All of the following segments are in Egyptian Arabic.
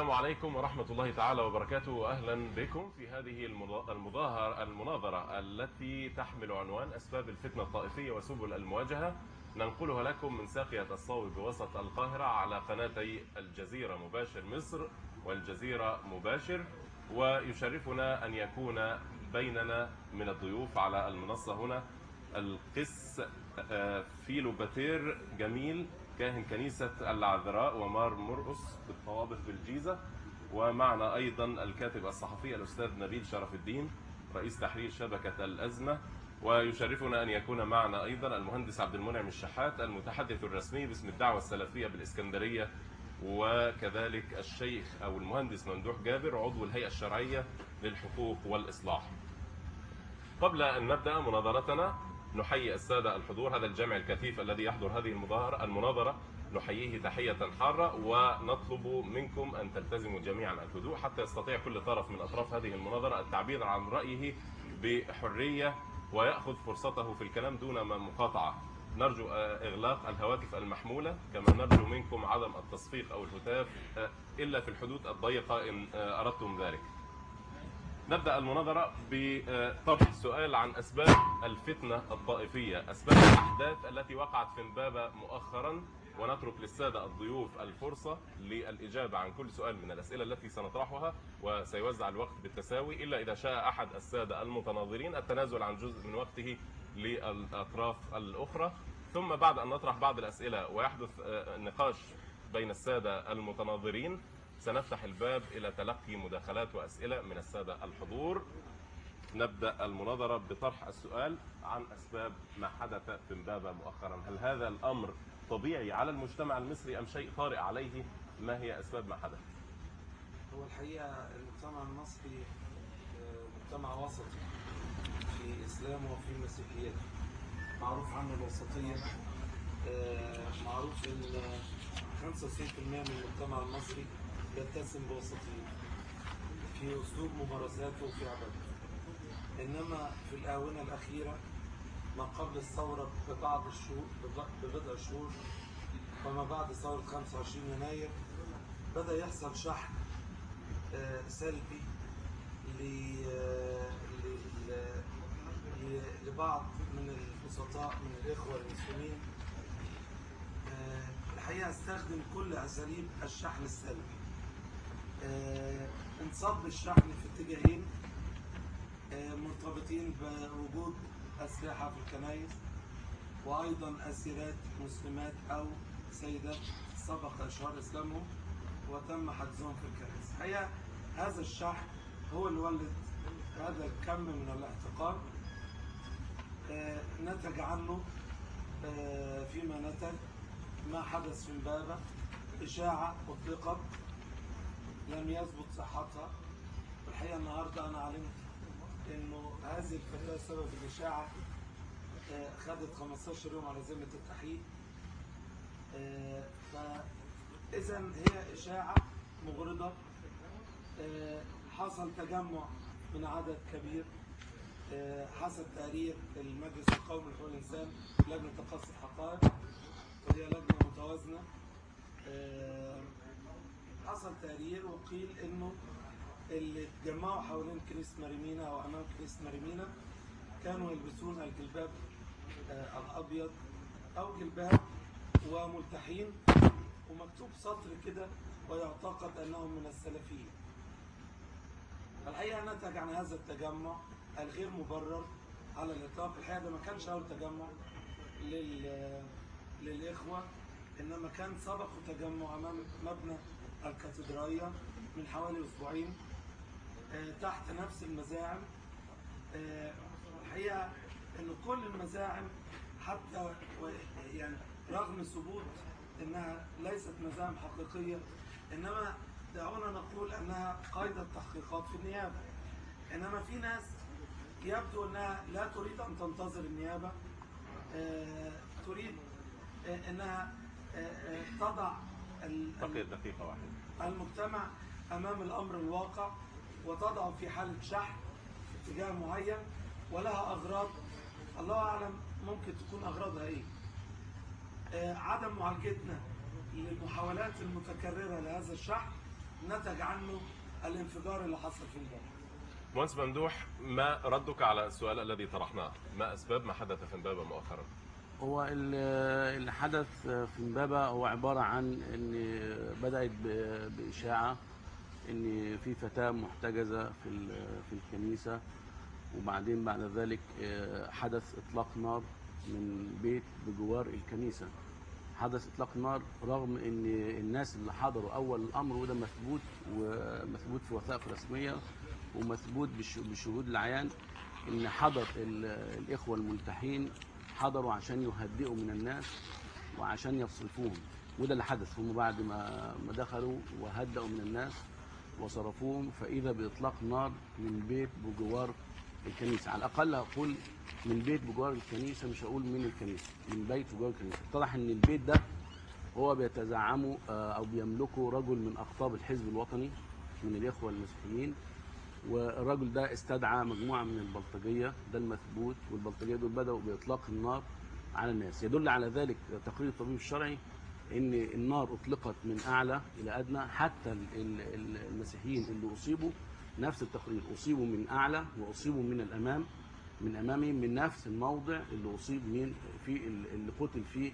السلام عليكم ورحمة الله تعالى وبركاته أهلا بكم في هذه المضا- المظاهرة المناظرة التي تحمل عنوان أسباب الفتنة الطائفية وسبل المواجهة ننقلها لكم من ساقية الصوب بوسط القاهرة على قناتي الجزيرة مباشر مصر والجزيرة مباشر ويشرفنا أن يكون بيننا من الضيوف على المنصة هنا القس آه، فيلو باتير جميل كاهن كنيسة العذراء ومار مرقس بالطوابخ بالجيزة ومعنا أيضا الكاتب الصحفي الأستاذ نبيل شرف الدين رئيس تحرير شبكة الأزمة ويشرفنا أن يكون معنا أيضا المهندس عبد المنعم الشحات المتحدث الرسمي باسم الدعوة السلفية بالإسكندرية وكذلك الشيخ أو المهندس ممدوح جابر عضو الهيئة الشرعية للحقوق والإصلاح قبل أن نبدأ مناظرتنا نحيي السادة الحضور هذا الجمع الكثيف الذي يحضر هذه المظاهرة المناظرة نحييه تحية حارة ونطلب منكم أن تلتزموا جميعا الهدوء حتى يستطيع كل طرف من أطراف هذه المناظرة التعبير عن رأيه بحرية ويأخذ فرصته في الكلام دون مقاطعة نرجو آه، إغلاق الهواتف المحمولة كما نرجو منكم عدم التصفيق أو الهتاف آه، إلا في الحدود الضيقة إن آه، أردتم ذلك نبدأ المناظرة بطرح السؤال عن أسباب الفتنة الطائفية أسباب الأحداث التي وقعت في امبابة مؤخرا ونترك للسادة الضيوف الفرصة للإجابة عن كل سؤال من الأسئلة التي سنطرحها وسيوزع الوقت بالتساوي إلا إذا شاء أحد السادة المتناظرين التنازل عن جزء من وقته للأطراف الأخرى ثم بعد أن نطرح بعض الأسئلة ويحدث آه، نقاش بين السادة المتناظرين سنفتح الباب إلى تلقي مداخلات وأسئلة من السادة الحضور نبدأ المناظرة بطرح السؤال عن أسباب ما حدث في امبابة مؤخرا هل هذا الأمر طبيعي على المجتمع المصري أم شيء طارئ عليه ما هي أسباب ما حدث هو الحقيقة المجتمع المصري آه، مجتمع وسطي في إسلامه وفي مسيحيته معروف عنه الوسطية آه، معروف إن 95% من المجتمع المصري يتسم بوسطية في أسلوب ممارساته وفي عبادته إنما في الآونة الأخيرة ما قبل الثورة ببعض الشهور بب- ببضع شهور وما بعد ثورة 25 يناير بدأ يحصل شحن آه، سلبي ل- آه، ل- ل- ل- لبعض من البسطاء من الإخوة المسلمين آه، الحقيقة استخدم كل أساليب الشحن السلبي آه، انصب الشحن في اتجاهين آه، مرتبطين بوجود أسلحة في الكنائس وأيضا أسيرات مسلمات أو سيدات سبق إشهار إسلامهم وتم حجزهم في الكنائس الحقيقة هذا الشحن هو اللي ولد هذا الكم من الاحتقان آه، نتج عنه آه، فيما نتج ما حدث في امبابة إشاعة أطلقت لم يثبت صحتها والحقيقة النهاردة أنا علمت إنه هذه الفتاة سبب الإشاعة آه، خدت 15 يوم على ذمة التحقيق آه، فإذا هي إشاعة مغرضة آه، حصل تجمع من عدد كبير آه، حسب تقرير المجلس القومي لحقوق الإنسان لجنة تقصي الحقائق وهي لجنة متوازنة آه، حصل تقرير وقيل إنه اللي اتجمعوا حوالين كنيسة ماريمينا أو أمام كنيسة ماريمينا كانوا يلبسون الجلباب آه، الأبيض أو جلباب وملتحين ومكتوب سطر كده ويعتقد أنهم من السلفيين الحقيقة نتج عن هذا التجمع الغير مبرر على الإطلاق الحقيقة ده ما كانش أول تجمع لل... للإخوة إنما كان سبق تجمع أمام مبنى الكاتدرائية من حوالي أسبوعين آه، تحت نفس المزاعم آه، الحقيقة إن كل المزاعم حتى و- يعني رغم ثبوت إنها ليست مزاعم حقيقية إنما دعونا نقول أنها قيد التحقيقات في النيابة إنما في ناس يبدو أنها لا تريد أن تنتظر النيابة آه، تريد آه، أنها آه، آه، تضع ال- ال- بقي دقيقة واحدة المجتمع امام الامر الواقع وتضع في حاله شحن في اتجاه معين ولها اغراض الله اعلم ممكن تكون اغراضها ايه آه، عدم معالجتنا للمحاولات المتكرره لهذا الشحن نتج عنه الانفجار اللي حصل في امبابه مهندس ممدوح ما ردك على السؤال الذي طرحناه ما اسباب ما حدث في امبابه مؤخرا هو ال- اللي حدث في امبابة هو عبارة عن ان بدأت ب- بإشاعة ان في فتاة محتجزة في ال- في الكنيسة وبعدين بعد ذلك آه، حدث إطلاق نار من بيت بجوار الكنيسة حدث إطلاق نار رغم ان الناس اللي حضروا أول الأمر وده مثبوت ومثبوت في وثائق رسمية ومثبوت بالش- بشهود العيان ان حضر ال- الإخوة الملتحين حضروا عشان يهدئوا من الناس وعشان يصرفوهم وده اللي حدث هم بعد ما ما دخلوا وهدأوا من الناس وصرفوهم فإذا بإطلاق نار من بيت بجوار الكنيسة على الأقل أقول من بيت بجوار الكنيسة مش هقول من الكنيسة من بيت بجوار الكنيسة اتضح إن البيت ده هو بيتزعمه آه، أو بيملكه رجل من أقطاب الحزب الوطني من الإخوة المسيحيين والراجل ده استدعى مجموعه من البلطجيه ده المثبوت والبلطجيه دول بداوا باطلاق النار على الناس يدل على ذلك تقرير الطبيب الشرعي ان النار اطلقت من اعلى الى ادنى حتى ال- ال- ال- المسيحيين اللي اصيبوا نفس التقرير اصيبوا من اعلى واصيبوا من الامام من امامهم من نفس الموضع اللي اصيب من في ال- اللي قتل فيه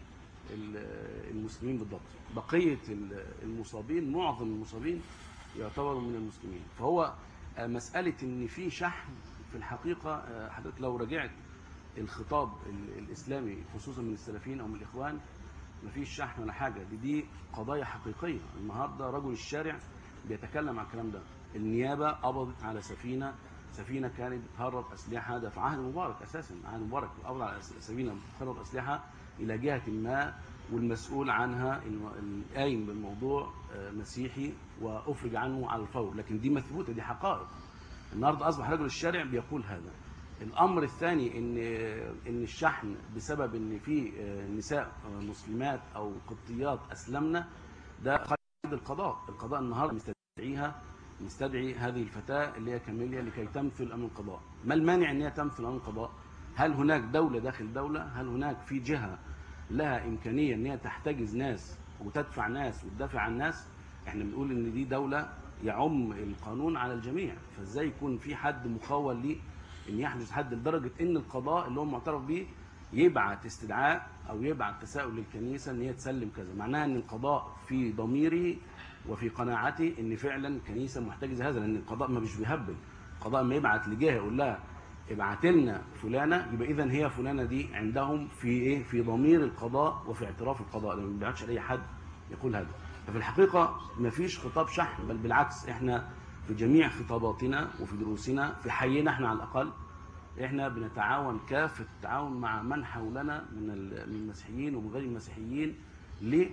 ال- المسلمين بالضبط بقيه ال- المصابين معظم المصابين يعتبروا من المسلمين فهو آه، مسألة إن في شحن في الحقيقة آه، حضرتك لو رجعت الخطاب ال- الإسلامي خصوصا من السلفيين أو من الإخوان مفيش شحن ولا حاجة دي دي قضايا حقيقية النهاردة رجل الشارع بيتكلم عن الكلام ده النيابة قبضت على سفينة سفينة كانت بتهرب أسلحة ده في عهد مبارك أساسا عهد مبارك قبض على س- سفينة بتهرب أسلحة إلى جهة ما والمسؤول عنها الم- القايم بالموضوع آه، مسيحي وأفرج عنه على الفور لكن دي مثبوتة دي حقائق النهارده اصبح رجل الشارع بيقول هذا الامر الثاني ان ان الشحن بسبب ان في آه، نساء آه، مسلمات او قبطيات اسلمنا ده قيد القضاء القضاء النهارده مستدعيها مستدعي هذه الفتاه اللي هي كاميليا لكي تمثل امام القضاء ما المانع ان هي تمثل امام القضاء هل هناك دوله داخل دوله هل هناك في جهه لها امكانيه ان هي تحتجز ناس وتدفع ناس وتدافع عن ناس احنا بنقول ان دي دوله يعم القانون على الجميع فازاي يكون في حد مخول ليه ان يحدث حد لدرجه ان القضاء اللي هو معترف به يبعت استدعاء او يبعت تساؤل للكنيسه ان هي تسلم كذا معناها ان القضاء في ضميره وفي قناعتي ان فعلا الكنيسه محتجزه هذا لان القضاء ما مش بيهبل القضاء ما يبعت لجهه يقول لها ابعت لنا فلانه يبقى اذا هي فلانه دي عندهم في ايه في ضمير القضاء وفي اعتراف القضاء لما ما بيبعتش لاي حد يقول هذا ففي الحقيقه ما فيش خطاب شحن بل بالعكس احنا في جميع خطاباتنا وفي دروسنا في حينا احنا على الاقل احنا بنتعاون كافه التعاون مع من حولنا من ال- من المسيحيين ومن غير المسيحيين ليه؟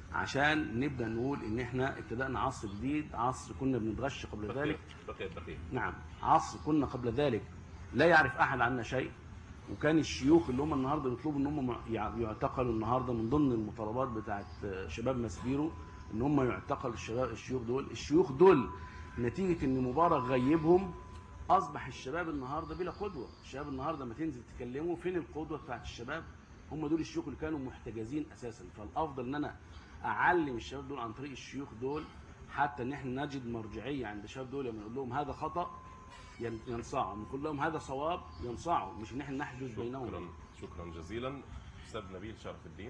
عشان نبدا نقول ان احنا ابتدانا عصر جديد عصر كنا بنتغش قبل ذلك بقيت دقيقه نعم عصر كنا قبل ذلك لا يعرف احد عنا شيء وكان الشيوخ اللي هم النهارده بيطلبوا ان هم يع- يعتقلوا النهارده من ضمن المطالبات بتاعت شباب مسبيرو ان هم يعتقلوا الشباب الشيوخ دول الشيوخ دول نتيجه ان مبارك غيبهم اصبح الشباب النهارده بلا قدوه الشباب النهارده لما تنزل تكلموا فين القدوه بتاعت الشباب هم دول الشيوخ اللي كانوا محتجزين اساسا فالافضل ان انا اعلم الشباب دول عن طريق الشيوخ دول حتى ان احنا نجد مرجعيه عند الشباب دول لما نقول لهم هذا خطا ين- ينصاعوا نقول لهم هذا صواب ينصاعوا مش ان احنا نحجز بينهم شكرا شكرا جزيلا استاذ نبيل شرف الدين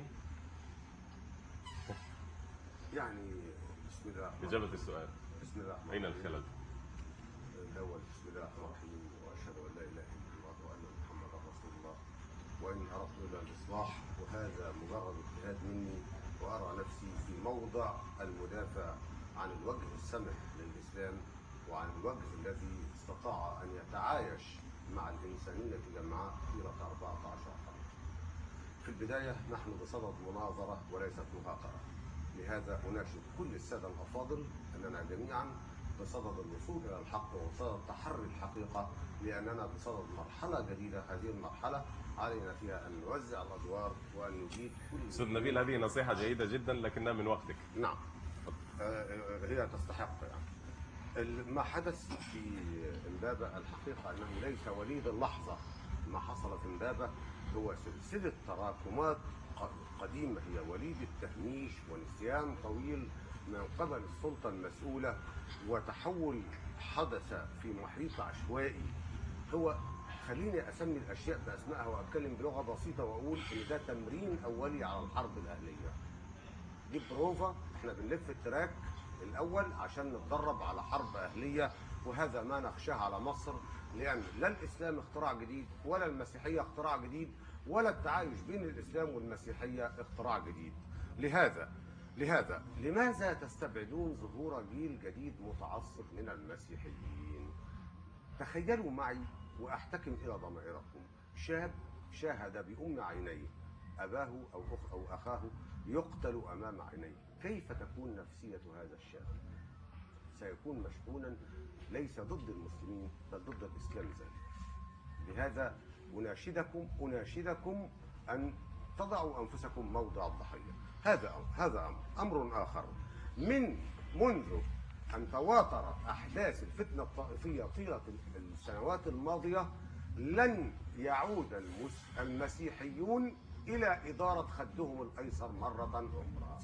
يعني بسم الله الرحمن اجابه السؤال بسم الله الرحمن اين الرحيم. الخلل؟ الاول بسم الله الرحمن الرحيم واشهد ان لا اله الا الله وان محمدا رسول الله وان اردت الا الاصلاح وهذا مجرد اجتهاد مني وارى نفسي في موضع المدافع عن الوجه السمح للاسلام وعن الوجه الذي استطاع ان يتعايش مع الانسانيه جمعاء طيله 14 قرن. في البداية نحن بصدد مناظرة وليست مهاقرة لهذا أناشد كل السادة الأفاضل أننا جميعا بصدد الوصول إلى الحق وبصدد تحري الحقيقة لأننا بصدد مرحلة جديدة هذه المرحلة علينا فيها أن نوزع الأدوار وأن نجيد كل استاذ نبيل هذه نصيحه جيده جدا لكنها من وقتك نعم آه، آه، هي تستحق يعني ال- ما حدث في امبابة الحقيقة أنه ليس وليد اللحظة ما حصل في امبابة هو سلسلة تراكمات ق- قديمة هي وليدة تهميش ونسيان طويل من قبل السلطة المسؤولة وتحول حدث في محيط عشوائي هو خليني اسمي الاشياء باسمائها واتكلم بلغه بسيطه واقول ان ده تمرين اولي على الحرب الاهليه. دي بروفا احنا بنلف التراك الاول عشان نتدرب على حرب اهليه وهذا ما نخشاه على مصر لان لا الاسلام اختراع جديد ولا المسيحيه اختراع جديد ولا التعايش بين الاسلام والمسيحيه اختراع جديد. لهذا لهذا لماذا تستبعدون ظهور جيل جديد متعصب من المسيحيين؟ تخيلوا معي واحتكم الى ضمائركم شاب شاهد بام عينيه اباه او أخ او اخاه يقتل امام عينيه كيف تكون نفسيه هذا الشاب سيكون مشحونا ليس ضد المسلمين بل ضد الاسلام ذلك لهذا اناشدكم اناشدكم ان تضعوا انفسكم موضع الضحيه هذا امر هذا امر امر اخر من منذ ان تواترت احداث الفتنه الطائفيه طيله السنوات الماضيه لن يعود المس المسيحيون الى اداره خدهم الايسر مره اخرى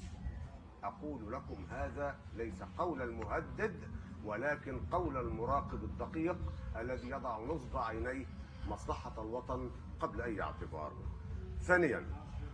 أقول لكم هذا ليس قول المهدد ولكن قول المراقب الدقيق الذي يضع نصب عينيه مصلحة الوطن قبل أي اعتبار ثانيا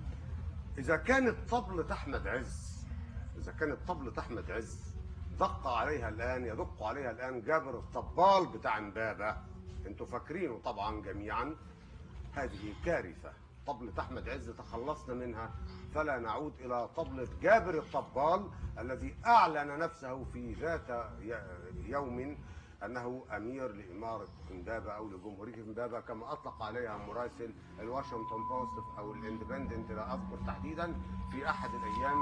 إذا كانت طبلة أحمد عز إذا كانت طبلة أحمد عز دق عليها الآن يدق عليها الآن جابر الطبال بتاع امبابة انتوا فاكرينه طبعا جميعا هذه كارثة طبلة أحمد عز تخلصنا منها فلا نعود إلى طبلة جابر الطبال الذي أعلن نفسه في ذات ي- يوم أنه أمير لإمارة إمبابة أو لجمهورية إمبابة كما أطلق عليها مراسل الواشنطن بوست أو الاندبندنت لا أذكر تحديدا في أحد الأيام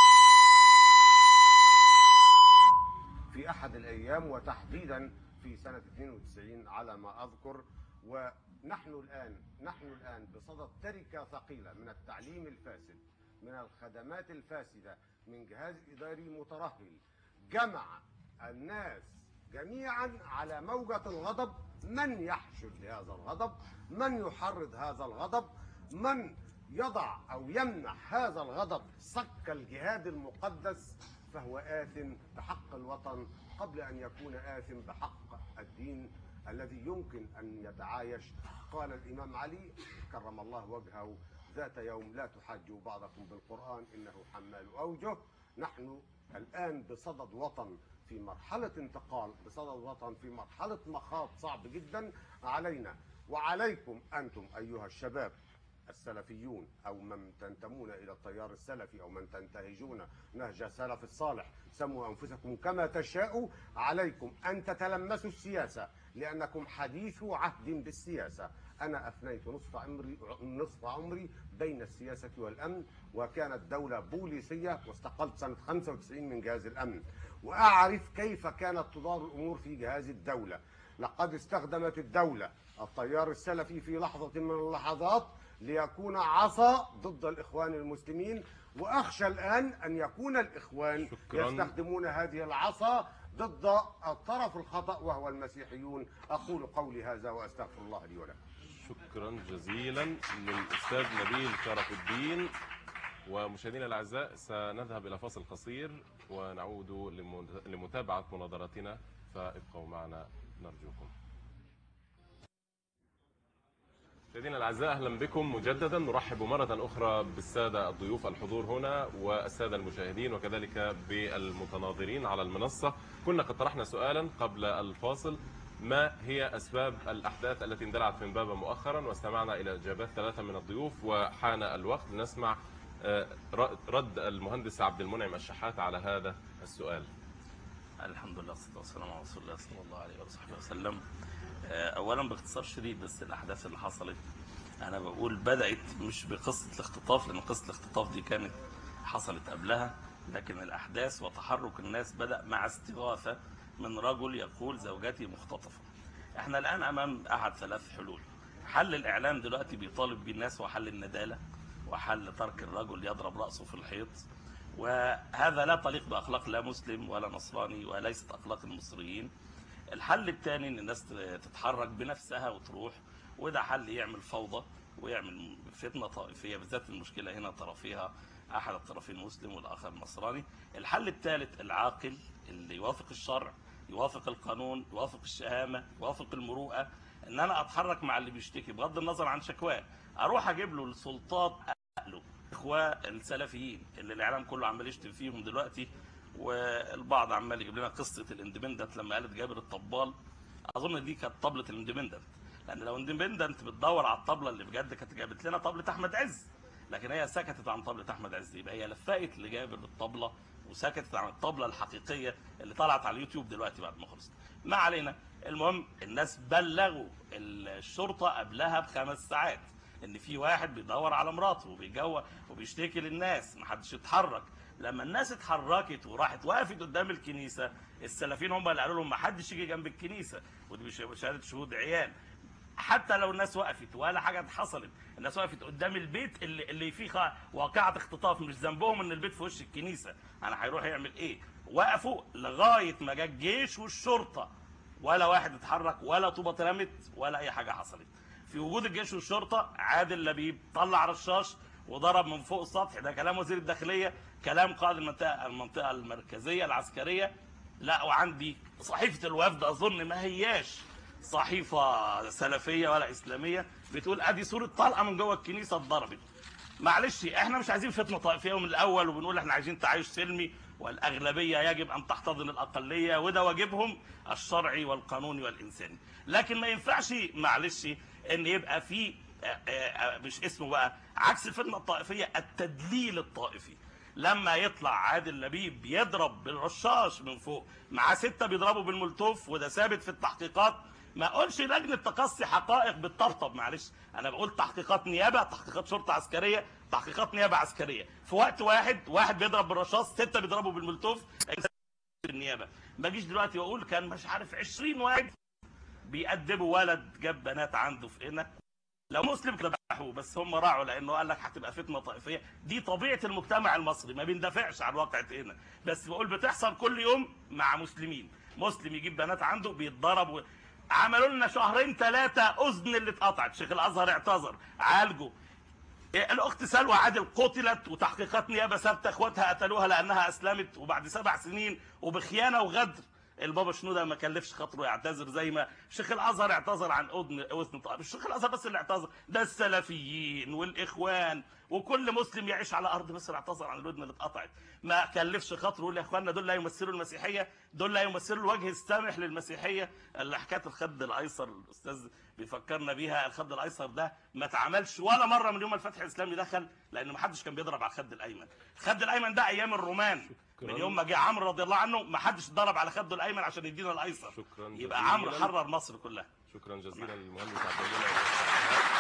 في احد الايام وتحديدا في سنه 92 على ما اذكر ونحن الان نحن الان بصدد تركه ثقيله من التعليم الفاسد من الخدمات الفاسده من جهاز اداري مترهل جمع الناس جميعا على موجة الغضب من يحشد لهذا الغضب من يحرض هذا الغضب من يضع أو يمنح هذا الغضب صك الجهاد المقدس فهو آثم بحق الوطن قبل أن يكون آثم بحق الدين الذي يمكن أن يتعايش قال الإمام علي كرم الله وجهه ذات يوم لا تحاجوا بعضكم بالقرآن إنه حمال أوجه نحن الآن بصدد وطن في مرحلة انتقال بصدد وطن في مرحلة مخاض صعب جدا علينا وعليكم أنتم أيها الشباب السلفيون او من تنتمون الى التيار السلفي او من تنتهجون نهج السلف الصالح سموا انفسكم كما تشاءوا عليكم ان تتلمسوا السياسه لانكم حديث عهد بالسياسه انا افنيت نصف عمري نصف عمري بين السياسه والامن وكانت دوله بوليسيه واستقلت سنه 95 من جهاز الامن واعرف كيف كانت تدار الامور في جهاز الدوله لقد استخدمت الدوله التيار السلفي في لحظه من اللحظات ليكون عصا ضد الاخوان المسلمين واخشى الان ان يكون الاخوان شكراً. يستخدمون هذه العصا ضد الطرف الخطا وهو المسيحيون اقول قولي هذا واستغفر الله لي ولكم شكرا جزيلا للاستاذ نبيل شرف الدين ومشاهدينا الاعزاء سنذهب الى فاصل قصير ونعود لمن- لمتابعه مناظرتنا فابقوا معنا نرجوكم. مشاهدينا الاعزاء اهلا بكم مجددا نرحب مره اخرى بالساده الضيوف الحضور هنا والساده المشاهدين وكذلك بالمتناظرين على المنصه كنا قد طرحنا سؤالا قبل الفاصل ما هي اسباب الاحداث التي اندلعت في امبابه مؤخرا واستمعنا الى اجابات ثلاثه من الضيوف وحان الوقت لنسمع آه، رد المهندس عبد المنعم الشحات على هذا السؤال الحمد لله والصلاه والسلام على رسول الله صلى الله عليه وصحبه وسلم آه، اولا باختصار شديد بس الاحداث اللي حصلت انا بقول بدات مش بقصه الاختطاف لان قصه الاختطاف دي كانت حصلت قبلها لكن الاحداث وتحرك الناس بدا مع استغاثه من رجل يقول زوجتي مختطفه احنا الان امام احد ثلاث حلول حل الاعلام دلوقتي بيطالب بيه الناس وحل النداله وحل ترك الرجل يضرب راسه في الحيط وهذا لا تليق باخلاق لا مسلم ولا نصراني وليست اخلاق المصريين الحل الثاني ان الناس تتحرك بنفسها وتروح وده حل يعمل فوضى ويعمل فتنه طائفيه بالذات المشكله هنا طرفيها احد الطرفين مسلم والاخر نصراني الحل الثالث العاقل اللي يوافق الشرع يوافق القانون يوافق الشهامه يوافق المروءه ان انا اتحرك مع اللي بيشتكي بغض النظر عن شكواه اروح اجيب له السلطات اهله اخوه السلفيين اللي الاعلام كله عمال يشتم فيهم دلوقتي والبعض عمال يجيب لنا قصه الاندبندنت لما قالت جابر الطبال اظن دي كانت طبله الاندبندنت لان لو اندبندنت بتدور على الطبله اللي بجد كانت جابت لنا طبله احمد عز لكن هي سكتت عن طبله احمد عز يبقى هي لفقت لجابر الطبله وسكتت عن الطبله الحقيقيه اللي طلعت على اليوتيوب دلوقتي بعد ما خلصت ما علينا المهم الناس بلغوا الشرطه قبلها بخمس ساعات ان في واحد بيدور على مراته وبيجوع وبيشتكي للناس محدش يتحرك لما الناس اتحركت وراحت وقفت قدام الكنيسه السلفيين هم اللي قالوا لهم ما حدش يجي جنب الكنيسه ودي مش شهاده شهود عيان حتى لو الناس وقفت ولا حاجه حصلت الناس وقفت قدام البيت اللي اللي فيه خ- واقعه اختطاف مش ذنبهم ان البيت في وش الكنيسه انا هيروح يعمل ايه وقفوا لغايه ما جه الجيش والشرطه ولا واحد اتحرك ولا طوبه اترمت ولا اي حاجه حصلت في وجود الجيش والشرطه عادل لبيب طلع رشاش وضرب من فوق السطح ده كلام وزير الداخليه كلام قائد المنطقه المنطقه المركزيه العسكريه لا وعندي صحيفه الوفد اظن ما هياش صحيفه سلفيه ولا اسلاميه بتقول ادي صوره طلقه من جوه الكنيسه اتضربت معلش احنا مش عايزين فتنه طائفيه من الاول وبنقول احنا عايزين تعايش سلمي والاغلبيه يجب ان تحتضن الاقليه وده واجبهم الشرعي والقانوني والانساني لكن ما ينفعش معلش ان يبقى في آه، آه، مش اسمه بقى عكس الفتنه الطائفيه التدليل الطائفي لما يطلع عادل لبيب يضرب بالرشاش من فوق مع ستة بيضربوا بالمولتوف وده ثابت في التحقيقات ما اقولش لجنه تقصي حقائق بالطبطب معلش انا بقول تحقيقات نيابه تحقيقات شرطه عسكريه تحقيقات نيابه عسكريه في وقت واحد واحد بيضرب بالرشاش ستة بيضربوا بالمولتوف النيابه ما اجيش دلوقتي واقول كان مش عارف 20 واحد بيأدبوا ولد جاب بنات عنده في هنا لو مسلم ذبحوه بس هم راعوا لانه قال لك هتبقى فتنه طائفيه دي طبيعه المجتمع المصري ما بيندفعش عن واقعة هنا بس بقول بتحصل كل يوم مع مسلمين مسلم يجيب بنات عنده بيتضرب و... عملوا لنا شهرين ثلاثه اذن اللي اتقطعت شيخ الازهر اعتذر عالجوا إيه، الاخت سلوى عادل قتلت وتحقيقات نيابه ثابته اخواتها قتلوها لانها اسلمت وبعد سبع سنين وبخيانه وغدر البابا شنوده ما كلفش خاطره يعتذر زي ما شيخ الازهر اعتذر عن اذن اذن طائف الشيخ الازهر بس اللي اعتذر ده السلفيين والاخوان وكل مسلم يعيش على ارض مصر اعتذر عن الودن اللي اتقطعت ما كلفش خاطره يقول يا اخواننا دول لا يمثلوا المسيحيه دول لا يمثلوا الوجه السامح للمسيحيه اللي حكايه الخد الايسر الاستاذ بيفكرنا بيها الخد الايسر ده ما اتعملش ولا مره من يوم الفتح الاسلامي دخل لان ما حدش كان بيضرب على الخد الايمن الخد الايمن ده ايام الرومان من يوم ما جه عمرو رضي الله عنه ما حدش ضرب على خده الايمن عشان يدينا الايسر شكراً يبقى جزيلاً. عمرو حرر مصر كلها شكرا جزيلا للمهندس عبد الله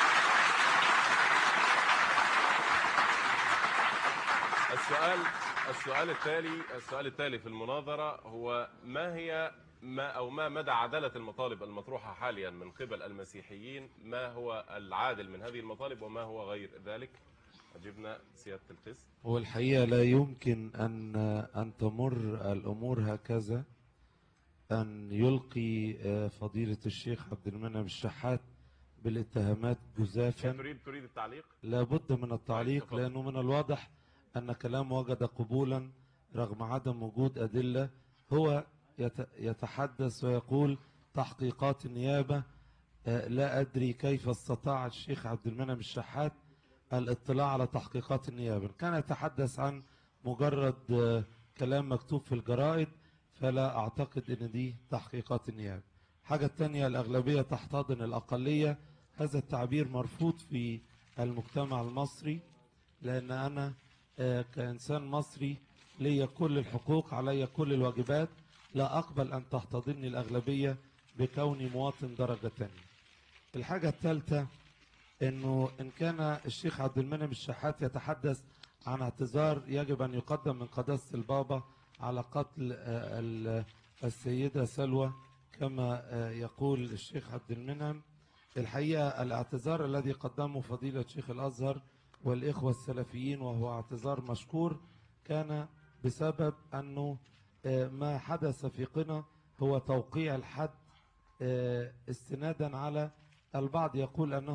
السؤال السؤال التالي السؤال التالي في المناظرة هو ما هي ما أو ما مدى عدالة المطالب المطروحة حاليا من قبل المسيحيين ما هو العادل من هذه المطالب وما هو غير ذلك أجبنا سيادة القس هو الحقيقة لا يمكن أن أن تمر الأمور هكذا أن يلقي آه، فضيلة الشيخ عبد المنعم الشحات بالاتهامات جزافا تريد تريد التعليق لابد من التعليق تفضل. لأنه من الواضح أن كلامه وجد قبولا رغم عدم وجود أدلة هو يت- يتحدث ويقول تحقيقات النيابة آه، لا أدري كيف استطاع الشيخ عبد المنعم الشحات الاطلاع على تحقيقات النيابة كان يتحدث عن مجرد آه، كلام مكتوب في الجرائد فلا أعتقد أن دي تحقيقات النيابة حاجة تانية الأغلبية تحتضن الأقلية هذا التعبير مرفوض في المجتمع المصري لأن أنا آه، كإنسان مصري لي كل الحقوق علي كل الواجبات لا أقبل أن تحتضنني الأغلبية بكوني مواطن درجة تانية الحاجة الثالثة انه ان كان الشيخ عبد المنعم الشحات يتحدث عن اعتذار يجب ان يقدم من قداسة البابا على قتل آه، ال- السيدة سلوى كما آه، يقول الشيخ عبد المنعم الحقيقة الاعتذار الذي قدمه فضيلة شيخ الأزهر والإخوة السلفيين وهو اعتذار مشكور كان بسبب أنه آه، ما حدث في قنا هو توقيع الحد آه، استنادا على البعض يقول أنه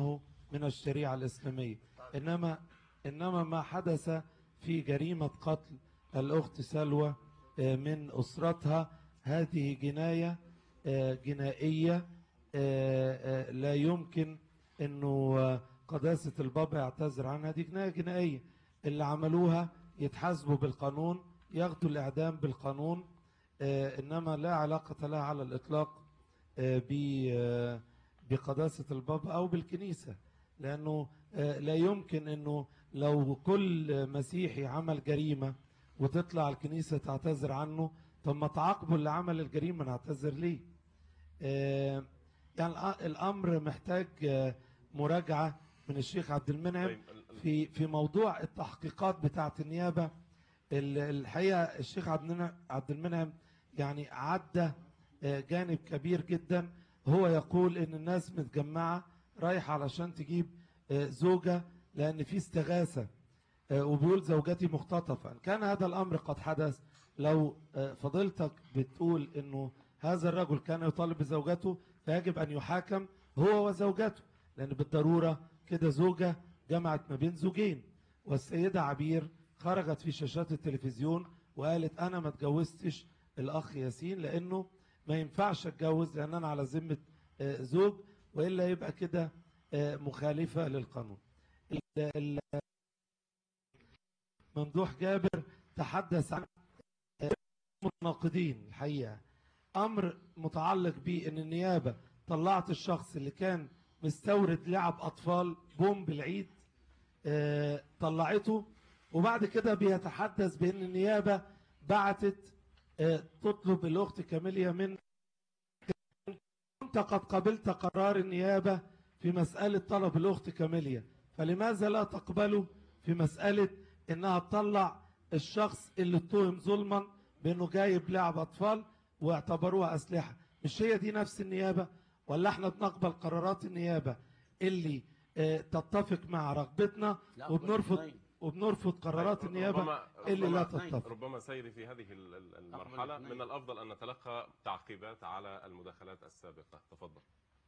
من الشريعة الإسلامية إنما إنما ما حدث في جريمة قتل الأخت سلوى آه، من أسرتها هذه جناية آه، جنائية آه، آه، لا يمكن أنه آه، قداسة البابا يعتذر عنها دي جناية جنائية اللي عملوها يتحاسبوا بالقانون ياخدوا الإعدام بالقانون آه، إنما لا علاقة لها على الإطلاق آه، ب- آه، بقداسة البابا أو بالكنيسة لأنه آه، لا يمكن أنه لو كل مسيحي عمل جريمة وتطلع الكنيسة تعتذر عنه طب ما تعاقبوا اللي عمل الجريمة نعتذر ليه آه، يعني الأ- الأمر محتاج آه، مراجعة من الشيخ عبد المنعم طيب ال- ال- في في موضوع التحقيقات بتاعة النيابة ال- الحقيقة الشيخ عبد المنعم- عبد المنعم يعني عدى آه، جانب كبير جدا هو يقول ان الناس متجمعة رايحة علشان تجيب آه، زوجة لان في استغاثة آه، وبيقول زوجتي مختطفة إن كان هذا الامر قد حدث لو آه، فضيلتك بتقول انه هذا الرجل كان يطالب بزوجته فيجب ان يحاكم هو وزوجته لان بالضرورة كده زوجة جمعت ما بين زوجين والسيدة عبير خرجت في شاشات التلفزيون وقالت انا ما اتجوزتش الاخ ياسين لانه ما ينفعش اتجوز لان انا على ذمه آه، زوج والا يبقى كده آه، مخالفه للقانون ال- ال- ممدوح جابر تحدث عن آه، مناقضين الحقيقه امر متعلق بان النيابه طلعت الشخص اللي كان مستورد لعب اطفال بوم بالعيد آه، طلعته وبعد كده بيتحدث بان النيابه بعتت آه، تطلب الاخت كاميليا من كنت قد قبلت قرار النيابه في مساله طلب الاخت كاميليا فلماذا لا تقبله في مساله انها تطلع الشخص اللي اتهم ظلما بانه جايب لعب اطفال واعتبروها اسلحه مش هي دي نفس النيابه ولا احنا بنقبل قرارات النيابه اللي آه، تتفق مع رغبتنا لا، وبنرفض الاثنين. وبنرفض قرارات طيب، النيابه ربما اللي لا ربما, تتفق ربما سيدي في هذه ال- ال- المرحلة الاثنين. من الأفضل أن نتلقى تعقيبات على المداخلات السابقة تفضل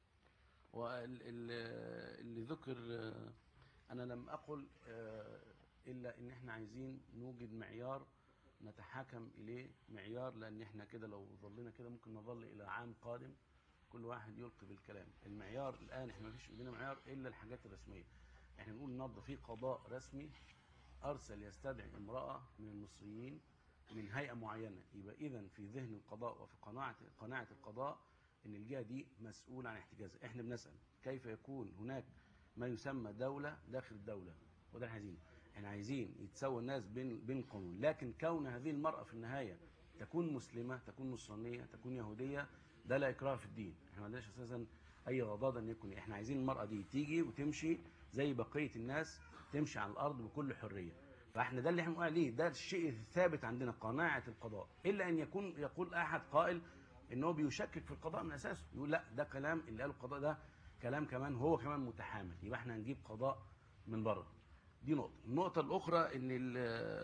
واللي ذكر آه، انا لم اقل آه، الا ان احنا عايزين نوجد معيار نتحاكم اليه معيار لان احنا كده لو ظلنا كده ممكن نظل الى عام قادم كل واحد يلقي بالكلام المعيار الان احنا ما فيش ايدينا معيار الا الحاجات الرسميه احنا بنقول النهارده في قضاء رسمي ارسل يستدعي امراه من المصريين من هيئه معينه يبقى اذا في ذهن القضاء وفي قناعه قناعه القضاء ان الجهه دي مسؤوله عن احتجازها احنا بنسال كيف يكون هناك ما يسمى دوله داخل الدوله وده احنا عايزينه احنا عايزين يتساوى الناس بين بين القانون لكن كون هذه المراه في النهايه تكون مسلمه تكون نصرانيه تكون يهوديه ده لا اكراه في الدين احنا ما عندناش اساسا اي غضاضه ان يكون احنا عايزين المراه دي تيجي وتمشي زي بقيه الناس تمشي على الارض بكل حريه فاحنا ده اللي احنا بنقول عليه ده الشيء الثابت عندنا قناعه القضاء الا ان يكون يقول احد قائل ان هو بيشكك في القضاء من اساسه يقول لا ده كلام اللي قاله القضاء ده كلام كمان هو كمان متحامل يبقى احنا هنجيب قضاء من بره دي نقطه النقطه الاخرى ان ال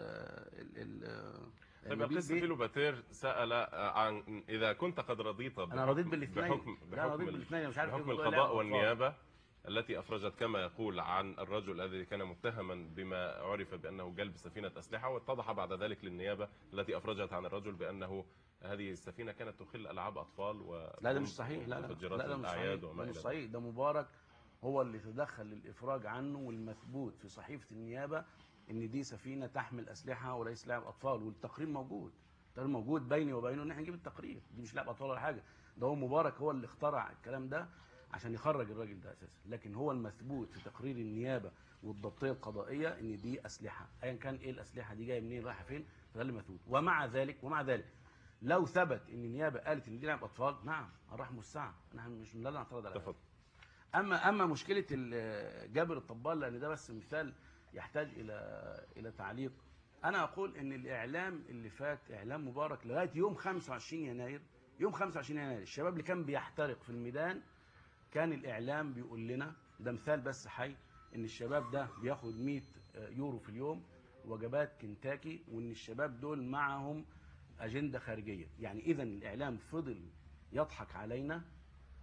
ال ال طيب نبيل القس بيه- فيلو باتير سأل عن إذا كنت قد رضيت انا رضيت بالاثنين بحكم لا أنا رضيت بحكم بالاثنين مش عارف بحكم إيه بتقول القضاء إيه والنيابة التي أفرجت كما يقول عن الرجل الذي كان متهما بما عرف بأنه جلب سفينة أسلحة واتضح بعد ذلك للنيابة التي أفرجت عن الرجل بأنه هذه السفينة كانت تخل ألعاب أطفال و لا ده مش صحيح لا لا ومتفجرات لا ده مش صحيح الأعياد ده وما مش إلى ذلك صحيح ده مبارك هو اللي تدخل للإفراج عنه والمثبوت في صحيفة النيابة إن دي سفينة تحمل أسلحة وليس لعب أطفال والتقرير موجود التقرير موجود بيني وبينه إن احنا نجيب التقرير دي مش لعب أطفال ولا حاجة ده هو مبارك هو اللي اخترع الكلام ده عشان يخرج الراجل ده أساسا لكن هو المثبوت في تقرير النيابة والضبطية القضائية إن دي أسلحة أيا كان إيه الأسلحة دي جاية منين رايحة فين فده اللي مثبوت ومع ذلك ومع ذلك لو ثبت ان النيابه قالت ان دي لعب اطفال نعم الرحم والسعه نحن مش لا نعترض على تفضل هذا. اما اما مشكله ال- جابر الطبال لان ده بس مثال يحتاج الى الى تعليق انا اقول ان الاعلام اللي فات اعلام مبارك لغايه يوم 25 يناير يوم 25 يناير الشباب اللي كان بيحترق في الميدان كان الاعلام بيقول لنا ده مثال بس حي ان الشباب ده بياخد 100 يورو في اليوم وجبات كنتاكي وان الشباب دول معهم اجنده خارجيه يعني اذا الاعلام فضل يضحك علينا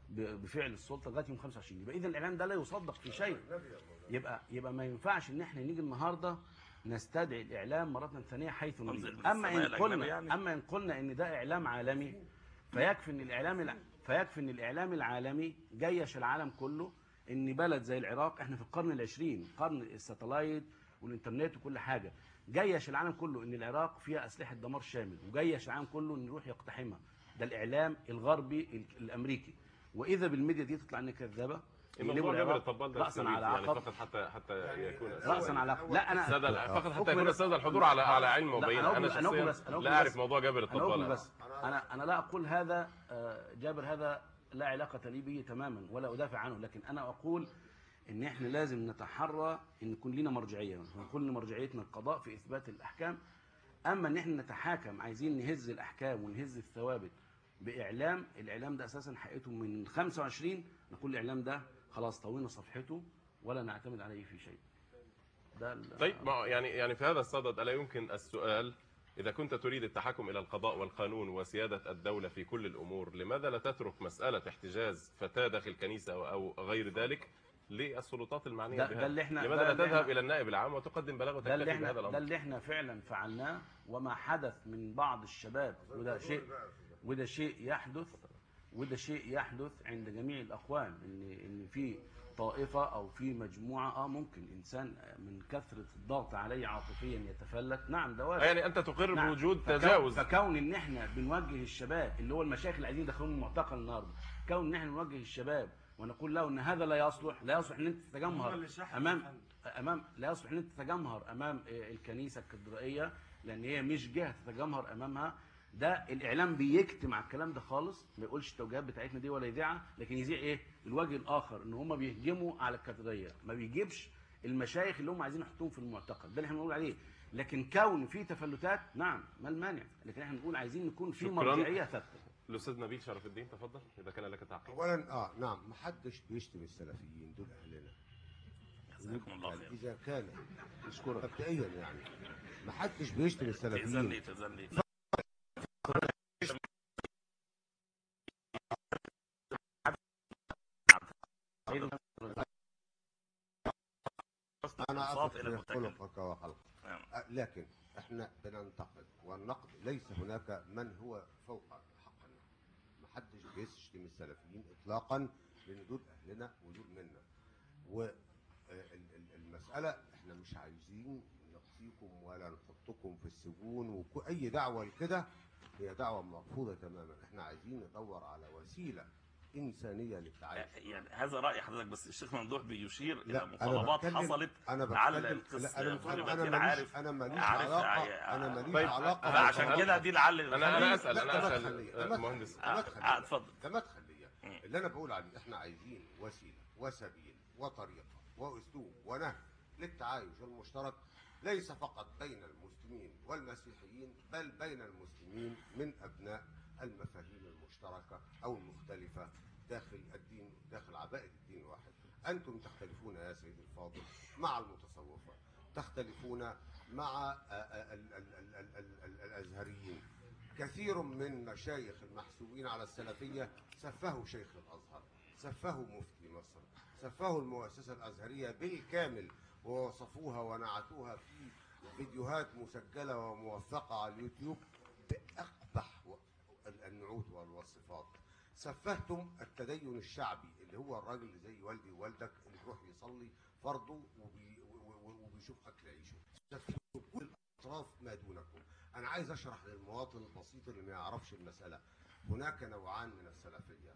ب- بفعل السلطه لغايه يوم 25 يبقى اذا الاعلام ده لا يصدق في شيء يبقى يبقى ما ينفعش ان احنا نيجي النهارده نستدعي الاعلام مره ثانيه حيث نريد أنزل من اما السماء ان الأجنبي قلنا يعني. اما ان قلنا ان ده اعلام عالمي فيكفي ان الاعلام الع- فيكفي ان الاعلام العالمي جيش العالم كله ان بلد زي العراق احنا في القرن العشرين قرن الساتلايت والانترنت وكل حاجه جيش العالم كله ان العراق فيها اسلحه دمار شامل وجيش العالم كله ان يروح يقتحمها ده الاعلام الغربي ال- الامريكي واذا بالميديا دي تطلع ان كذابه الموضوع يقلبوا جابر العراق الطبال ده راسا تسويف على يعني عقب فقط حتى حتى يكون راسا على عقب لا انا السادة فقط حتى أكمل يكون بس. السادة الحضور على على علم لا، مبين أنا انا أكمل- أنا أكمل بس، شخصيا أنا أكمل لا اعرف بس. موضوع جابر انا اقول الطبال بس انا انا لا اقول هذا آه، جابر هذا لا علاقه لي به تماما ولا ادافع عنه لكن انا اقول ان احنا لازم نتحرى ان يكون لنا مرجعيه ونكون مرجعيتنا القضاء في اثبات الاحكام اما ان احنا نتحاكم عايزين نهز الاحكام ونهز الثوابت باعلام الاعلام ده اساسا حقيقته من 25 نقول الاعلام ده خلاص طوينا صفحته ولا نعتمد عليه في شيء ده ال- طيب ما يعني يعني في هذا الصدد الا يمكن السؤال اذا كنت تريد التحكم الى القضاء والقانون وسياده الدوله في كل الامور لماذا لا تترك مساله احتجاز فتاه داخل كنيسه او أو غير ذلك للسلطات المعنيه ده- بها ده اللي إحنا- لماذا ده لا اللي تذهب إحنا- الى النائب العام وتقدم بلاغ ده اللي وتكتفي احنا بهذا ده الامر اللي احنا فعلا فعلناه وما حدث من بعض الشباب وده شيء وده شيء يحدث وده شيء يحدث عند جميع الاقوام ان ان في طائفه او في مجموعه اه ممكن انسان من كثره الضغط عليه عاطفيا يتفلت نعم ده وارد يعني انت تقر نعم. بوجود فكون- تجاوز فكون ان احنا بنوجه الشباب اللي هو المشايخ اللي عايزين يدخلون المعتقل النهارده كون ان احنا نوجه الشباب ونقول له ان هذا لا يصلح لا يصلح ان انت هم تتجمهر اللي شحنوا امام الفن. امام لا يصلح ان انت تتجمهر امام آه، الكنيسه الكاتدرائيه لان هي مش جهه تتجمهر امامها ده الاعلام بيكتم على الكلام ده خالص ما يقولش التوجيهات بتاعتنا دي ولا يذيعها لكن يذيع ايه الوجه الاخر ان هم بيهجموا على الكاتدرائيه ما بيجيبش المشايخ اللي هم عايزين يحطوهم في المعتقل ده اللي احنا بنقول عليه لكن كون في تفلتات نعم ما المانع لكن احنا بنقول عايزين نكون في شكراً. مرجعيه ثابته الاستاذ نبيل شرف الدين تفضل اذا كان لك تعقيب اولا اه نعم ما حدش بيشتم السلفيين دول اهلنا جزاكم الله خير اذا كان اشكرك مبدئيا يعني ما حدش بيشتم تأذن لي السلفيين تأذن لي انا صوت اثق إلى في المتكلم. خلقك وخلقك نعم. أه، لكن احنا بننتقد والنقد ليس هناك من هو فوق حقنا ما حدش بيشتم السلفيين اطلاقا لان دول اهلنا ودول منا والمساله احنا مش عايزين نقصيكم ولا نحطكم في السجون واي دعوه لكده هي دعوه مرفوضه تماما احنا عايزين ندور على وسيله انسانيه للتعايش يعني هذا رأي حضرتك بس الشيخ ممدوح بيشير لا، إلى أنا مطالبات بتكلم- حصلت انا على بتكلم القصة لا انا فضل انا الوزير ماليش عارف انا ماليش عارف علاقه يعني- انا ماليش طيب، علاقه أنا عشان أنا- كده دي لعل انا انا اسال لا، انا ده اسال مدخلية، آه، ده مهندس ده آه، مدخلية. آه، اتفضل. ده مدخلية مم. اللي انا بقول عليه احنا عايزين وسيله وسبيل وطريقه واسلوب ونهج للتعايش المشترك ليس فقط بين المسلمين والمسيحيين بل بين المسلمين من ابناء المفاهيم المشتركه او المختلفه داخل الدين داخل عباءه الدين الواحد انتم تختلفون يا سيدي الفاضل مع المتصوفه تختلفون مع آه، آه، ال- ال- ال- ال- ال- ال- الازهريين كثير من مشايخ المحسوبين على السلفيه سفهوا شيخ الازهر سفهوا مفتي مصر سفهوا المؤسسه الازهريه بالكامل ووصفوها ونعتوها في فيديوهات مسجله وموثقه على اليوتيوب باقبح و- النعوت والوصفات سفهتم التدين الشعبي اللي هو الراجل اللي زي والدي ووالدك اللي بيروح يصلي فرضه وبي و- و- وبيشوف اكل عيشه سفهتم كل الاطراف ما دونكم انا عايز اشرح للمواطن البسيط اللي ما يعرفش المساله هناك نوعان من السلفيه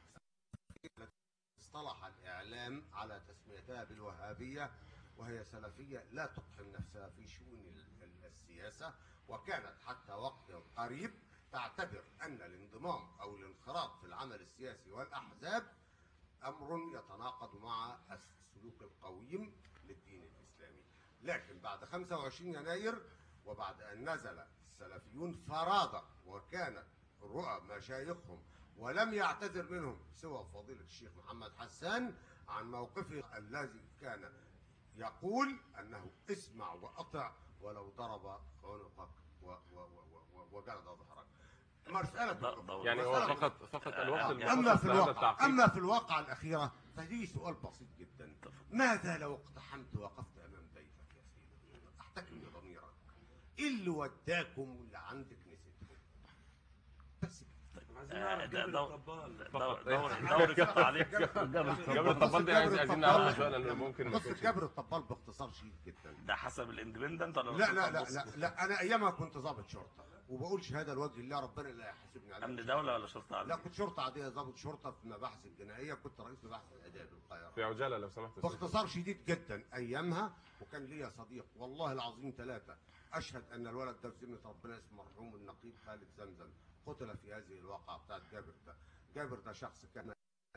اصطلح الإعلام على تسميتها بالوهابية وهي سلفية لا تقحم نفسها في شؤون ال- ال- السياسة وكانت حتى وقت قريب تعتبر أن الانضمام أو الانخراط في العمل السياسي والأحزاب أمر يتناقض مع السلوك القويم للدين الإسلامي لكن بعد 25 يناير وبعد أن نزل السلفيون فرادى وكانت رؤى مشايخهم ولم يعتذر منهم سوى فضيلة الشيخ محمد حسان عن موقفه الذي كان يقول أنه اسمع وأطع ولو ضرب عنقك و- و- و- و- وجلد ظهرك مساله ده- ده- يعني هو مسألة فقط فقط الوقت أما المخصص اما في لهذا الواقع التعقيب اما في الواقعه الاخيره فدي سؤال بسيط جدا ماذا لو اقتحمت وقفت امام بيتك يا سيدي احتكم بضميرك ايه اللي وداكم واللي عند كنيستكم بس كده. عايزين آه، نعرف ده جبل دور الطبال دور دور دور في التعليق جبل الطبال دي عايز عايزين نعرف شويه لانه ممكن ما قصه يكونش جبر الطبال باختصار شديد جدا ده حسب الاندبندنت ولا لا لا السلطة لا النص؟ لا, لا انا ايامها كنت ضابط شرطه وبقول شهاده لوجه الله ربنا لا يحاسبني عليها امن دوله ولا شرطه لا عاديه؟ كنت شرطه عاديه ضابط شرطه في المباحث الجنائيه كنت رئيس مباحث الاداب القاهره في عجاله لو سمحت يا سيدي. باختصار شديد جدا ايامها وكان ليا صديق والله العظيم ثلاثه اشهد ان الولد ده في ذمه ربنا اسمه مرحوم النقيب خالد زمزم قتل في هذه الواقعه بتاعت جابر ده جابر ده شخص كان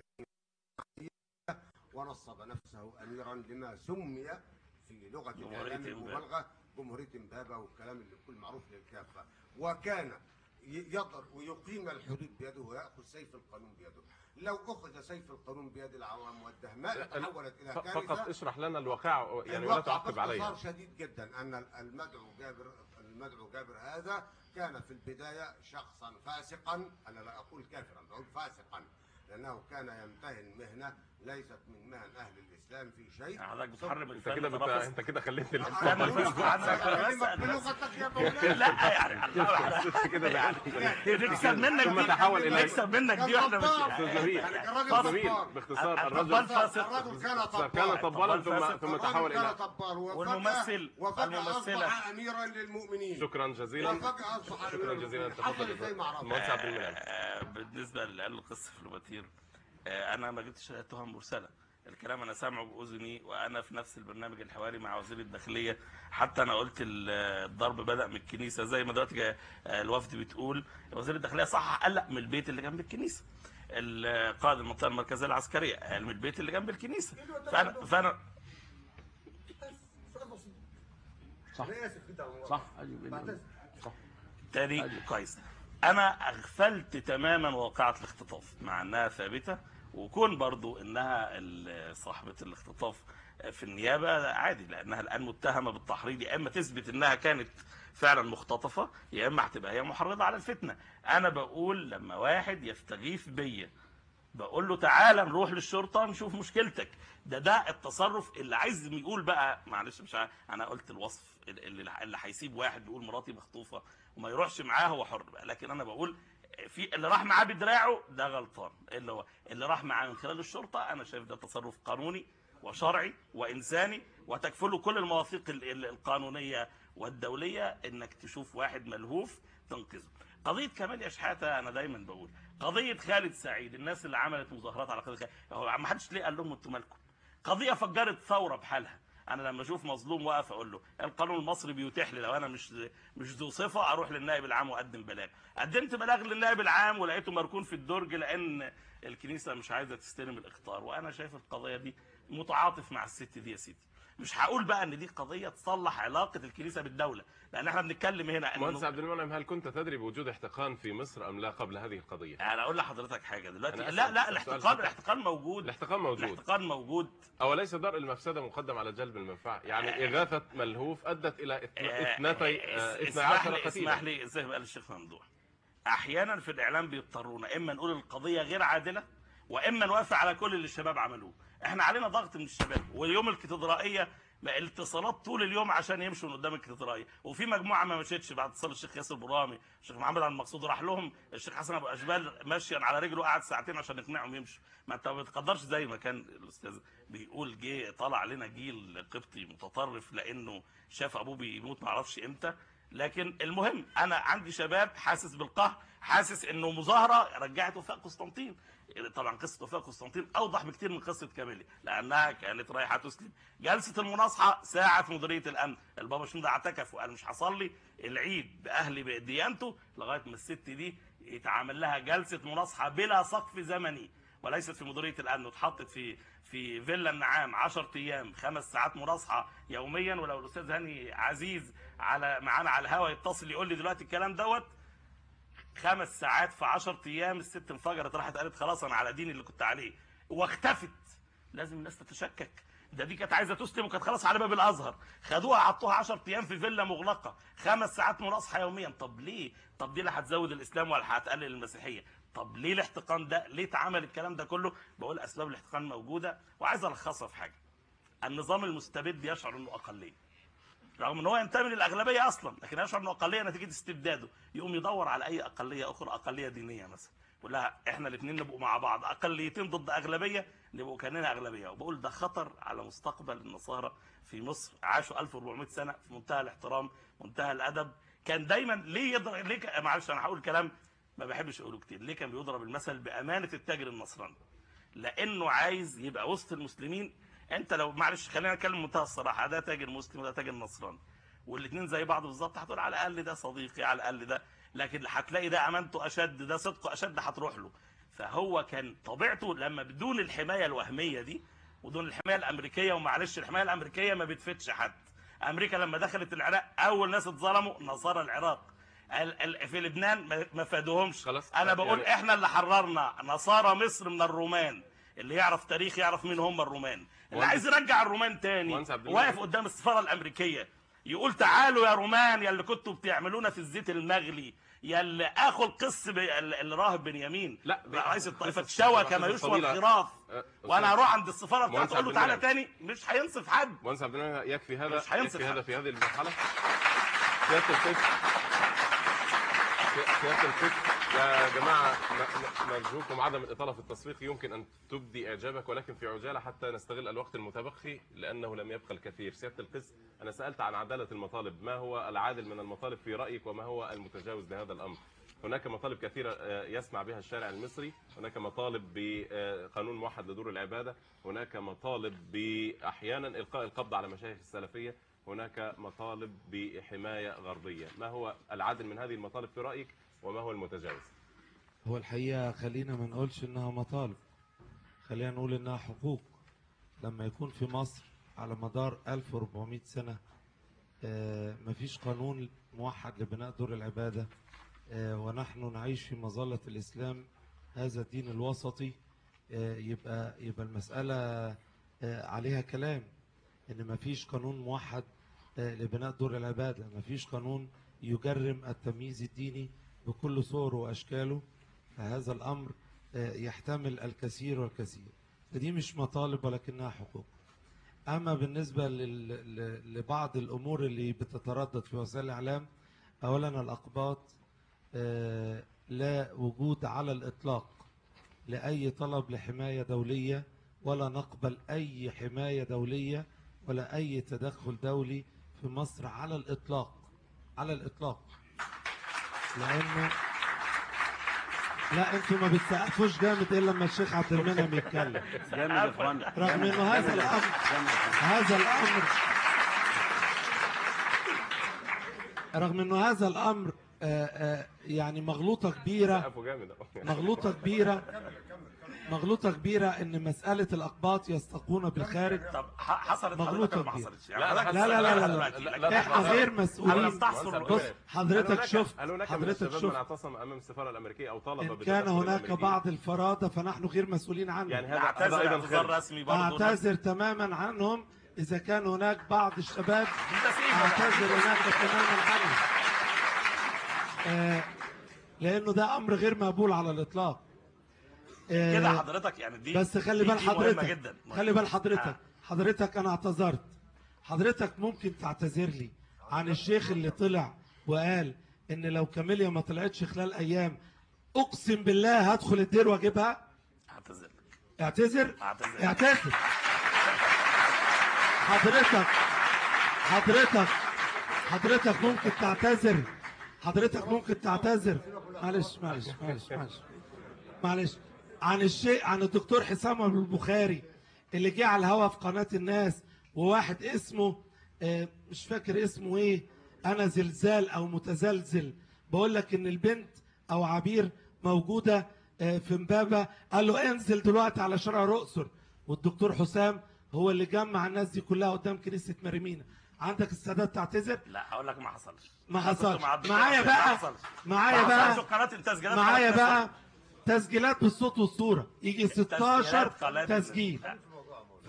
ونصب نفسه اميرا لما سمي في لغه جمهورية الاعلام إمبابة. المبالغه جمهوريه امبابه والكلام اللي كل معروف للكافه وكان ي- يضر ويقيم الحدود بيده وياخذ سيف القانون بيده لو اخذ سيف القانون بيد العوام والدهماء تحولت الى ف- كارثه فقط اشرح لنا الواقع يعني ولا الواقع تعقب عليها باختصار شديد جدا ان المدعو جابر المدعو جابر هذا كان في البدايه شخصا فاسقا انا لا اقول كافرا بقول فاسقا لانه كان يمتهن مهنه ليست من مهن اهل الاسلام في شيء يعني حضرتك بتحرم انت الفن كده بت... تنافس؟ انت كده خليت أنا الاسلام أنا أقول بسمع عنك، أنا أكلمك بسأل بس. بلغتك يا مولانا لا يعني كده يعني نكسب منك ثم دي تحول إلى- نكسب منك دي واحنا كان مش استاذ جميل يعني كان راجل استاذ جميل طبال. باختصار الطبال الرجل فاسق. الرجل كان طبال كان طبالا طبال ثم فاسق. ثم الرجل تحول كان الى طبال وفجأة- والممثل، وفجأة الممثلة. اصبح اميرا للمؤمنين شكرا جزيلا وفجأة اصبح شكرا أميراً جزيلا للمؤمنين. حصل تفضل ازاي ما اعرفش المهندس عبد المنعم آه، بالنسبه لعلم القصه في الوتير آه، انا ما جبتش تهم مرسله الكلام انا سامعه باذني وانا في نفس البرنامج الحواري مع وزير الداخليه حتى انا قلت ال- الضرب بدا من الكنيسه زي ما دلوقتي جا- آه، الوفد بتقول وزير الداخليه صح قال لا من البيت اللي جنب الكنيسه ال- قائد المنطقه المركزيه العسكريه قال من البيت اللي جنب الكنيسه فانا فانا صح انا اسف جدا والله. صح أجيب بعتذر. صح تاني كويس انا اغفلت تماما واقعة الاختطاف مع انها ثابتة وكون برضو انها ال- صاحبة الاختطاف في النيابة عادي لانها الان متهمة بالتحريض يا اما تثبت انها كانت فعلا مختطفة يا اما هتبقى هي محرضة على الفتنة انا بقول لما واحد يستغيث بيا بقول له تعالى نروح للشرطه نشوف مشكلتك ده ده التصرف اللي عايز يقول بقى معلش مش عارف انا قلت الوصف اللي اللي هيسيب واحد يقول مراتي مخطوفه وما يروحش معاه هو حر بقى لكن انا بقول في اللي راح معاه بدراعه ده غلطان اللي هو اللي راح معاه من خلال الشرطه انا شايف ده تصرف قانوني وشرعي وانساني وتكفله كل المواثيق ال- ال- القانونيه والدوليه انك تشوف واحد ملهوف تنقذه قضيه كمال يا شحاته انا دايما بقول قضيه خالد سعيد الناس اللي عملت مظاهرات على قضيه خالد هو ما حدش ليه قال لهم انتوا مالكم قضيه فجرت ثوره بحالها انا لما اشوف مظلوم واقف اقول له القانون المصري بيتيح لي لو انا مش مش ذو صفه اروح للنائب العام واقدم بلاغ قدمت بلاغ للنائب العام ولقيته مركون في الدرج لان الكنيسه مش عايزه تستلم الاخطار وانا شايف القضيه دي متعاطف مع الست دي يا سيدي مش هقول بقى ان دي قضيه تصلح علاقه الكنيسه بالدوله لان احنا بنتكلم هنا مهندس انه عبد المنعم هل كنت تدري بوجود احتقان في مصر ام لا قبل هذه القضيه؟ انا اقول لحضرتك حاجه دلوقتي أنا لا أسأل- لا أسأل الاحتقان سؤال الاحتقان موجود الاحتقان موجود الاحتقان موجود اوليس درء المفسده مقدم على جلب المنفعه؟ يعني اغاثه ملهوف ادت الى اثن- آه، اثنتي آه، آه، اثنى اسمح عشر لي قتيلا اسمح لي زي ما قال الشيخ ممدوح احيانا في الاعلام بيضطرونا اما نقول القضيه غير عادله واما نوافق على كل اللي الشباب عملوه احنا علينا ضغط من الشباب واليوم الكاتدرائيه بقى الاتصالات طول اليوم عشان يمشوا من قدام الكاتدرائيه وفي مجموعه ما مشيتش بعد اتصال الشيخ ياسر برامي الشيخ محمد عبد المقصود راح لهم الشيخ حسن ابو اشبال ماشيا على رجله قعد ساعتين عشان يقنعهم يمشوا ما انت ما بتقدرش زي ما كان الاستاذ بيقول جه طلع علينا جيل قبطي متطرف لانه شاف ابوه بيموت ما اعرفش امتى لكن المهم انا عندي شباب حاسس بالقهر حاسس انه مظاهره رجعت وفاء قسطنطين طبعا قصه وفاء قسطنطين اوضح بكتير من قصه كاميلي لانها كانت رايحه تسلم جلسه المناصحه ساعه في مديريه الامن البابا شنودة اعتكف وقال مش هصلي العيد باهلي بديانته لغايه ما الست دي يتعمل لها جلسه مناصحه بلا سقف زمني وليست في مديريه الامن واتحطت في في فيلا النعام 10 ايام خمس ساعات مناصحه يوميا ولو الاستاذ هاني عزيز على معانا على الهوا يتصل يقول لي دلوقتي الكلام دوت خمس ساعات في 10 ايام الست انفجرت راحت قالت خلاص انا على ديني اللي كنت عليه واختفت لازم الناس تتشكك ده دي كانت عايزه تسلم وكانت خلاص على باب الازهر خدوها حطوها 10 ايام في فيلا مغلقه خمس ساعات مناصحه يوميا طب ليه طب دي لا هتزود الاسلام ولا هتقلل المسيحيه طب ليه الاحتقان ده ليه اتعمل الكلام ده كله بقول اسباب الاحتقان موجوده وعايز الخصها في حاجه النظام المستبد يشعر انه اقليه رغم ان هو ينتمي للاغلبيه اصلا لكن يشعر انه اقليه نتيجه استبداده يقوم يدور على اي اقليه اخرى اقليه دينيه مثلا يقول لها احنا الاثنين نبقوا مع بعض اقليتين ضد اغلبيه نبقوا كاننا اغلبيه وبقول ده خطر على مستقبل النصارى في مصر عاشوا 1400 سنه في منتهى الاحترام منتهى الادب كان دايما ليه يضرب ليه ك... معلش انا هقول كلام ما بحبش اقوله كتير ليه كان بيضرب المثل بامانه التاجر النصراني لانه عايز يبقى وسط المسلمين انت لو معلش خلينا نتكلم بمنتهى الصراحه ده تاجر مسلم وده تاجر نصراني والاثنين زي بعض بالظبط هتقول على الاقل ده صديقي على الاقل ده لكن هتلاقي ده امانته اشد ده صدقه اشد هتروح له فهو كان طبيعته لما بدون الحمايه الوهميه دي ودون الحمايه الامريكيه ومعلش الحمايه الامريكيه ما بتفتش حد امريكا لما دخلت العراق اول ناس اتظلموا نصارى العراق ال- ال- في لبنان ما- ما فادوهمش خلاص. انا بقول يعني- احنا اللي حررنا نصارى مصر من الرومان اللي يعرف تاريخ يعرف مين هم الرومان اللي مهندس- عايز يرجع الرومان تاني مهندس عبد الله. واقف قدام السفاره الامريكيه يقول تعالوا يا رومان يا اللي كنتوا بتعملونا في الزيت المغلي يا اللي اخو القس ب... ال- الراهب بنيامين لا، رئيس قصة- الطائفه قصة- تشوى قصة كما يشوى طويلة. الخراف أه، وانا أستاذ- هروح عند السفاره مهندس بتاعته اقول له عبد تعالى المنعم. تاني مش هينصف حد مهندس عبد المنعم يكفي هذا مش هينصف يكفي حد. هذا في هذه المرحله سياده الفكر سي- سياده الفكر يا جماعه ن- ن- نرجوكم عدم الاطاله في التصفيق يمكن ان تبدي اعجابك ولكن في عجاله حتى نستغل الوقت المتبقي لانه لم يبقى الكثير سياده القس انا سالت عن عداله المطالب ما هو العادل من المطالب في رايك وما هو المتجاوز لهذا الامر هناك مطالب كثيرة آه، يسمع بها الشارع المصري هناك مطالب بقانون موحد لدور العبادة هناك مطالب بأحيانا إلقاء القبض على مشايخ السلفية هناك مطالب بحماية غربية ما هو العادل من هذه المطالب في رأيك وما هو المتجاوز هو الحقيقة خلينا ما نقولش إنها مطالب خلينا نقول إنها حقوق لما يكون في مصر على مدار 1400 سنة آه، مفيش قانون موحد لبناء دور العبادة آه، ونحن نعيش في مظلة الإسلام هذا الدين الوسطي آه، يبقى يبقى المسألة آه، عليها كلام إن مفيش قانون موحد آه، لبناء دور العبادة مفيش قانون يجرم التمييز الديني بكل صوره وأشكاله فهذا الأمر آه، يحتمل الكثير والكثير فدي مش مطالب ولكنها حقوق أما بالنسبة لل- ل- لبعض الأمور اللي بتتردد في وسائل الإعلام أولا الأقباط آه، لا وجود على الإطلاق لأي طلب لحماية دولية ولا نقبل أي حماية دولية ولا أي تدخل دولي في مصر على الإطلاق على الإطلاق لأنه لا انتوا ما بتسقفوش جامد الا لما الشيخ عبد المنعم يتكلم جامد يا اخوان رغم انه هذا الامر هذا الامر رغم انه هذا الامر آه، آه، يعني مغلوطه كبيره سقفوا جامد أهو. مغلوطه كبيره مغلوطه كبيره ان مساله الاقباط يستقون بالخارج طب ح- حصلت مغلوطة حضرتك ولا ما كبيرة. حصلتش لا، يعني لا، لا لا لا لا, دلوقتي، لا. لكن- احنا غير انا مسؤولين استحصر بص هل حضرتك هناك- شفت هل هناك من حضرتك الشباب من شفت اعتصم امام السفاره الامريكيه او طلب ان بتدخل كان هناك الأمريكيين؟ بعض الفرادة فنحن غير مسؤولين عنهم يعني هذا هذا نعتذر ايضا اعتذار خارج رسمي برضه اعتذر تماما عنهم اذا كان هناك بعض الشباب تسقيف. اعتذر هناك تماما عنهم آه، لانه ده امر غير مقبول على الاطلاق آه، كده حضرتك يعني دي بس خلي دي- بال دي مهمة حضرتك جدا خلي بال حضرتك آه. حضرتك انا اعتذرت حضرتك ممكن تعتذر لي عن الشيخ اللي طلع وقال ان لو كاميليا ما طلعتش خلال ايام اقسم بالله هدخل الدير واجيبها اعتذر لك اعتذر اعتذر اعتذر حضرتك حضرتك حضرتك ممكن تعتذر حضرتك ممكن تعتذر معلش معلش معلش معلش معلش عن الشيء عن الدكتور حسام ابو البخاري اللي جه على الهوا في قناة الناس وواحد اسمه آه، مش فاكر اسمه ايه انا زلزال او متزلزل بقول لك ان البنت او عبير موجودة آه، في امبابة قال له انزل دلوقتي على شارع الاقصر والدكتور حسام هو اللي جمع الناس دي كلها قدام كنيسة مريمينا عندك السادات تعتذر لا هقول لك ما حصلش ما أنا كنت حصلش مع الدكتور معايا حسين، بقى ما حصلش. معايا ما بقى حصلش قناه التسجيلات معايا قناة بقى تسجيلات بالصوت والصورة يجي 16 تسجيلات قناة- تسجيل لا.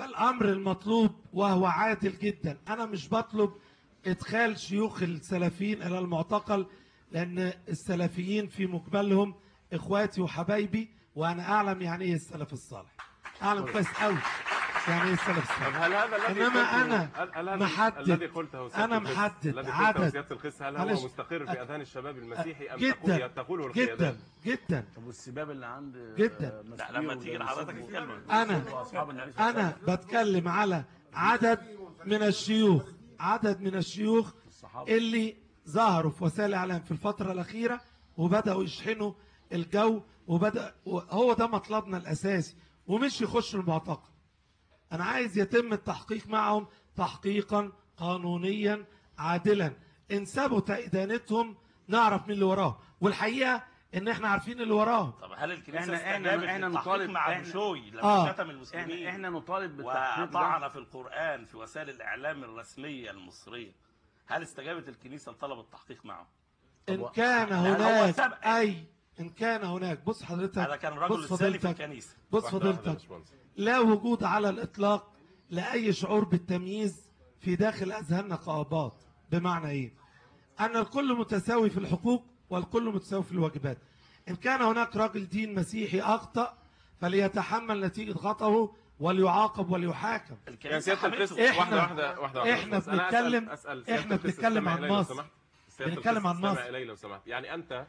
فالامر المطلوب وهو عادل جدا انا مش بطلب ادخال شيوخ السلفيين الى المعتقل لان السلفيين في مقبلهم اخواتي وحبايبي وانا اعلم يعني ايه السلف الصالح اعلم كويس قوي يعني ايه السلف طب الصالح هل هذا الذي إنما قلته- أنا هل- هل هذا محدد- الذي قلته سيادة أنا القس- محدد الذي قلته عدد. سيادة القس هل هو معلش. مستقر في اذهان الشباب المسيحي ام جدا تقول تقوله جدا القيادات؟ جدا طب والسباب اللي عند جدا. آه، لا مسؤولين لما تيجي ولا لحضرتك مسؤولين الكلمه انا واصحاب النبي صلى الله عليه انا بتكلم على عدد من الشيوخ عدد من الشيوخ الصحابة. اللي ظهروا في وسائل الاعلام في الفتره الاخيره وبداوا يشحنوا الجو وبدا هو ده مطلبنا الاساسي ومش يخشوا المعتقل انا عايز يتم التحقيق معهم تحقيقا قانونيا عادلا ان ثبت ادانتهم نعرف مين اللي وراهم والحقيقه ان احنا عارفين اللي وراهم طب هل الكنيسه إحنا- إحنا- استجابت إحنا للتحقيق نطالب- مع إحنا- بشوي لما آه. شتم احنا المسلمين احنا نطالب بالتحقيق ده وطعن في القرآن في وسائل الإعلام الرسمية المصرية هل استجابت الكنيسة لطلب التحقيق معه؟ ان هو- كان هو هناك سبق. اي ان كان هناك بص حضرتك هذا كان الرجل بص الثاني في فضيلتك الكنيسة بص واحدة واحدة يا فضيلتك باشمهندس. لا وجود على الإطلاق لأي شعور بالتمييز في داخل أذهاننا كآباط بمعنى إيه؟ أن الكل متساوي في الحقوق والكل متساوي في الواجبات إن كان هناك راجل دين مسيحي أخطأ فليتحمل نتيجة خطأه وليعاقب وليحاكم يا الكنيسة سيادة القس حمته إحنا- واحدة واحدة واحدة واحدة إحنا بس أنا أسأل- بنتكلم- أسأل سيادة إحنا القس بنتكلم استمع عن إلي لو مصر. سمحت. سيادة بنتكلم القس عن استمع مصر. إلي لو سمحت يعني أنت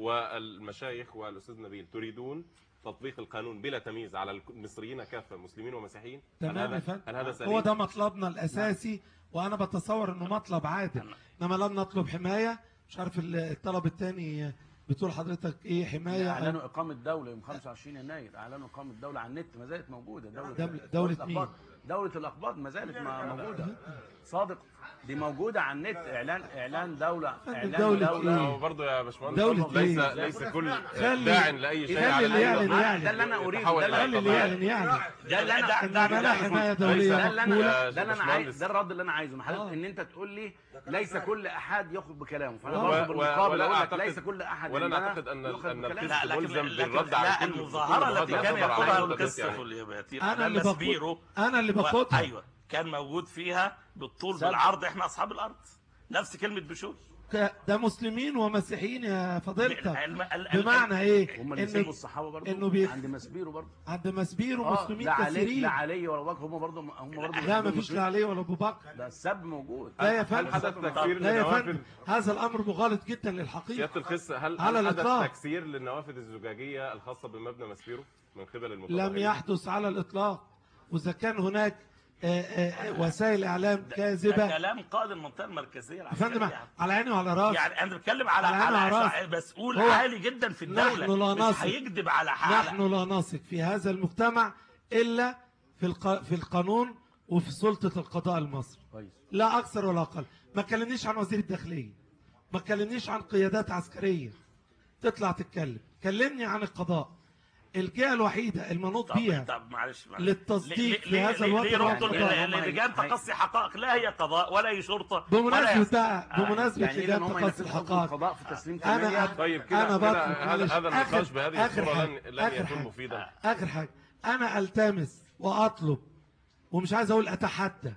والمشايخ والأستاذ نبيل تريدون تطبيق القانون بلا تمييز على المصريين كافة مسلمين ومسيحيين هل تمام يا هذا فندم هل هذا سليم؟ هو ده مطلبنا الأساسي وأنا بتصور إنه مطلب عادل إنما لم نطلب حماية مش عارف الطلب الثاني بتقول حضرتك إيه حماية اعلنوا اقامه دوله يوم 25 يناير اعلنوا اقامه دوله على النت ما زالت موجوده دوله دولة- دولة الأقباط. دوله الاقباط ما زالت ما- موجوده صادق دي موجوده على النت اعلان اعلان دوله اعلان دولة دوله, إيه؟ هو برضه يا باشمهندس دولة ليس إيه؟ ليس كل خلي- داع لأي شيء خلي على اللي أي يعلن وقت يعلن. ده اللي انا اريده يتحول ده إلى خلي اللي يعلن يعلن ده لا ده إنما ده لا ده حماية ليس- دولية ده اللي انا يا ده اللي انا باشمهندس. عايز ده الرد اللي انا عايزه من حضرتك آه. ان انت تقول لي ليس كل احد ياخذ بكلامه فانا و- برضه و- بالمقابل ولا اقول لك أعتقد- ليس كل احد ولا عندنا نعتقد أن يؤخذ أن بكلامه. القسط لا لكن ملزم لكن بالرد على لا كل المظاهرة كل التي هذا كان يعتبر يقودها على القس يعني. في الياباتير أنا اللي أمام بقود مسبيرو أنا اللي و- بقودها ايوه كان موجود فيها بالطول سبب. بالعرض احنا اصحاب الارض نفس كلمه بشوي ك- ده مسلمين ومسيحيين يا فضيلتك الم- ال- ال- بمعنى ايه هم اللي سموا ان الصحابه برضه إنه بي- عند مسبيرو برضه عند مسبير آه، ومسلمين لا علي كثيرين لا علي ولا ابو بكر هم برضه هم برضه لا ما فيش لا علي ولا ابو بكر ده السب موجود لا يا هل فندم حدث تكفير لا يا للنوافذ فندم هذا الامر مغالط جدا للحقيقه سيادة القس هل على هل حدث الإطلاق. تكسير للنوافذ الزجاجية الخاصة بمبنى مسبيرو من قبل المتظاهرين؟ لم يحدث على الاطلاق واذا كان هناك آه، آه، وسائل اعلام ده كاذبه كلام قائد المنطقه المركزيه يا فندم العسكريه على عيني وعلى راسي يعني انا بتكلم على على عيني على وعلى راسي. مسؤول هو- عالي جدا في الدوله نحن لا مش نثق. هيكذب على حاله نحن لا نثق في هذا المجتمع الا في الق... في القانون وفي سلطه القضاء المصري كويس لا اكثر ولا اقل ما كلمنيش عن وزير الداخليه ما كلمنيش عن قيادات عسكريه تطلع تتكلم كلمني عن القضاء الجهه الوحيده المنوط طب, بيها طب معلش معلش. للتصديق ليه- في ليه- هذا ليه- الوقت ليه هو ربطوا القضاء. ل- للجان هي- تقصي حقائق لا هي قضاء ولا هي شرطه ولا بمناسبه هي- بقى آه، بمناسبه يعني اذا لجان هم تقصي ينفذوا الحقائق القضاء في تسليم انا ثمانية طيب كده انا كده بطلب هذا معلش هذا النقاش آخر- بهذه آخر الصورة حاجة، لن لن آخر يكون حاجة. مفيدا اخر حاجه انا التمس واطلب ومش عايز اقول اتحدى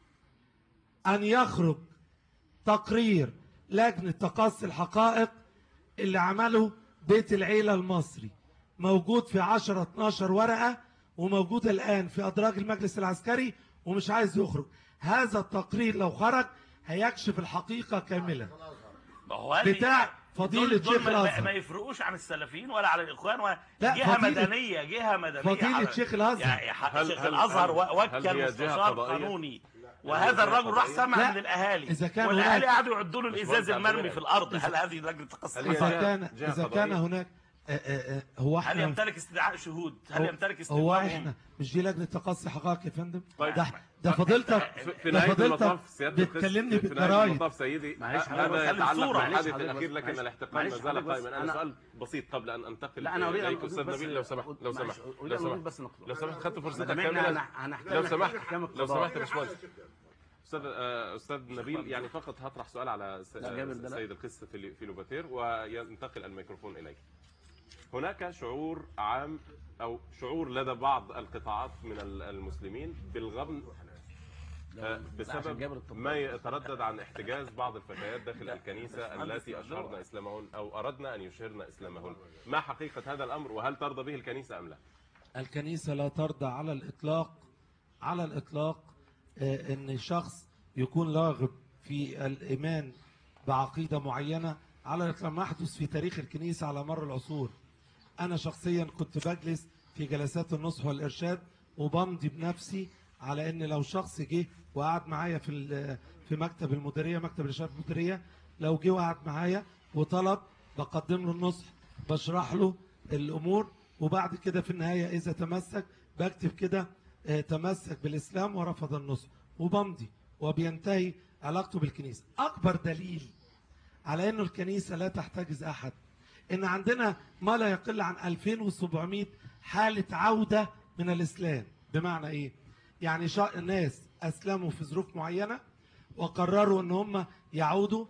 ان يخرج تقرير لجنه تقصي الحقائق اللي عمله بيت العيله المصري موجود في 10 12 ورقه وموجود الان في ادراج المجلس العسكري ومش عايز يخرج هذا التقرير لو خرج هيكشف الحقيقه كامله ما هو هل- بتاع فضيلة دول- دول شيخ ما- الأزهر. ما يفرقوش عن السلفيين ولا عن الاخوان ولا لا، جهه فضيلة- مدنيه جهه مدنيه فضيلة حضرتك. شيخ الأزهر. يعني ح- هل- شيخ هل- الازهر هل- و- هل وكل هي جهة مستشار قضائية؟ قانوني هل وهذا هي جهة الرجل راح قضائية؟ سمع لا، من الاهالي إذا كان والاهالي هناك- قعدوا يعدوا له الازاز باشمهندس المرمي عبد في الارض إذا- هل هذه لجنه تقصي هل هي اذا جهة- كان جهة اذا كان قضائية؟ هناك آه، آه، آه، هو هل احنا يمتلك استدعاء شهود هل هو- يمتلك هو استدعاء احنا مش دي لجنه تقصي حقائق يا فندم طيب. ده ده فضيلتك في- في ده نهاية فضيلتك المطاف سيادة القس- بتكلمني في نهاية بالجرايد المطاف سيدي معلش، هذا أنا بخلي يتعلق الصورة. بالحادث معلش، الأخير معلش، لكن الاحتقان ما معلش، زال حضرتك بس قائما أنا أنا- سؤال بسيط قبل أن أنتقل لا انا اريد إليك أن أستاذ أضيف بس- نبيل لو سمحت لو معلش، سمحت اريد لو ان اضيف سمحت بس نقطه لو سمحت خدت فرصتك ما دام إحنا كاملة هن- هنحترم لو سمحت احكام لو القضاء سمحت يا باشمهندس استاذ آه، استاذ نبيل يعني فقط هطرح سؤال على س- لا، جابر ده لا. سيد القس في في لوباتير وينتقل الميكروفون اليك هناك شعور عام او شعور لدى بعض القطاعات من ال- المسلمين بالغبن آه، عشان بسبب جابر الطباخ. ما يتردد عن احتجاز بعض الفتيات داخل الكنيسة التي أشهرن إسلامهن أو أردن أن يشهرن إسلامهن ما حقيقة هذا الأمر وهل ترضى به الكنيسة أم لا الكنيسة لا ترضى على الإطلاق على الإطلاق آه، أن شخص يكون راغب في الإيمان بعقيدة معينة على الإطلاق ما يحدث في تاريخ الكنيسة على مر العصور أنا شخصيا كنت بجلس في جلسات النصح والإرشاد وبمضي بنفسي على أن لو شخص جه وقعد معايا في ال- في مكتب المديرية مكتب الإرشاد المديرية لو جه وقعد معايا وطلب بقدم له النصح بشرح له الأمور وبعد كده في النهاية إذا تمسك بكتب كده آه، تمسك بالإسلام ورفض النصح وبمضي وبينتهي علاقته بالكنيسة أكبر دليل على أنه الكنيسة لا تحتجز أحد إن عندنا ما لا يقل عن 2700 حالة عودة من الإسلام بمعنى إيه؟ يعني شا... ناس أسلموا في ظروف معينة وقرروا أن هم يعودوا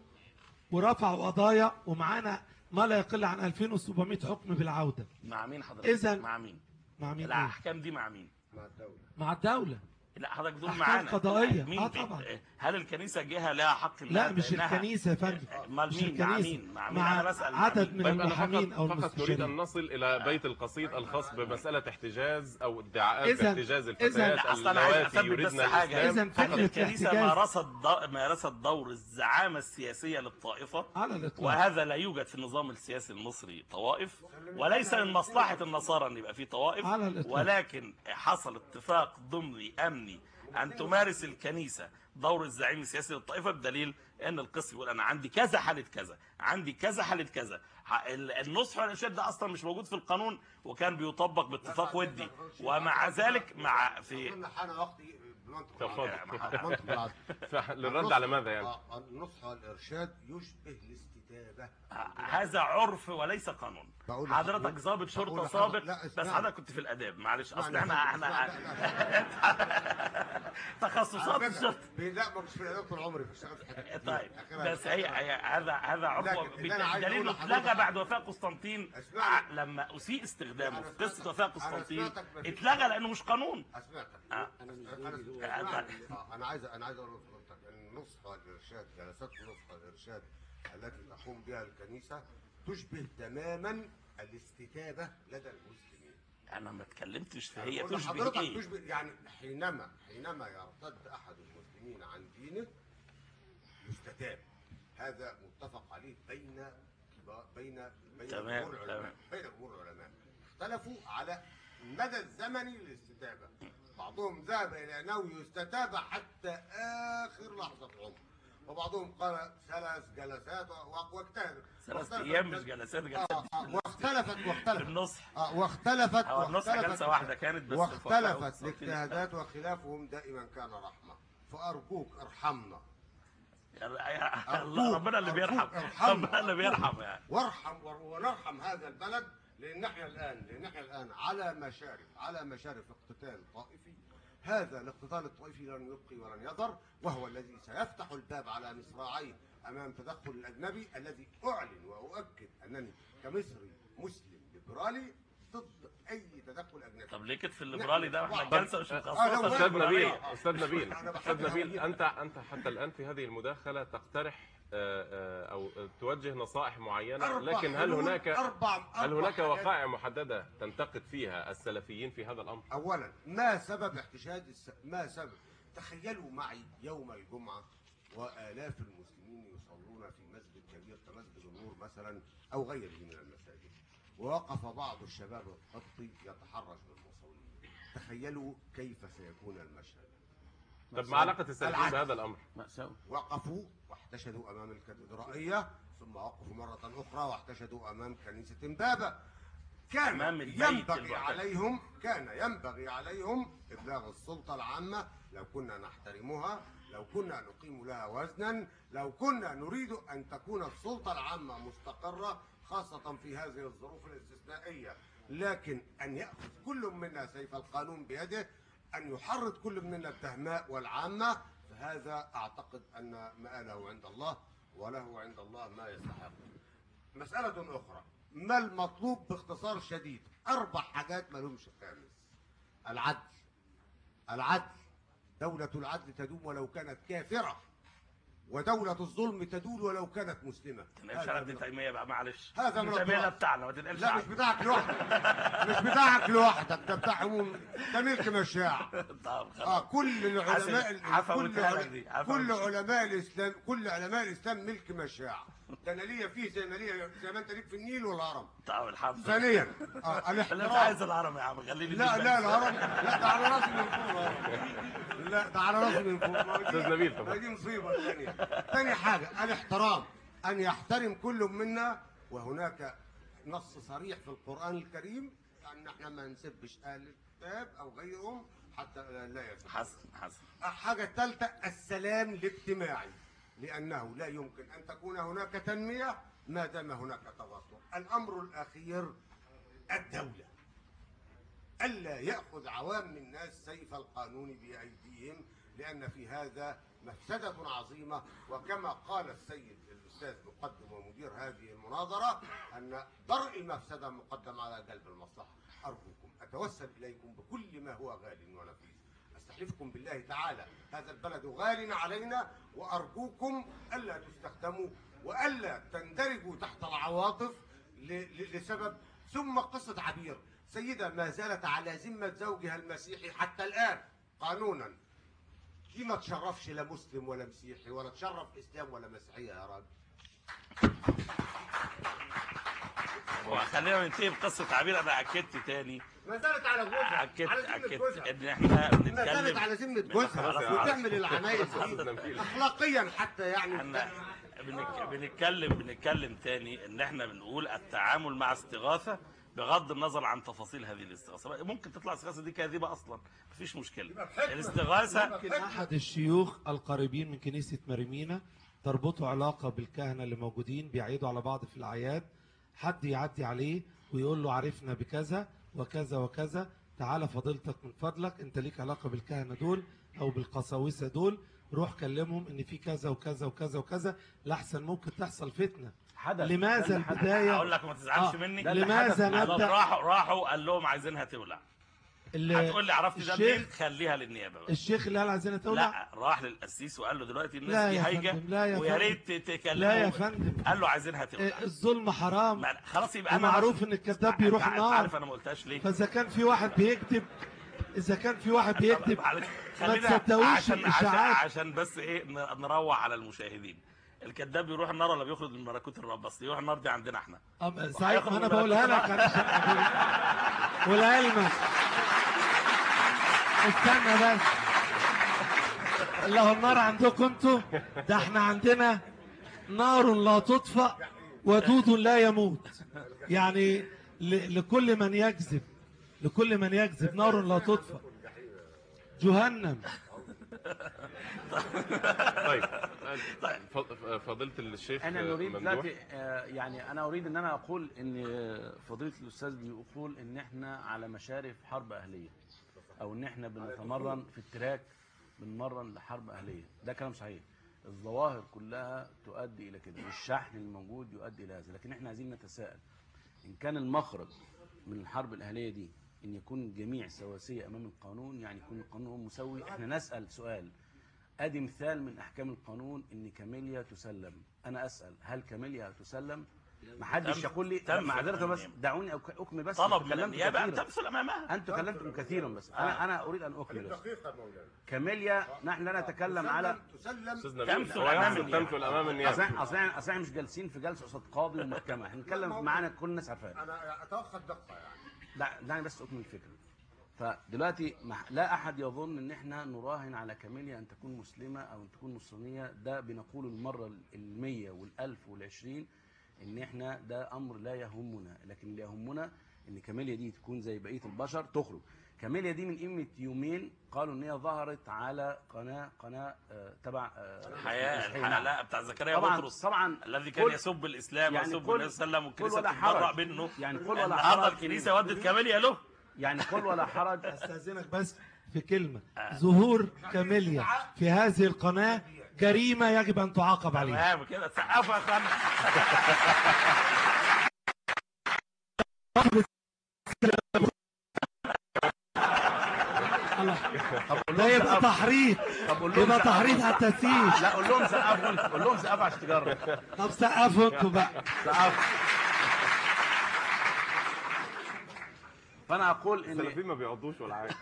ورفعوا قضايا ومعانا ما لا يقل عن 2700 حكم بالعودة مع مين حضرتك إذن- مع مين مع مين إيه؟ الاحكام دي مع مين مع الدولة مع الدولة لا حضرتك بتقول أحكام معانا قضائية. مين آه بي- طبعا. هل الكنيسه جهه لها حق لا إنها- مش إنها- الكنيسة يا فندم امال مش مين مع الكنيسة مين مع مين مع انا بسال عدد مين؟ من طيب أنا المحامين فقط, أو فقط نريد المستشارين أن نصل إلى بيت القصيد الخاص بمسألة احتجاز أو ادعاءات إذن- باحتجاز إذن- الفتيات لا اصل انا عايز اللواتي اثبت بس يريدن حاجه الإسلام إذن ان فكرة الكنيسه الاحتجاز- مارست دو- مارست دور الزعامه السياسيه للطائفه على الإطلاق وهذا لا يوجد في النظام السياسي المصري طوائف وليس من مصلحة النصارى أن يبقى في طوائف على الإطلاق. ولكن حصل اتفاق ضمني أمني أن تمارس الكنيسة دور الزعيم السياسي للطائفة بدليل أن القس يقول أنا عندي كذا حالة كذا عندي كذا حالة كذا ح- ال- النصح والإرشاد ده أصلا مش موجود في القانون وكان بيطبق باتفاق ودي ومع ذلك مع في أظن حان وقتي بمنطق تفضل. العدل. منطق العدل. للرد على ماذا يعني آه، النصح والإرشاد يشبه الاستتابة هذا عرف وليس قانون بقول حضرتك لحضرتك- ضابط شرطه بقول سابق لحضرتك- لا، بس اسمعني. حضرتك كنت في الاداب معلش اصل اسمعني احنا يا فندم، احنا تخصصات الشرطه لا ما مش في الاداب طول عمري في الشغل في حتة طيب أخيراً. بس هي هي- هذا هذا عرف لكن اللي أنا عايز دليل أقوله اتلغى لحضرتك- بعد وفاه قسطنطين اسمعني. ع- لما اسيء استخدامه أنا في قصه سمعتك- وفاه أنا قسطنطين سمعتك بس- اتلغى لانه مش قانون اسمعتك آه. انا آه. آه، انا عايز انا عايز اقول لحضرتك ان النصح والارشاد جلسات النصح والارشاد التي تقوم بها الكنيسه تشبه تماما الاستتابه لدى المسلمين انا ما اتكلمتش في يعني هي بقول تشبه لحضرتك ايه تشبه يعني حينما حينما يرتد احد المسلمين عن دينه يستتاب هذا متفق عليه بين كبار بين بين تمام، جمهور العلماء تمام. بين جمهور العلماء اختلفوا على المدى الزمني للاستتابه بعضهم ذهب الى انه يستتاب حتى اخر لحظه عمر وبعضهم قال ثلاث جلسات و- واجتهد ثلاث واختلفت- ايام مش جلسات جلسات آه، آه، واختلفت في واختلفت النصح آه، واختلفت هو النصح واختلفت- جلسه واحده كانت بس في وفاة واختلفت قسطنطين. الاجتهادات وخلافهم دائما كان رحمة فأرجوك ارحمنا يا- يا- الله ربنا اللي أرجوك بيرحم ارحمنا. ربنا اللي بيرحم يعني وارحم ونرحم هذا البلد لأن احنا الآن لأن احنا الآن على مشارف على مشارف اقتتال طائفي هذا الاقتتال الطائفي لن يبقي ولن يذر وهو الذي سيفتح الباب على مصراعيه أمام تدخل الأجنبي الذي أعلن وأؤكد أنني كمصري مسلم ليبرالي ضد أي تدخل أجنبي طب ليه كده في الليبرالي ده واحنا طب- الجلسه مش آه، مخصصه لو- استاذ للليبرالية. نبيل استاذ نبيل أنا استاذ بحبها نبيل جداً. انت انت حتى الان في هذه المداخله تقترح آه، آه، او توجه نصائح معينه أربع لكن هل حلول، هناك أربع هل أربع هناك حاجات. وقائع محدده تنتقد فيها السلفيين في هذا الامر؟ اولا ما سبب احتشاد الس... ما سبب تخيلوا معي يوم الجمعه والاف المسلمين يصلون في مسجد كبير كمسجد النور مثلا او غيره من المساجد ووقف بعض الشباب القبطي يتحرش بالمصلين تخيلوا كيف سيكون المشهد طب ما علاقه السلفيين العكس. بهذا الامر؟ مأساوي وقفوا واحتشدوا امام الكاتدرائيه ثم وقفوا مره اخرى واحتشدوا امام كنيسه امبابه كان أمام البيت ينبغي المعتاد. عليهم كان ينبغي عليهم ابلاغ السلطه العامه لو كنا نحترمها لو كنا نقيم لها وزنا لو كنا نريد ان تكون السلطه العامه مستقره خاصه في هذه الظروف الاستثنائيه لكن ان ياخذ كل منا سيف القانون بيده ان يحرض كل منا التهماء والعامه فهذا اعتقد ان مآله عند الله وله عند الله ما يستحق مساله اخرى ما المطلوب باختصار شديد اربع حاجات ما لهمش خامس العدل العدل دولة العدل تدوم ولو كانت كافرة ودولة الظلم تدول ولو كانت مسلمة ما تنقلش على ابن تيميه بقى معلش هذا من ابن تيميه ده التراث. بتاعنا ما تنقلش لا مش عنه. بتاعك لوحدك مش بتاعك لوحدك ده بتاع عموم ده ملك مشاع طب خلاص. اه كل العلماء حسن، عفا كل وتهالك عل- دي، عفا كل وتهالك. علماء الاسلام كل علماء الاسلام ملك مشاع ده انا ليا فيه زي ما ليا زي ما انت ليك في النيل والهرم طب الحمد لله ثانيا اه لا انت الاحترام عايز الهرم يا عم خليني لا في لا البيت. الهرم لا ده على راسي من فوق الهرم. لا ده على راسي من فوق ما هو دي- أستاذ نبيل طبعا. ما دي مصيبه ثانيه ثاني حاجه الاحترام ان يحترم كل منا وهناك نص صريح في القران الكريم ان احنا ما نسبش اهل الكتاب او غيرهم حتى لا يسب حسن حسن الحاجة الثالثة السلام الاجتماعي لأنه لا يمكن أن تكون هناك تنمية ما دام هناك توتر الأمر الأخير الدولة ألا يأخذ عوام الناس سيف القانون بأيديهم لأن في هذا مفسدة عظيمة وكما قال السيد الأستاذ مقدم ومدير هذه المناظرة أن درء المفسدة مقدم على جلب المصلحة أرجوكم أتوسل إليكم بكل ما هو غال ونفيس أستحلفكم بالله تعالى هذا البلد غال علينا وأرجوكم ألا تستخدموا وألا تندرجوا تحت العواطف ل- ل- لسبب ثم قصة عبير سيدة ما زالت على ذمة زوجها المسيحي حتى الآن قانونا دي ما تشرفش لا مسلم ولا مسيحي ولا تشرف اسلام ولا مسيحيه يا راجل وخلينا ننتهي بقصه عبير انا اكدت تاني ما زالت على جوزها اكدت على ذمة اكدت جوزها. ان احنا ما زالت بنتكلم على ذمه خلاص جوزها يا عم. وتعمل العمايل أستاذ دي نبيل. اخلاقيا حتى يعني احنا بنك- بنتكلم بنتكلم تاني ان احنا بنقول التعامل مع استغاثه بغض النظر عن تفاصيل هذه الاستغاثه ممكن تطلع الاستغاثه دي كاذبه اصلا مفيش مشكله الاستغاثه يمكن احد الشيوخ القريبين من كنيسه مريمينا تربطه علاقه بالكهنه اللي موجودين بيعيدوا على بعض في الاعياد حد يعدي عليه ويقول له عرفنا بكذا وكذا وكذا تعالى فضيلتك من فضلك انت ليك علاقه بالكهنه دول او بالقساوسه دول روح كلمهم ان في كذا وكذا وكذا وكذا لاحسن ممكن تحصل فتنه حدث لماذا ده اللي حدث. البدايه اقول لك ما تزعلش آه، مني ده اللي لماذا حدث. قالوا نبدا راحوا راحوا قال لهم عايزينها تولع اللي- هتقول لي عرفت ده الشيخ منين خليها للنيابه بقى. الشيخ اللي قال عايزينها تولع لا راح للقسيس وقال له دلوقتي الناس لا دي يا هايجه فندم، لا يا ويا فندم. ريت تكلموا لا يا فندم. قال له عايزينها تولع آه، الظلم حرام ما- خلاص يبقى انا ومعروف بس- ان الكذاب بيروح أنت النار. عارف انا ما قلتهاش ليه فاذا كان في واحد بيكذب اذا كان في واحد بيكذب معلش، ما خلينا تصدقوش عشان عشان, الاشاعات عشان بس ايه ن- نروح على المشاهدين الكذاب بيروح النار ولا بيخرج من ملكوت الرب اصل يروح النار دي عندنا احنا أم- صحيح وهياخد ما انا من بقولها لك ملكوت أنا ولعلمك استنى بس الله النار عندكم انتوا ده احنا عندنا نار لا تطفأ ودود لا يموت يعني ل- لكل من يكذب لكل من يكذب نار لا تطفأ جهنم طيب ف- فضيلة الشيخ انا نريد ممدوح دلوقتي آه، يعني انا اريد ان انا اقول ان آه، فضيله الاستاذ بيقول ان احنا على مشارف حرب اهليه او ان احنا بنتمرن في التراك بنمرن لحرب اهليه ده كلام صحيح الظواهر كلها تؤدي الى كده والشحن الموجود يؤدي الى هذا لكن احنا عايزين نتساءل ان كان المخرج من الحرب الاهليه دي ان يكون الجميع سواسيه امام القانون يعني يكون القانون مسوي احنا نسال سؤال ادي مثال من احكام القانون ان كاميليا تسلم انا اسال هل كاميليا تسلم ما حدش تم- يقول لي تم معذره في بس النيابة. دعوني أك- اكمل بس طلب أنتوا من تكلمتوا النيابه ان كثيراً. تمثل امامها انتوا تكلمتم كثيرا بس انا انا اريد ان اكمل بس دقيقه مولانا كاميليا نحن لا نتكلم على تسلم استاذ نبيل تمثل هو أمام يقصد النيابة. تمثل امام اصل النيابه احنا اصل احنا- أصل احنا مش جالسين في جلسه قصاد قاضي ومحكمه احنا بنتكلم معانا كل الناس عارفاها انا اتوخى الدقه يعني لا دعني بس اكمل الفكره فدلوقتي ما- لا احد يظن ان احنا نراهن على كاميليا ان تكون مسلمه او ان تكون نصرانيه ده بنقول المره المية والالف والعشرين ان احنا ده امر لا يهمنا لكن اللي يهمنا ان كاميليا دي تكون زي بقيه البشر تخرج كاميليا دي من قيمه يومين قالوا ان هي ظهرت على قناه قناه آه، تبع آه، الحياه مسيحية. الحلقه بتاع زكريا طبعا بطرس طبعا الذي كان كل- يسب الاسلام يعني ويسب كل- النبي صلى الله عليه وسلم كل والكنيسه ولا بتتبرأ حرج. منه يعني كل ولا النهارده حرج. الكنيسه ودت كاميليا له يعني قل ولا حرج استاذنك بس في كلمه ظهور كاميليا في هذه القناه جريمه يجب ان تعاقب عليها تمام كده سقفوا يا اخوانا ده يبقى تحريض طب قول لهم يبقى سقفوا. تحريض على التسييس لا قول لهم سقفوا انت قول لهم سقفوا عشان تجرب طب سقفوا انتوا بقى سقفوا فانا اقول ان السلفيين ما بيعضوش ولا حاجه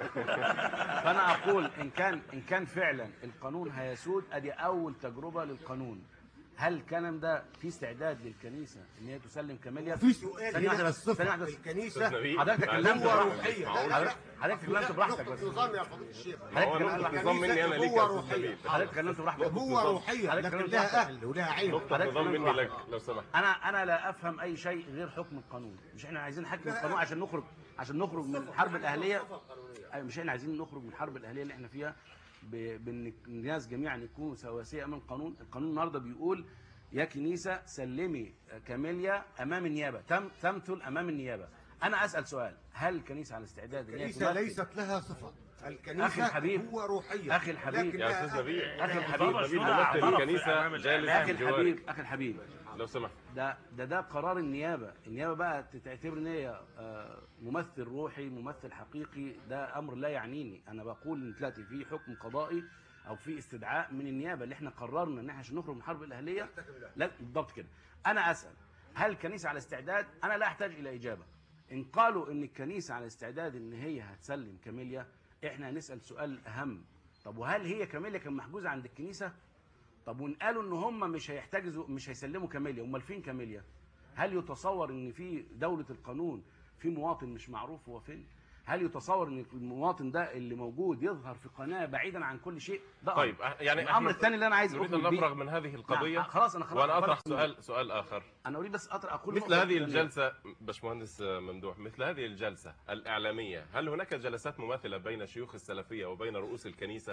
فانا اقول ان كان ان كان فعلا القانون هيسود ادي اول تجربه للقانون هل الكلام ده في استعداد للكنيسه ان هي تسلم كاميليا في سؤال ثانية واحدة هنا بس، ثانية واحدة بس. الكنيسه حضرتك تكلمت هو براحتك. روحيه حضرتك حضرتك تكلمت براحتك بس نظام يا فضيله الشيخ هو حضرتك نقطة تكلمت- نظام مني انا ليك يا هو استاذ روحية. نبيل حضرتك تكلمت براحتك هو روحيه حضرتك لكن كلمت لها براحتك. اهل ولها عين نقطة حضرتك نظام كلمت مني براحتك. لك لو سمحت انا انا لا افهم اي شيء غير حكم القانون مش احنا عايزين حكم القانون عشان نخرج عشان نخرج من الحرب الاهليه أيوة، مش احنا عايزين نخرج من الحرب الاهليه اللي احنا فيها ب- بان الناس جميعا يكونوا سواسيه امام القانون القانون النهارده بيقول يا كنيسه سلمي كاميليا امام النيابه تم تمثل امام النيابه انا اسال سؤال هل الكنيسه على استعداد ان هي الكنيسه تمثل ليست لها صفه الكنيسه أخي الحبيب. هو روحيه أخي الحبيب. لكن يا لها استاذ أهل. نبيل اخي الحبيب طبعا نبيل شو ممثل اعترف الكنيسة بأمام جالس اخي في جوارك الحبيب اخي الحبيب لو سمحت ده ده ده قرار النيابه النيابه بقى تعتبر ان هي آه، ممثل روحي ممثل حقيقي ده امر لا يعنيني انا بقول ان دلوقتي في حكم قضائي او في استدعاء من النيابه اللي احنا قررنا ان احنا عشان نخرج من الحرب الاهليه لا بالضبط كده انا اسال هل الكنيسه على استعداد انا لا احتاج الى اجابه ان قالوا ان الكنيسه على استعداد ان هي هتسلم كاميليا احنا هنسال سؤال اهم طب وهل هي كاميليا كان محجوزه عند الكنيسه طب وان قالوا ان هم مش هيحتجزوا مش هيسلموا كاميليا امال فين كاميليا هل يتصور ان في دوله القانون في مواطن مش معروف هو فين هل يتصور ان المواطن ده اللي موجود يظهر في قناه بعيدا عن كل شيء ده طيب أمر. أه، يعني الامر إحنا الثاني اللي انا عايز نريد اخرج ان بيه نفرغ من هذه القضية نعم، خلاص انا خلاص وانا اطرح خلاص. سؤال سؤال اخر انا اريد بس أطرح اقول مثل نقطة هذه ثانية. الجلسة باشمهندس ممدوح مثل هذه الجلسة الإعلامية هل هناك جلسات مماثلة بين شيوخ السلفية وبين رؤوس الكنيسة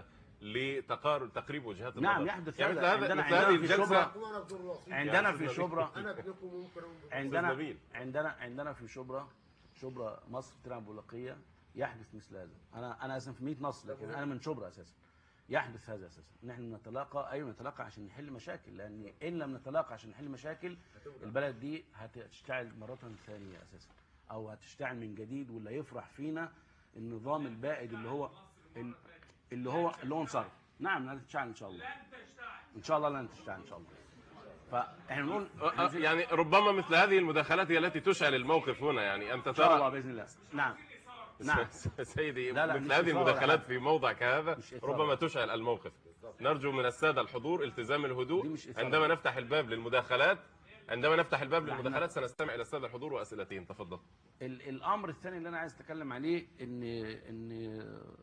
لتقارب تقريب وجهات النظر نعم، يحدث يعني هذا. مثل هذا عندنا- مثل هذه عندنا في الجلسة شبرا- وانا بدون وصية. عندنا أستاذ في نبيل. شبرا انا ابنكم ممكن عندنا نبيل. عندنا عندنا في شبرا شبرا مصر تلعب بولقيه يحدث مثل هذا انا انا اساسا في 100 نصر لكن انا من شبرا اساسا يحدث هذا اساسا نحن نتلاقى ايوه نتلاقى عشان نحل مشاكل لان ان لم نتلاقى عشان نحل مشاكل البلد دي هتشتعل مره ثانيه اساسا او هتشتعل من جديد واللي يفرح فينا النظام البائد اللي هو اللي هو اللي هو انصرف نعم هتشتعل ان شاء الله ان شاء الله لن تشتعل ان شاء الله فاحنا بنقول أه، يعني ربما مثل هذه المداخلات هي التي تشعل الموقف هنا يعني أنت ان شاء الله ترى باذن الله نعم نعم سيدي لا، لا، مثل مش هذه إثارة المداخلات ولا في موضع كهذا مش إثارة. ربما تشعل الموقف نرجو من السادة الحضور التزام دي الهدوء مش إثارة. عندما نفتح الباب للمداخلات عندما نفتح الباب لا، للمداخلات سنستمع إلى السادة الحضور وأسئلتهم تفضل ال- الامر الثاني اللي انا عايز اتكلم عليه ان ان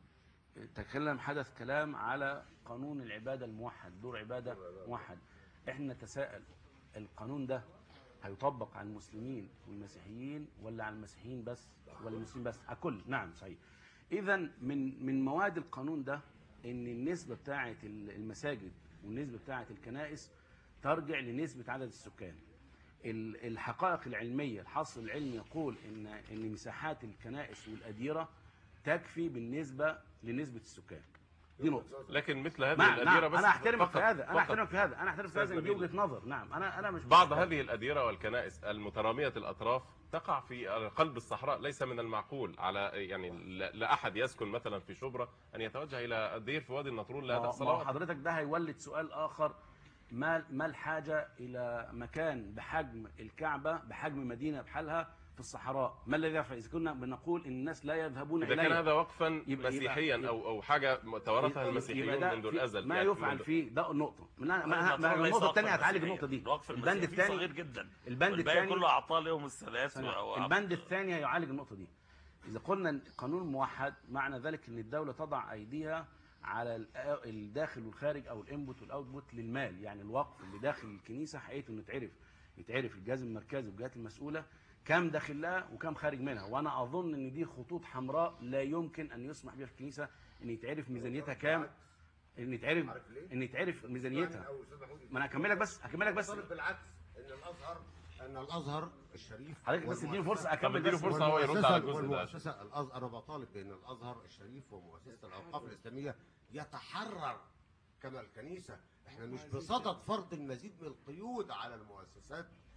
تكلم حدث كلام على قانون العباده الموحد دور عباده موحد احنا نتساءل القانون ده هيطبق على المسلمين والمسيحيين ولا على المسيحيين بس ولا المسلمين بس على الكل نعم صحيح اذا من من مواد القانون ده ان النسبه بتاعه المساجد والنسبه بتاعه الكنائس ترجع لنسبه عدد السكان ال- الحقائق العلميه الحصر العلمي يقول ان ان مساحات الكنائس والاديره تكفي بالنسبه لنسبه السكان دي نقطه لكن مثل هذه نعم الأديرة نعم بس انا احترمك فقط- في هذا انا فقط احترمك في هذا انا احترمك في هذا أستاذ إن دي نبيل. وجهه نظر نعم انا انا مش بعض هذه الأديرة والكنائس المترامية الأطراف تقع في قلب الصحراء ليس من المعقول على يعني لا لا أحد يسكن مثلا في شبرا أن يتوجه إلى الدير في وادي النطرون لأداء ما هو الصلوات حضرتك ده هيولد سؤال اخر ما ما الحاجه الى مكان بحجم الكعبه بحجم مدينه بحالها في الصحراء ما الذي يفعل اذا كنا بنقول ان الناس لا يذهبون إذا اليه كان هذا وقفا يبقى- مسيحيا يبقى- أو أو حاجة توارثها يبقى المسيحيون ده منذ في- الأزل ما يعني يفعل منذ- فيه ده النقطه من ما ما النطرون ليس النقطه الثانيه وقف هتعالج المسيحية. النقطه دي الوقف البند المسيحي فيه الثاني صغير جدا البند والباقي الثاني كله اعطاه لهم الثلاث ثانية. و- البند الثاني هيعالج النقطة دي إذا قلنا إن قانون موحد معنى ذلك أن الدولة تضع أيديها على ال- الداخل والخارج أو الانبوت والأوتبوت للمال يعني الوقف اللي داخل الكنيسة حقيقته إنه يتعرف يتعرف الجهاز المركزي والجهات المسؤولة كم داخل لها وكم خارج منها وأنا أظن إن دي خطوط حمراء لا يمكن أن يسمح بها في الكنيسة إن يتعرف ميزانيتها كام إن يتعرف عارف ليه؟ إن يتعرف ميزانيتها أو أستاذ محمود ما أنا هكملك بس هكملك بس طالب بالعكس ان الازهر ان الازهر الشريف حضرتك بس اديني فرصة طب أكمل اديله بس فرصة هو يرد على الجزء ده والمؤسسة الازهر انا بطالب بان الازهر الشريف ومؤسسه الاوقاف الاسلاميه يتحرر كما الكنيسه احنا مش بصدد فرض المزيد من القيود على المؤسسات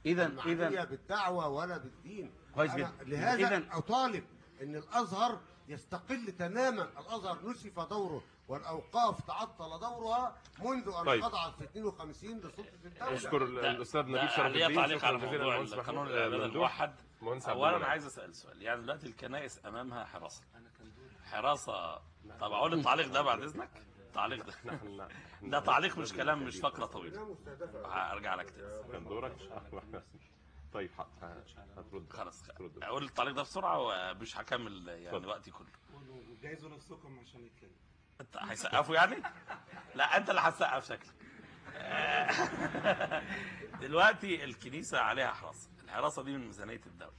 إذا معنية إذا بالدعوة ولا بالدين كويس أنا جدا. لهذا إذا- أطالب أن الأزهر يستقل تماما الأزهر نسف دوره والأوقاف تعطل دورها منذ أن طيب. خضعت في 52 لسلطة الدولة اشكر ده- الاستاذ ده نبيل شرف عليه الدين تعليق شكرا على جزيلا موضوع المهندس قانون محمود العباده ممدوح الموحد مهندس عبد اولا المنعم. عايز اسال سؤال يعني دلوقتي الكنائس امامها حراسه حراسه طب اقول التعليق ده بعد اذنك التعليق ده نحن- ده تعليق مش كلام مش فقره طويله هرجع لك تاني كان دورك طيب حق هترد خلاص هترد اقول التعليق ده بسرعه ومش هكمل يعني اتفضل. وقتي كله جايزوا نفسكم عشان يتكلم انت هيسقفوا يعني؟ لا انت اللي هتسقف شكلك. دلوقتي الكنيسه عليها حراسه، الحراسه دي من ميزانيه الدوله.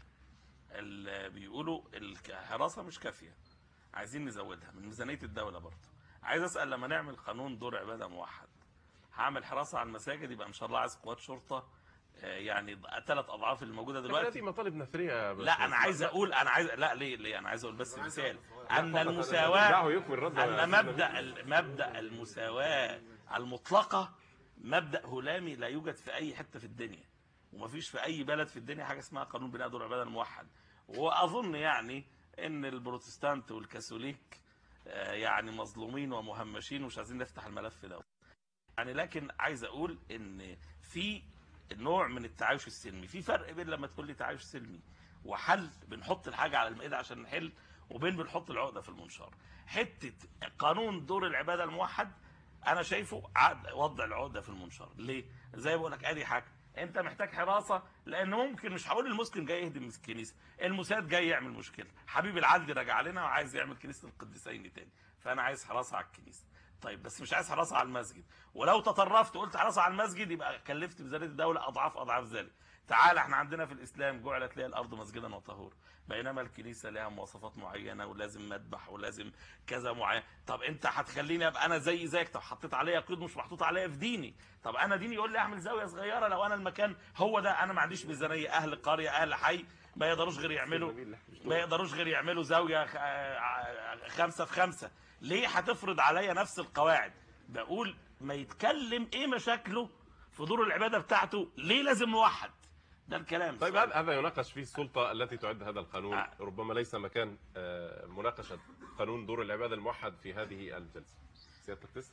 اللي بيقولوا الحراسه مش كافيه. عايزين نزودها من ميزانيه الدوله برضه. عايز اسال لما نعمل قانون دور عباده موحد هعمل حراسه على المساجد يبقى ان شاء الله عايز قوات شرطه آه، يعني ثلاث اضعاف اللي موجوده هذه دلوقتي مطالب نثريه يا باشا. لا انا عايز اقول انا عايز لا ليه ليه انا عايز اقول بس مثال ان المساواه دعه يكمل رده يا أن أستاذ مبدأ مبدأ المساواة المطلقة مبدأ هلامي لا يوجد في أي حتة في الدنيا ومفيش في أي بلد في الدنيا حاجة اسمها قانون بناء دور العبادة الموحد وأظن يعني إن البروتستانت والكاثوليك آه، يعني مظلومين ومهمشين ومش عايزين نفتح الملف ده يعني لكن عايز أقول إن في نوع من التعايش السلمي في فرق بين لما تقول لي تعايش سلمي وحل بنحط الحاجة على المائدة عشان نحل وبين بنحط العقدة في المنشار حتة قانون دور العبادة الموحد انا شايفه عقد وضع العقدة في المنشار ليه زي ما بقول لك ادي حاجة انت محتاج حراسة لان ممكن مش هقول المسلم جاي يهدم الكنيسة الموساد جاي يعمل مشكلة حبيب العدل راجع لنا وعايز يعمل كنيسة القديسين تاني فانا عايز حراسة على الكنيسة طيب بس مش عايز حراسة على المسجد ولو تطرفت وقلت حراسة على المسجد يبقى كلفت ميزانية الدولة اضعاف اضعاف ذلك تعال احنا عندنا في الاسلام جعلت لي الارض مسجدا وطهورا بينما الكنيسه لها مواصفات معينه ولازم مذبح ولازم كذا معين طب انت هتخليني ابقى انا زي زيك طب حطيت عليا قيد مش محطوط عليا في ديني طب انا ديني يقول لي اعمل زاويه صغيره لو انا المكان هو ده انا ما عنديش ميزانيه اهل قريه اهل حي ما يقدروش غير يعملوا ما يقدروش غير يعملوا زاويه خ- آه، خمسة في خمسة ليه هتفرض عليا نفس القواعد بقول ما يتكلم ايه مشاكله في دور العباده بتاعته ليه لازم موحد ده الكلام طيب هذا هذا يناقش فيه السلطة التي تعد هذا القانون آه. ربما ليس مكان آه، مناقشة قانون دور العبادة الموحد في هذه الجلسة سيادتك تسأل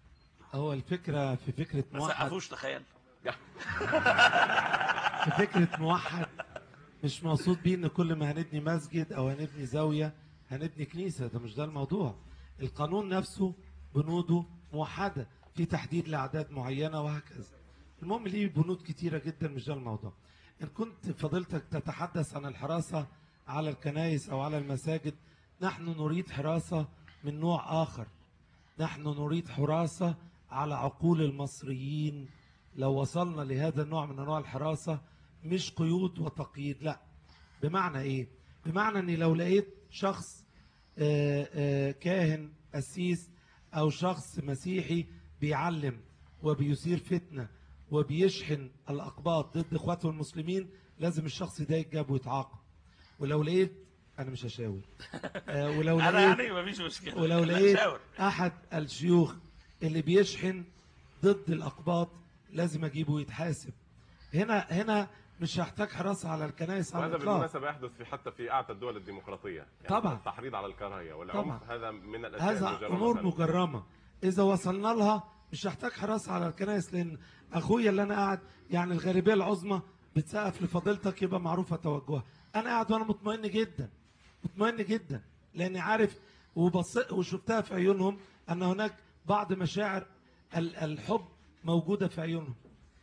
هو الفكرة في فكرة ما موحد سقفوش تخيل في فكرة موحد مش مقصود بيه ان كل ما هنبني مسجد او هنبني زاوية هنبني كنيسة ده مش ده الموضوع القانون نفسه بنوده موحدة في تحديد لأعداد معينة وهكذا المهم ليه بنود كتيرة جدا مش ده الموضوع إن كنت فضلتك تتحدث عن الحراسة على الكنائس أو على المساجد نحن نريد حراسة من نوع آخر نحن نريد حراسة على عقول المصريين لو وصلنا لهذا النوع من أنواع الحراسة مش قيود وتقييد لا بمعنى إيه؟ بمعنى أني لو لقيت شخص آه، آه، كاهن قسيس أو شخص مسيحي بيعلم وبيثير فتنة وبيشحن الأقباط ضد إخواته المسلمين لازم الشخص ده يتجاب ويتعاقب ولو لقيت أنا مش هشاور آه، ولو انا لقيت يعني مفيش مشكله ولو أنا لقيت شاور. احد الشيوخ اللي بيشحن ضد الاقباط لازم اجيبه يتحاسب هنا هنا مش هحتاج حراسه على الكنائس على وهذا الاطلاق بالمناسبة يحدث في حتى في أعتى الدول الديمقراطية يعني طبعاً. التحريض على الكراهية والعنف طبعاً. هذا من الأشياء هذا المجرمة امور فعلاً. مجرمه اذا وصلنا لها مش هحتاج حراسه على الكنائس لان اخويا اللي انا قاعد يعني الغالبيه العظمى بتسقف لفضيلتك يبقى معروفه توجهها انا قاعد وانا مطمئن جدا مطمئن جدا لاني عارف وبص وشفتها في عيونهم ان هناك بعض مشاعر ال- الحب موجوده في عيونهم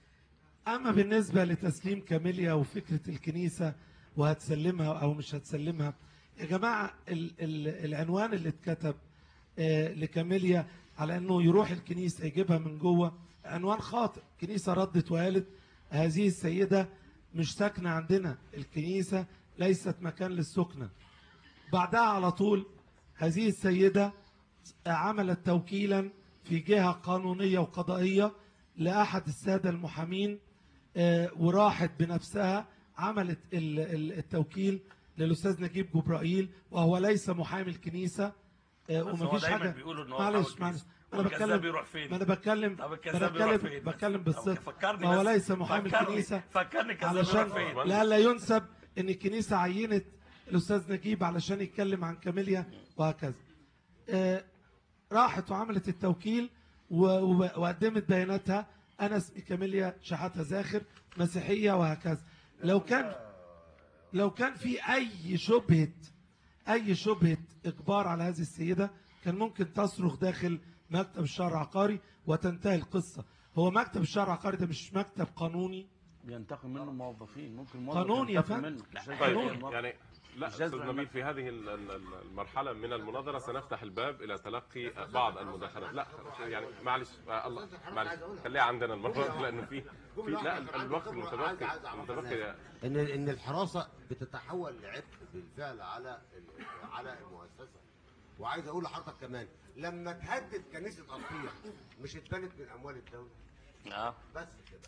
اما بالنسبه لتسليم كاميليا وفكره الكنيسه وهتسلمها او مش هتسلمها يا جماعه ال ال العنوان اللي اتكتب آه، لكاميليا على انه يروح الكنيسه يجيبها من جوه عنوان خاطئ الكنيسه ردت وقالت هذه السيده مش ساكنه عندنا الكنيسه ليست مكان للسكنه بعدها على طول هذه السيده عملت توكيلا في جهه قانونيه وقضائيه لاحد الساده المحامين آه، وراحت بنفسها عملت ال- ال- التوكيل للاستاذ نجيب جبرائيل وهو ليس محامي الكنيسه آه، بس هو ومفيش دايما حاجه بيقولوا ان هو معلش حاول معلش كنيسة. انا والكذاب بتكلم بيروح فين ما انا بتكلم طب ما الكذاب انا بيروح بتكلم فين بتكلم طب بالصدق فكرني ما هو بس. ليس محامي فكرني- الكنيسه فكرني الكذاب علشان بيروح فين لا لا ينسب ان الكنيسه عينت الاستاذ نجيب علشان يتكلم عن كاميليا وهكذا آه، راحت وعملت التوكيل و- و- وقدمت بياناتها انا اسمي كاميليا شحاته زاخر مسيحيه وهكذا لو كان لو كان في اي شبهه اي شبهه اجبار على هذه السيده كان ممكن تصرخ داخل مكتب الشرع العقاري وتنتهي القصه هو مكتب الشرع العقاري ده مش مكتب قانوني بينتقم منه موظفين ممكن موظف قانون يا ينتقم فندم. منه مش طيب قانون. يعني لا مش لازم استاذ نعمل- نبيل في هذه ال- ال- ال- المرحله من المناظره سنفتح الباب الى تلقي بعض المداخلات لا يعني معلش آه، الله معلش خليها عندنا المره دي لان في في لا الوقت المتبقي المتبقي ان ان الحراسه بتتحول لعبء بالفعل على ال- على المؤسسه وعايز اقول لحضرتك كمان لما تهدد كنيسه ارقيه مش اتبنت من اموال الدوله اه بس كده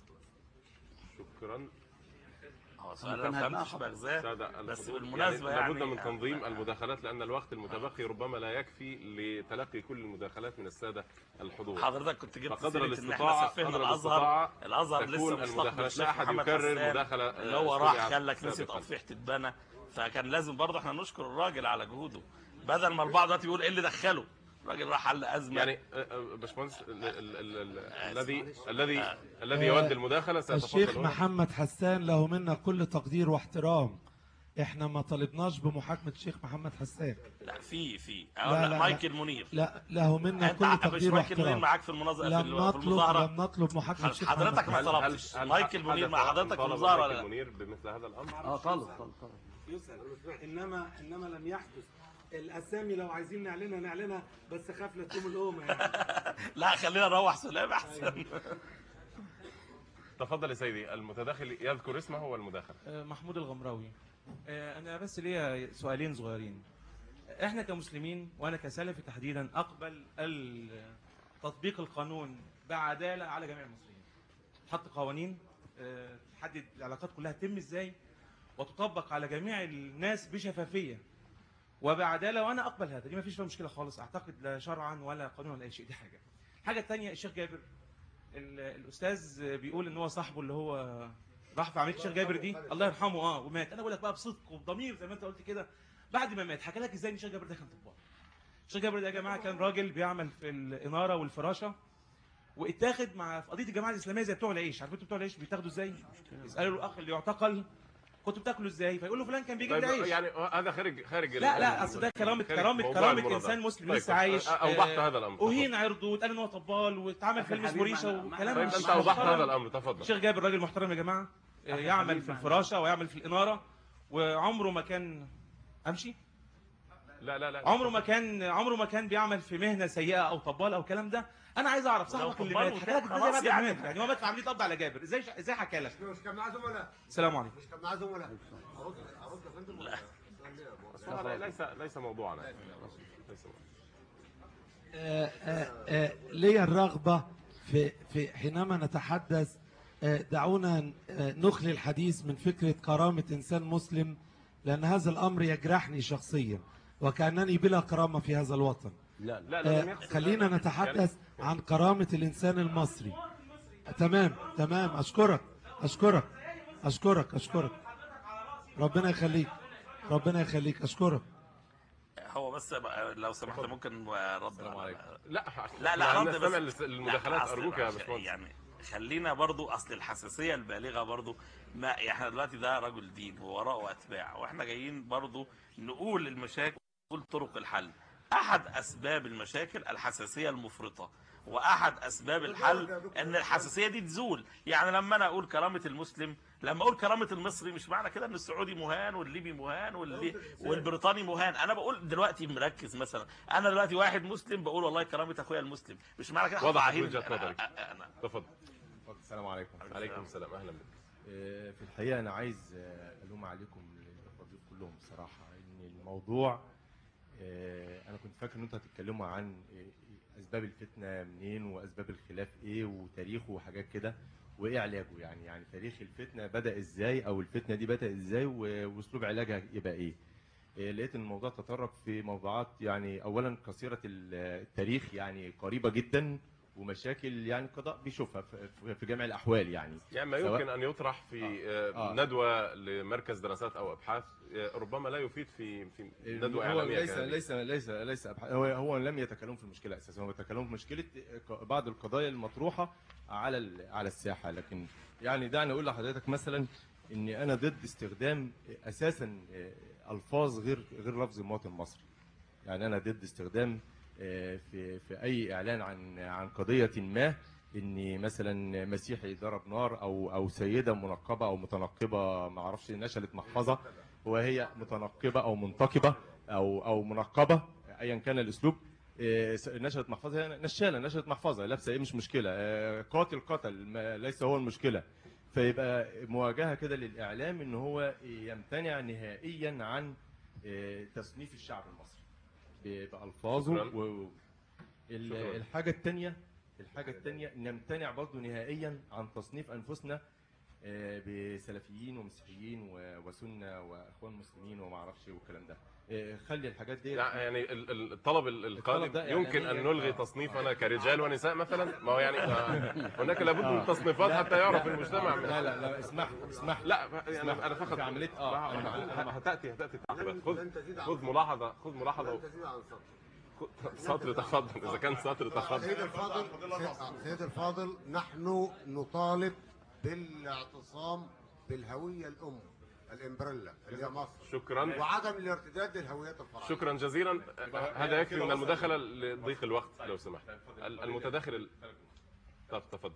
شكرا هو سؤال كان انا هيبقى فهمتش بغزاه سادة بس الحضور. بالمناسبه يعني, لابد من تنظيم آه، المداخلات لان الوقت المتبقي ربما لا يكفي لتلقي كل المداخلات من الساده الحضور حضرتك كنت جبت فقدر سيرة ان احنا الاستطاعه سفهنا قدر الازهر الاستطاعه الازهر لسه تكون مستقبل المداخلات الشيخ لا احد محمد يكرر حسان مداخله اللي هو استودعت راح خلى كنيسه سابقاً. اطفيح تتبنى فكان لازم برضه احنا نشكر الراجل على جهوده بدل ما البعض دلوقتي بيقول ايه اللي دخله الراجل راح حل ازمه يعني آه، آه، باشمهندس ال- ال- ال- ال- الذي الذي الذي يؤدي المداخله الشيخ سيتفضل هنا. محمد حسان له منا كل تقدير واحترام احنا ما طلبناش بمحاكمه الشيخ محمد حسان لا في في لا، لا, لا، لا, لا. مايكل منير لا له منا انت كل مش تقدير مايكل منير واحترام معاك في المناظره في لم ال- في نطلب المظاهره لم نطلب محاكمه الشيخ حضرتك محمد ما حسان. طلبتش مايكل منير مع حدث أن حضرتك في طالب المظاهره مايكل ولا لا؟ منير بمثل هذا الامر اه طالب طالب طالب يسأل انما انما لم يحدث الاسامي لو عايزين نعلنها نعلنها بس خاف لا تقوم الامه يعني لا خلينا نروح سلام احسن تفضل يا سيدي المتداخل يذكر اسمه والمداخله آه، محمود الغمراوي آه، انا بس ليا سؤالين صغيرين احنا كمسلمين وانا كسلفي تحديدا اقبل ال- تطبيق القانون بعداله على جميع المصريين تحط قوانين آه، تحدد العلاقات كلها تتم ازاي وتطبق على جميع الناس بشفافيه وبعداله وانا اقبل هذا دي ما فيش فيها مشكله خالص اعتقد لا شرعا ولا قانونا ولا اي شيء دي حاجه الحاجه الثانيه الشيخ جابر ال- الاستاذ بيقول ان هو صاحبه اللي هو راح في عمليه الشيخ جابر دي الله يرحمه اه ومات انا بقول لك بقى بصدق وبضمير زي ما انت قلت كده بعد ما مات حكى لك ازاي ان الشيخ جابر ده كان طباخ الشيخ جابر ده يا جماعه كان راجل بيعمل في الاناره والفراشه واتاخد مع في قضيه الجماعه الاسلاميه زي بتوع العيش عارف انتوا بتوع العيش بيتاخدوا ازاي يسالوا الاخ اللي يعتقل كنتوا بتاكلوا ازاي فيقول له فلان كان بيجيب طيب لي عيش يعني هذا خارج خارج لا لا اصل ده كرامه خارج كرامه موضوع كرامه المناظرة. انسان مسلم طيب، لسه عايش اوضحت آه، هذا الامر اهين عرضه واتقال ان هو طبال واتعمل فيلم اسمه حبيبي، ريشه معنا- وكلام طيب مش انت اوضحت محترم. هذا الامر تفضل الشيخ جابر راجل محترم يا جماعه آه، يعمل في الفراشه ويعمل في الاناره وعمره ما كان امشي لا لا لا عمره ما كان عمره ما كان بيعمل في مهنه سيئه او طبال او الكلام ده انا عايز اعرف صاحبك اللي طبال مات حكى لك وكده ازاي خلاص بعد يعني. يعني يعني هو مات في عمليه قبض على جابر ازاي ازاي حكى لك مش كان معاه زملاء السلام عليكم مش كان معاه زملاء ارد ارد يا فندم ولا- هذا ليس ليس موضوعنا ليس موضوعنا. آه، آه، آه، لي الرغبة في في حينما نتحدث آه، دعونا آه، نخلي الحديث من فكرة كرامة إنسان مسلم لأن هذا الأمر يجرحني شخصيا وكأنني بلا كرامة في هذا الوطن لا لا لا لا لم آه، يقصد خلينا هذا. نتحدث عن كرامة الإنسان المصري تمام تمام أشكرك أشكرك أشكرك أشكرك ربنا يخليك ربنا يخليك أشكرك هو بس بقى لو سمحت ممكن رد السلام على- عليكم لا لا لا يعني رد نستمع بس للمداخلات لا، أصل ارجوك يا عشان- باشمهندس يعني خلينا برضو اصل الحساسيه البالغه برضو ما احنا دلوقتي ده رجل دين ووراءه اتباع واحنا جايين برضو نقول المشاكل نقول طرق الحل احد اسباب المشاكل الحساسيه المفرطه واحد اسباب الحل ان الحساسيه دي تزول يعني لما انا اقول كرامه المسلم لما اقول كرامه المصري مش معنى كده ان السعودي مهان والليبي مهان واللي والبريطاني مهان انا بقول دلوقتي مركز مثلا انا دلوقتي واحد مسلم بقول والله كرامه اخويا المسلم مش معنى كده وضحت هطلع وجهة أهين. نظرك. أنا- أنا- تفضل السلام عليكم عليكم السلام اهلا بك آه، في الحقيقة أنا عايز آه، ألوم عليكم الضيوف كلهم بصراحة إن الموضوع آه، أنا كنت فاكر إن أنتوا هتتكلموا عن آه، أسباب الفتنة منين وأسباب الخلاف إيه وتاريخه وحاجات كده وإيه علاجه يعني يعني تاريخ الفتنة بدأ إزاي أو الفتنة دي بدأت إزاي و- وأسلوب علاجها يبقى إيه آه، لقيت ان الموضوع تطرق في موضوعات يعني اولا قصيره ال- التاريخ يعني قريبه جدا ومشاكل يعني القضاء بيشوفها في- في- في جميع الاحوال يعني يعني ما سواء- يمكن ان يطرح في آه، آه. ندوه لمركز دراسات او ابحاث آه، ربما لا يفيد في في ندوه هو اعلاميه ليس كهذه. ليس ليس ليس أبحاث هو هو لم يتكلم في المشكله اساسا هو يتكلم في مشكله بعض القضايا المطروحه على ال- على الساحه لكن يعني دعني اقول لحضرتك مثلا اني انا ضد استخدام اساسا الفاظ غير غير لفظ المواطن المصري يعني انا ضد استخدام آه، في في اي اعلان عن عن قضيه ما ان مثلا مسيحي ضرب نار او او سيده منقبه او متنقبه ما اعرفش نشلت محفظه وهي متنقبه او منتقبه او او منقبه ايا كان الاسلوب آه، نشرت محفظه هي نشاله نشرت محفظه لابسه ايه مش مشكله آه، قاتل قتل ما- ليس هو المشكله فيبقى مواجهه كده للاعلام ان هو يمتنع نهائيا عن آه، تصنيف الشعب المصري ب- بالفاظه شكراً. و... ال- شكراً. الحاجه الثانيه الحاجه الثانيه نمتنع برضه نهائيا عن تصنيف انفسنا آه، بسلفيين ومسيحيين و- وسنه واخوان مسلمين وما اعرفش إيه والكلام ده آه، خلي الحاجات دي لا يعني ال- ال- الطلب ال- القادم ده يمكن ان إعلامياً. نلغي آه. تصنيفنا كرجال ونساء مثلا ما هو يعني آه، هناك لابد من تصنيفات حتى يعرف المجتمع من لا لا لا اسمح اسمح لا يعني انا فقط في عمليه اه أنا معاك. اه هتاتي هتاتي التعقيبات لن خذ تزيد عن خذ سطر. ملاحظه خذ ملاحظه لن تزيد عن سطر خذ- سطر تفضل اذا كان سطر سيد تفضل الفاضل سيد- سيد الفاضل نحن نطالب بالاعتصام بالهوية الأم الإمبريلا اللي هي مصر شكرا وعدم الارتداد للهويات الفرعية شكرا جزيلا هذا يكفي من المداخله لضيق الوقت لو سمحت المتداخل ال- طب تفضل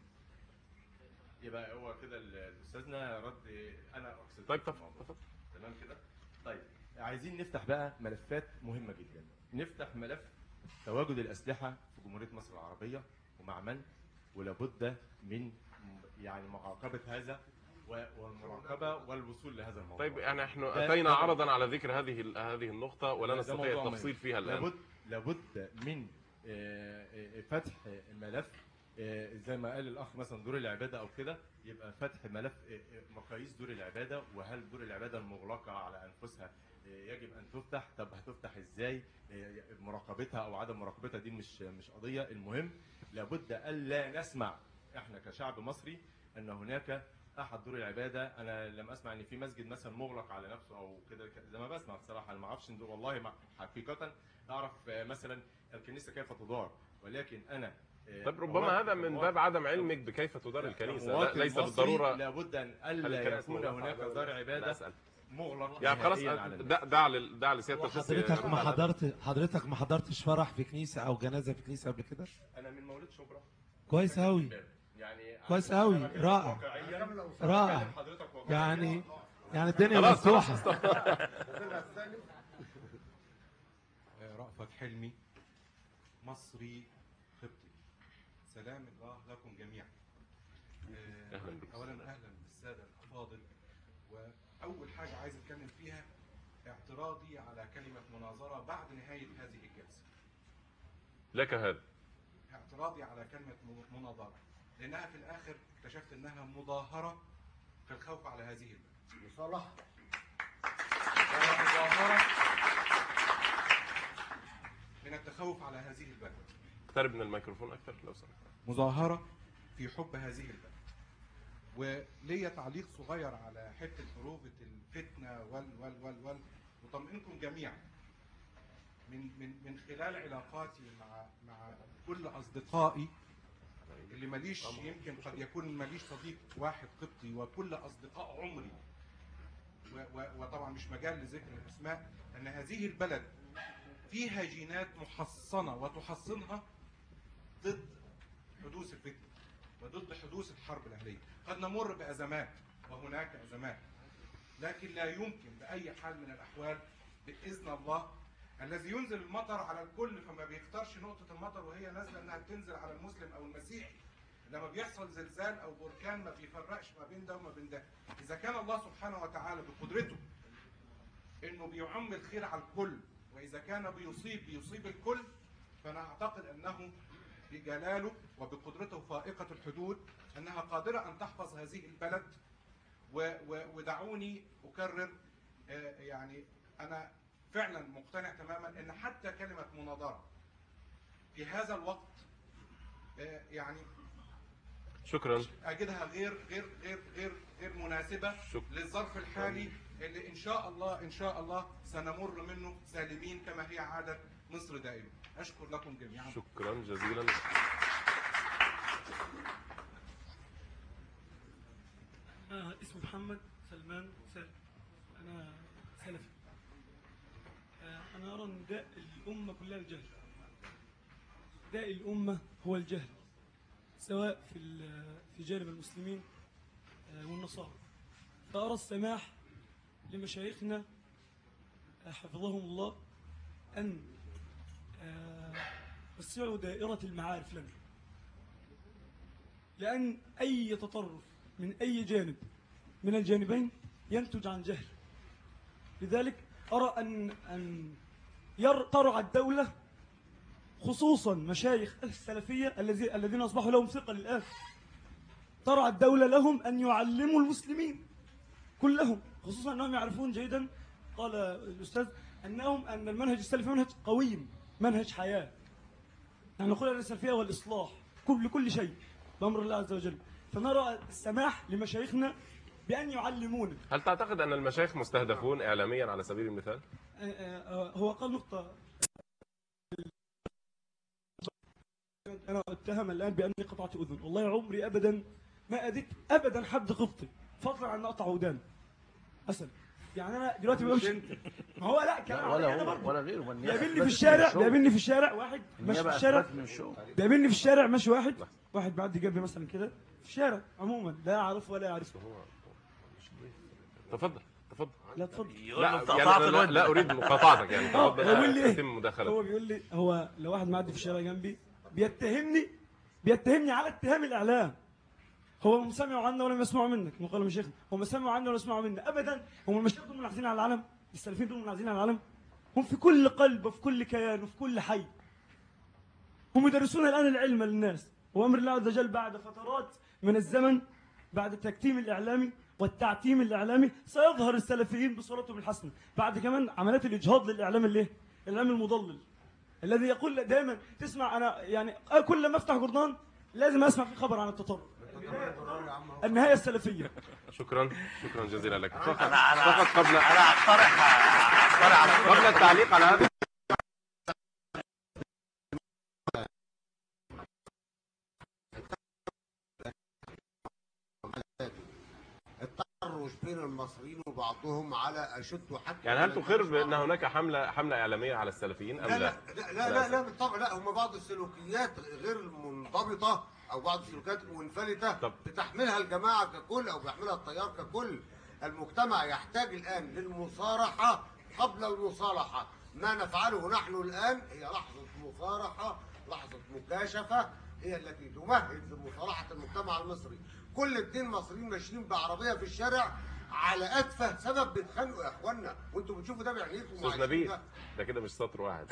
يبقى هو كده ال- استاذنا رد انا اقصد طيب تفضل تفضل تمام كده طيب عايزين نفتح بقى ملفات مهمه جدا نفتح ملف تواجد الاسلحه في جمهوريه مصر العربيه ومع من ولابد من م- يعني معاقبه هذا و- والمراقبه والوصول لهذا الموضوع طيب يعني احنا ده- اتينا ده- عرضا على ذكر هذه ال- هذه النقطه ولا ده نستطيع موضوع التفصيل مهم. فيها الان لابد لابد من آه، آه، فتح ملف آه، زي ما قال الاخ مثلا دور العباده او كده يبقى فتح ملف آه، آه، مقاييس دور العباده وهل دور العباده المغلقه على انفسها آه، يجب ان تفتح طب هتفتح ازاي آه، مراقبتها او عدم مراقبتها دي مش مش قضيه المهم لابد الا نسمع احنا كشعب مصري ان هناك احد دور العباده انا لم اسمع ان في مسجد مثلا مغلق على نفسه او كده زي ما بسمع بصراحه انا ما اعرفش إن دول- والله ما حقيقه اعرف آه، مثلا الكنيسه كيف تدار ولكن انا آه، طيب ربما مواطن- هذا من مواطن- باب عدم علمك بكيف تدار الكنيسه لا مواطن ليس مصري بالضروره لابد ان هل الا الكنائس يكون مغلقة هناك على- دار لا عباده أسأل. مغلق يعني خلاص نهائياً على الناس. دع دع لل- دع لسياده حضرتك القس- ما حضرت حضرتك ما حضرتش فرح في كنيسه او جنازه في كنيسه قبل كده انا من مولود شبرا كويس قوي يعني كويس عشان قوي، أنا بكلمك رائع. واقعياً، رائع. بكلم حضرتك واقعياً. يعني يعني الدنيا خلاص خلاص مفتوحه رأفت حلمي مصري قبطي سلام الله لكم جميعا آه، أهلاً بك. اولا اهلا بالساده الافاضل واول حاجه عايز اتكلم فيها اعتراضي على كلمه مناظره بعد نهايه هذه الجلسه لك هذا اعتراضي على كلمه م- مناظره لانها في الاخر اكتشفت انها مظاهره في الخوف على هذه البلد مصالحة مظاهره من التخوف على هذه البلد اقترب من الميكروفون اكثر لو سمحت مظاهرة في حب هذه البلد وليا تعليق صغير على حتة حروبة الفتنة وال وال وال وال أطمئنكم جميعا من من من خلال علاقاتي مع مع كل أصدقائي اللي ماليش يمكن قد يكون ماليش صديق واحد قبطي وكل أصدقاء عمري و- و- وطبعا مش مجال لذكر الأسماء أن هذه البلد فيها جينات محصنة وتحصنها ضد حدوث الفتنة وضد حدوث الحرب الأهلية قد نمر بأزمات وهناك أزمات لكن لا يمكن بأي حال من الأحوال بإذن الله الذي ينزل المطر على الكل فما بيختارش نقطة المطر وهي نازلة إنها تنزل على المسلم أو المسيحي لما بيحصل زلزال أو بركان ما بيفرقش ما بين ده وما بين ده إذا كان الله سبحانه وتعالى بقدرته إنه بيعم الخير على الكل وإذا كان بيصيب بيصيب الكل فأنا أعتقد أنه بجلاله وبقدرته فائقة الحدود أنها قادرة أن تحفظ هذه البلد و و ودعوني أكرر آه، يعني انا فعلا مقتنع تماما ان حتى كلمه مناظره في هذا الوقت آه، يعني شكرا اجدها غير غير غير غير غير مناسبه شكرا. للظرف الحالي اللي ان شاء الله ان شاء الله سنمر منه سالمين كما هي عاده مصر دائما اشكر لكم جميعا شكرا جزيلا أنا اسمي محمد سلمان سالم أنا سلفي آه، أنا أرى أن داء الأمة كلها الجهل داء الأمة هو الجهل سواء في ال- في جانب المسلمين آه، والنصارى فأرى السماح لمشايخنا آه، حفظهم الله أن آه، يوسعوا دائرة المعارف لنا لأن أي تطرف من أي جانب من الجانبين ينتج عن جهل لذلك أرى أن أن ير- ترعى الدولة خصوصا مشايخ السلفية الذي الذين أصبحوا لهم ثقة الآن ترعى الدولة لهم أن يعلموا المسلمين كلهم خصوصا أنهم يعرفون جيدا قال الأستاذ أنهم أن المنهج السلفي منهج قويم منهج حياة يعني نقول أن السلفية هو الإصلاح كل كل شيء بأمر الله عز وجل فنرى السماح لمشايخنا بأن يعلمونا هل تعتقد أن المشايخ مستهدفون إعلاميا على سبيل المثال؟ آه، آه، هو قال نقطة أنا أتهم الآن بأني قطعت أذن والله عمري أبدا ما أديت أبدا حد قبطي فضلا عن أقطع ودان أسد يعني أنا دلوقتي بمشي ما هو لا كلام عليا أنا ولا برضه. هو ولا غيره والنيابة بيقابلني في أثبتت الشارع من الشغل. بيقابلني في الشارع واحد ماشي في النيابة الشارع أثبتت من الشغل بيقابلني في الشارع ماشي واحد واحد بعدي جنبي مثلا كده في الشارع عموما لا أعرفه ولا يعرفه تفضل تفضل لا اتفضل يقول لا له انت يعني قطعت لا, الودن لا أريد مقاطعتك يعني آه، تفضل هو بيقول لي إيه؟ أتم هو مداخلة بيقول لي هو لو واحد معدي في الشارع جنبي بيتهمني بيتهمني على اتهام الاعلام هو ما سمعوا عنا ولا يسمعوا منك كما قال مشايخنا هم ما سمعوا عنا ولا يسمعوا منا ابدا هم المشايخ دول منعزلين عن العالم السلفيين دول منعزلين عن العالم هم في كل قلب وفي كل كيان وفي كل حي هم يدرسون الان العلم للناس وامر الله عز وجل بعد فترات من الزمن بعد التكتيم الاعلامي والتعتيم الاعلامي سيظهر السلفيين بصورتهم الحسنه بعد كمان عمليات الاجهاض للاعلام اللي الاعلام المضلل الذي يقول دائما تسمع انا يعني كل ما افتح جورنال لازم اسمع في خبر عن التطرف النهايه السلفيه شكرا شكرا جزيلا لك فقط انا انا فقط قبل انا اقترح اقترح على قبل التعليق على هذا التحرش بين المصريين وبعضهم على اشد حتى يعني هل تقر بأن هناك حملة حملة إعلامية على السلفيين أم لا لا؟ لا لا لا, لا بالطبع لا هم بعض السلوكيات غير منضبطه او بعض السلوكيات منفلته طب. بتحملها الجماعه ككل او بيحملها التيار ككل المجتمع يحتاج الان للمصارحه قبل المصالحه ما نفعله نحن الان هي لحظه مصارحه لحظه مكاشفه هي التي تمهد لمصالحه المجتمع المصري كل اتنين مصريين ماشيين بعربيه في الشارع على اتفه سبب بيتخانقوا يا اخوانا وانتوا بتشوفوا ده بعينيكم أستاذ وعايشين نبيل ده. ده كده مش سطر واحد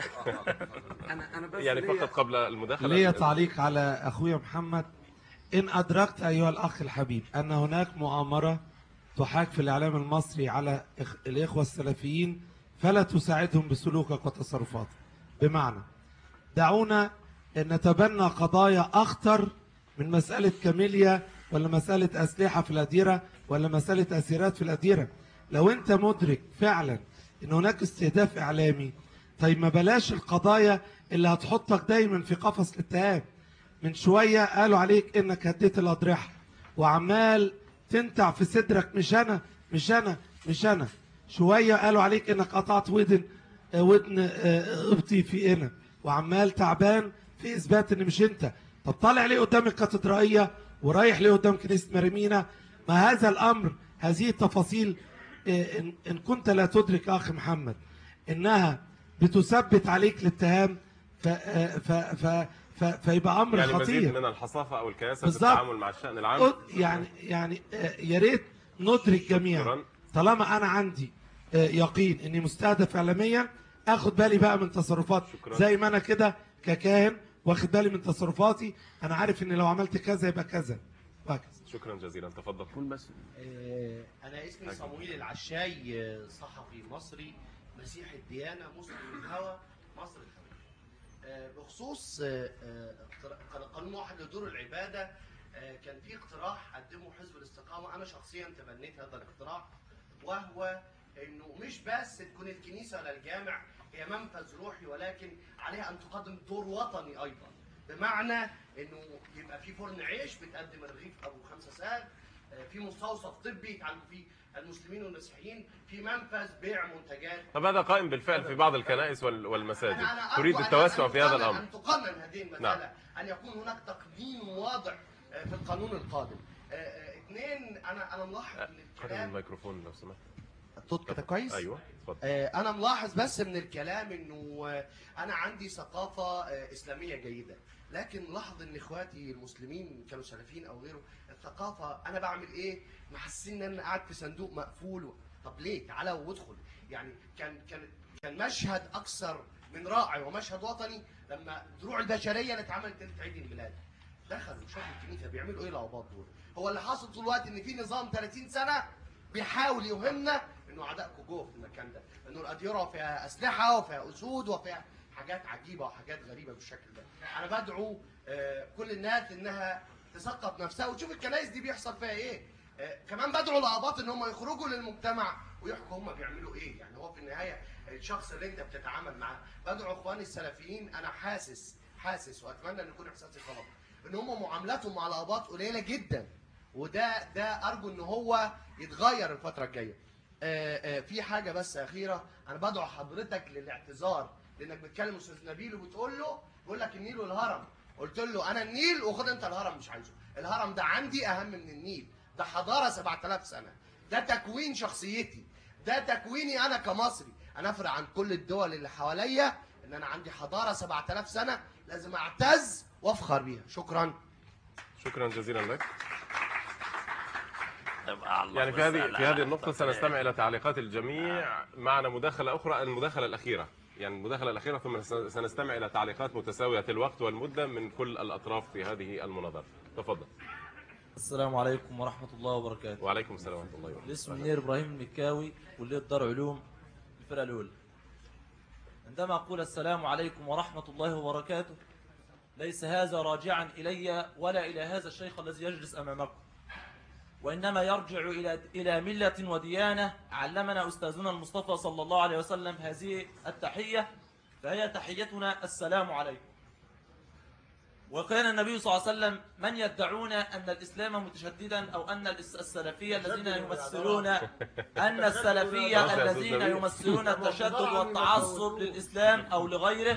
انا انا بس يعني ليا- فقط قبل المداخلة لي تعليق على أخويا محمد إن أدركت أيها الأخ الحبيب أن هناك مؤامرة تحاك في الإعلام المصري على إخ- الإخوة السلفيين فلا تساعدهم بسلوكك وتصرفاتك بمعنى دعونا أن نتبنى قضايا أخطر من مسألة كاميليا ولا مسألة أسلحة في الأديرة ولا مسألة أسيرات في الأديرة لو أنت مدرك فعلا أن هناك استهداف إعلامي طيب ما بلاش القضايا اللي هتحطك دايما في قفص الاتهام من شوية قالوا عليك انك هديت الأضرحة وعمال تنتع في صدرك مش أنا مش أنا مش أنا شوية قالوا عليك انك قطعت ودن آه، ودن آه، قبطي في هنا وعمال تعبان في إثبات ان مش انت طب طالع ليه قدام الكاتدرائية ورايح ليه قدام كنيسة مريمينا ما هذا الأمر هذه التفاصيل آه، إن- إن كنت لا تدرك أخي محمد إنها بتثبت عليك الاتهام ف... ف... ف... ف... فيبقى امر يعني مزيد خطير من الحصافة أو الكياسة في بالظبط. التعامل مع الشأن العام قد- يعني يعني آه، يا ريت ندرك جميعا شكراً. طالما انا عندي آه، يقين اني مستهدف اعلاميا اخد بالي بقى من تصرفات شكراً. زي ما انا كده ككاهن واخد بالي من تصرفاتي انا عارف ان لو عملت كذا يبقى كذا وهكذا شكرا جزيلا تفضل قول بس آه، أنا اسمي صمويل العشاي آه، صحفي مصري مسيح الديانه مسلم الهوى مصر الهوى آه، بخصوص آه، آه، اقترا- قانون واحد لدور العباده آه، كان في اقتراح قدمه حزب الاستقامه انا شخصيا تبنيت هذا الاقتراح وهو انه مش بس تكون الكنيسه ولا الجامع هي منفذ روحي ولكن عليها ان تقدم دور وطني ايضا بمعنى انه يبقى في فرن عيش بتقدم الرغيف ابو خمسه ساعات آه، في مستوصف طبي يتعلم فيه المسلمين والمسيحيين في منفذ بيع منتجات طب هذا قائم بالفعل في بعض الكنائس وال- والمساجد أنا- أنا تريد أرجو أن- التوسع أن في هذا تقنن- الأمر أن تقنن هذه المسألة نعم. أن يكون هناك تقنين واضح آه، في القانون القادم آه، آه، اثنين أنا أنا ملاحظ من قرب الكلام الميكروفون لو سمحت الصوت كده كويس؟ ايوه اتفضل آه، انا ملاحظ بس من الكلام انه آه، انا عندي ثقافه آه، اسلاميه جيده لكن لاحظ ان اخواتي المسلمين كانوا سلفيين او غيره الثقافه انا بعمل ايه محسسين ان انا قاعد في صندوق مقفول و... طب ليه تعالى وادخل يعني كان كان كان مشهد اكثر من رائع ومشهد وطني لما دروع البشريه اللي اتعملت ليله عيد الميلاد دخلوا شافوا الكنيسه بيعملوا ايه العباط دول هو اللي حاصل طول الوقت ان في نظام 30 سنه بيحاول يوهمنا انه اعدائكم جوه في المكان ده انه الاديره فيها اسلحه وفيها اسود وفيها حاجات عجيبه وحاجات غريبه بالشكل ده انا بدعو آه، كل الناس انها تثقف نفسها وتشوف الكنائس دي بيحصل فيها ايه آه، كمان بدعو الاباط ان هم يخرجوا للمجتمع ويحكوا هم بيعملوا ايه يعني هو في النهايه الشخص اللي انت بتتعامل معاه بدعو اخواني السلفيين انا حاسس حاسس واتمنى ان يكون احساسي غلط ان هم معاملاتهم مع الاباط قليله جدا وده ده ارجو ان هو يتغير الفتره الجايه آه، آه، في حاجه بس اخيره انا بدعو حضرتك للاعتذار لانك بتكلم استاذ نبيل وبتقول له بيقول لك النيل والهرم قلت له انا النيل وخد انت الهرم مش عايزه الهرم ده عندي اهم من النيل ده حضاره 7000 سنه ده تكوين شخصيتي ده تكويني انا كمصري انا افرق عن كل الدول اللي حواليا ان انا عندي حضاره 7000 سنه لازم اعتز وافخر بيها شكرا شكرا جزيلا لك يبقى الله يعني في هذه بس في لا- هذه لا- النقطة لا- سنستمع إلى تعليقات الجميع معنا مداخلة أخرى المداخلة الأخيرة يعني المداخلة الأخيرة ثم سنستمع إلى تعليقات متساوية الوقت والمدة من كل الأطراف في هذه المناظرة تفضل السلام عليكم ورحمة الله وبركاته وعليكم السلام ورحمة الله وبركاته الاسم منير إبراهيم المكاوي كلية دار علوم الفرقة الأولى عندما أقول السلام عليكم ورحمة الله وبركاته ليس هذا راجعا إلي ولا إلى هذا الشيخ الذي يجلس أمامكم وإنما يرجع إلى إلى ملة وديانة علمنا أستاذنا المصطفى صلى الله عليه وسلم هذه التحية فهي تحيتنا السلام عليكم وكان النبي صلى الله عليه وسلم من يدعون أن الإسلام متشددا أو أن الس- السلفية الذين يمثلون أن السلفية الذين يمثلون التشدد والتعصب للإسلام أو لغيره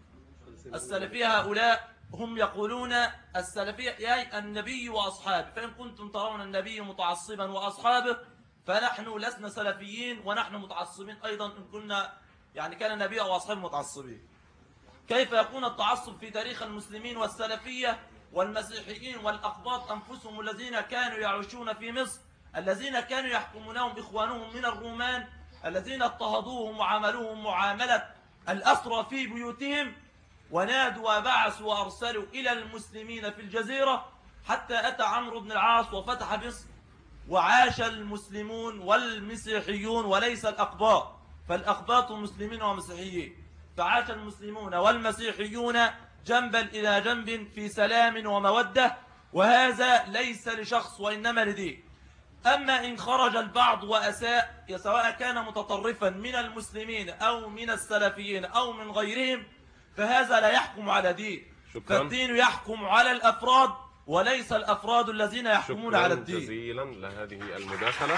السلفية هؤلاء هم يقولون السلفية يا النبي وأصحابه فإن كنتم ترون النبي متعصبا وأصحابه فنحن لسنا سلفيين ونحن متعصبين أيضا إن كنا يعني كان النبي وأصحابه متعصبين كيف يكون التعصب في تاريخ المسلمين والسلفية والمسيحيين والأقباط أنفسهم الذين كانوا يعيشون في مصر الذين كانوا يحكمونهم إخوانهم من الرومان الذين اضطهدوهم وعاملوهم معاملة الأسرى في بيوتهم ونادوا وبعثوا وأرسلوا إلى المسلمين في الجزيرة حتى أتى عمرو بن العاص وفتح مصر وعاش المسلمون والمسيحيون وليس الأقباط فالأقباط مسلمين ومسيحيين فعاش المسلمون والمسيحيون جنبا إلى جنب في سلام ومودة وهذا ليس لشخص وإنما لدين أما إن خرج البعض وأساء سواء كان متطرفا من المسلمين أو من السلفيين أو من غيرهم فهذا لا يحكم على دين شكراً. فالدين يحكم على الأفراد وليس الأفراد الذين يحكمون شكرا على الدين جزيلا لهذه المداخلة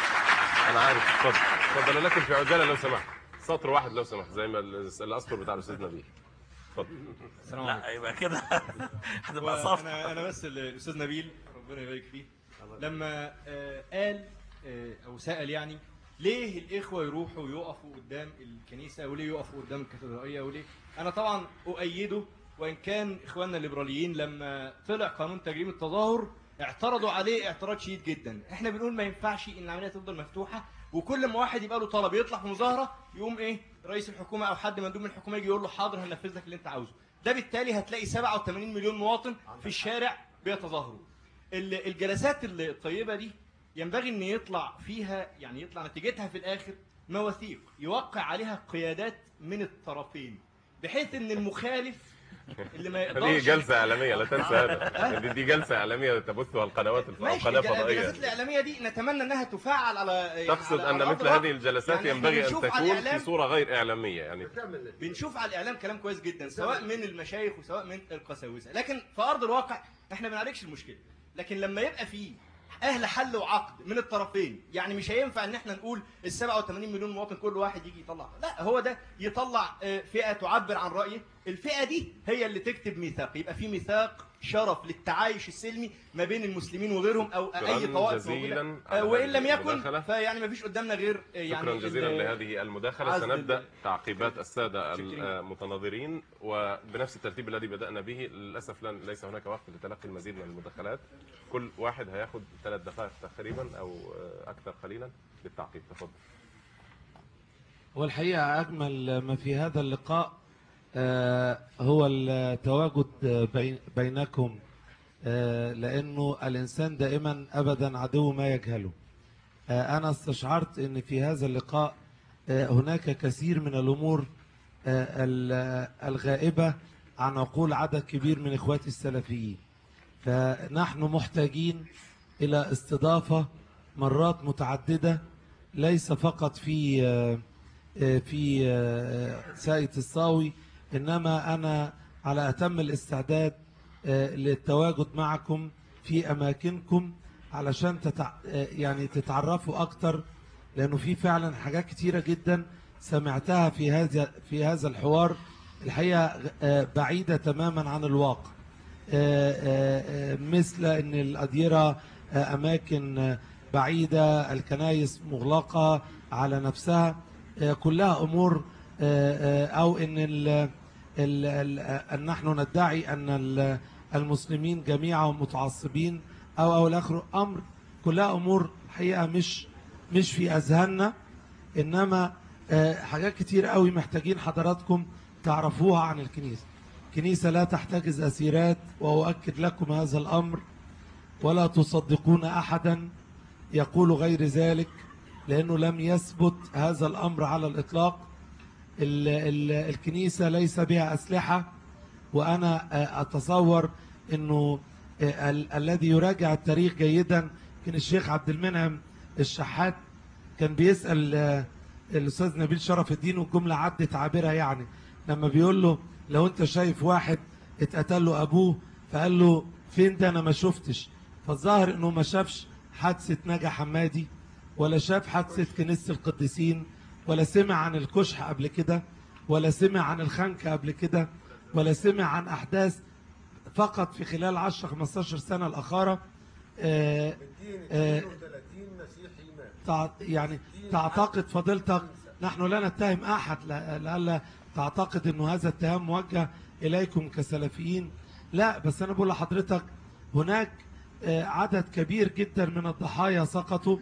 أنا عارف تفضل تفضل لكن في عجالة لو سمحت سطر واحد لو سمحت زي ما ال- الأسطر بتاع الأستاذ نبيل تفضل السلام لا يبقى كده هتبقى وانا صفقة انا بس الاستاذ نبيل ربنا يبارك فيه لما آه، قال آه، او سال يعني ليه الاخوه يروحوا يقفوا قدام الكنيسه وليه يقفوا قدام الكاتدرائيه وليه انا طبعا اؤيده وان كان اخواننا الليبراليين لما طلع قانون تجريم التظاهر اعترضوا عليه اعتراض شديد جدا احنا بنقول ما ينفعش ان العمليه تفضل مفتوحه وكل ما واحد يبقى له طلب يطلع في مظاهره يقوم ايه رئيس الحكومه او حد مندوب من الحكومه يجي يقول له حاضر هنفذ لك اللي انت عاوزه ده بالتالي هتلاقي 87 مليون مواطن في الشارع بيتظاهروا ال- الجلسات الطيبه دي ينبغي ان يطلع فيها يعني يطلع نتيجتها في الاخر مواثيق يوقع عليها قيادات من الطرفين بحيث ان المخالف اللي ما هذه يقدرش جلسة إعلامية لا تنسى هذا دي- دي جلسة إعلامية تبثها القنوات الف- ماشي قناة الج- الجلسات فضائية الإعلامية دي نتمنى أنها تفعل على يعني تقصد على- أن على أرض مثل الواقع. هذه الجلسات يعني إحنا ينبغي أن بنشوف على تكون في الإعلام- صورة غير إعلامية يعني بنشوف على الاعلام كلام كويس جدا سواء من المشايخ وسواء من القساوسه لكن في ارض الواقع احنا ما بنعالجش المشكله لكن لما يبقى فيه اهل حل وعقد من الطرفين يعني مش هينفع ان احنا نقول ال 87 مليون مواطن كل واحد يجي يطلع لا هو ده يطلع آه، فئه تعبر عن رايه الفئه دي هي اللي تكتب ميثاق يبقى في ميثاق شرف للتعايش السلمي ما بين المسلمين وغيرهم او اي شكراً طوائف جزيلاً موجوده على آه، وان هذه لم يكن المداخلة. فيعني ما فيش قدامنا غير آه، يعني شكرا جزيلا ال- لهذه المداخلة عزل سنبدأ ال- تعقيبات السادة المتناظرين وبنفس الترتيب الذي بدأنا به للأسف لن ليس هناك وقت لتلقي المزيد من المداخلات كل واحد هياخد ثلاث دقائق تقريبا أو أكثر قليلا للتعقيب تفضل هو الحقيقة أجمل ما في هذا اللقاء آه، هو التواجد بين- بينكم آه، لأنه الإنسان دائما أبدا عدو ما يجهله آه، أنا استشعرت أن في هذا اللقاء آه، هناك كثير من الأمور آه، ال- الغائبة عن عقول عدد كبير من إخواتي السلفيين فنحن محتاجين إلى استضافة مرات متعددة ليس فقط في آه، آه، في آه، ساقية الصاوي إنما أنا على أتم الاستعداد آه، للتواجد معكم في أماكنكم علشان تتع... آه، يعني تتعرفوا أكتر لأنه في فعلا حاجات كتيرة جدا سمعتها في هذا في هذا الحوار الحقيقة آه، بعيدة تماما عن الواقع آه، آه، آه، مثل أن الأديرة آه، أماكن آه، بعيدة الكنايس مغلقة على نفسها آه، كلها أمور آه، آه، أو أن ال ال ال أن نحن ندعي أن ال- المسلمين جميعهم متعصبين أو أو الآخر أمر كلها أمور حقيقة مش مش في أذهاننا إنما آه، حاجات كتير قوي محتاجين حضراتكم تعرفوها عن الكنيسة الكنيسة لا تحتجز أسيرات وأؤكد لكم هذا الأمر ولا تصدقون أحدا يقول غير ذلك لأنه لم يثبت هذا الأمر على الإطلاق ال ال الكنيسة ليس بها أسلحة وأنا آه، أتصور أنه آه، ال الذي يراجع التاريخ جيدا كان الشيخ عبد المنعم الشحات كان بيسأل آه، الأستاذ نبيل شرف الدين والجملة عدت عابرة يعني لما بيقول له لو أنت شايف واحد اتقتل له أبوه فقال له فين ده أنا ما شفتش فالظاهر أنه ما شافش حادثة نجا حمادي ولا شاف حادثة كنيسة القديسين ولا سمع عن الكشح قبل كده ولا سمع عن الخنكة قبل كده ولا سمع عن أحداث فقط في خلال 10 15 سنة الأخرى آه، آه، 32 مسيحي مات تع- يعني تعتقد فضيلتك نحن لا نتهم أحد لا- لألا تعتقد أنه هذا اتهام موجه إليكم كسلفيين لا بس أنا بقول لحضرتك هناك آه، عدد كبير جدا من الضحايا سقطوا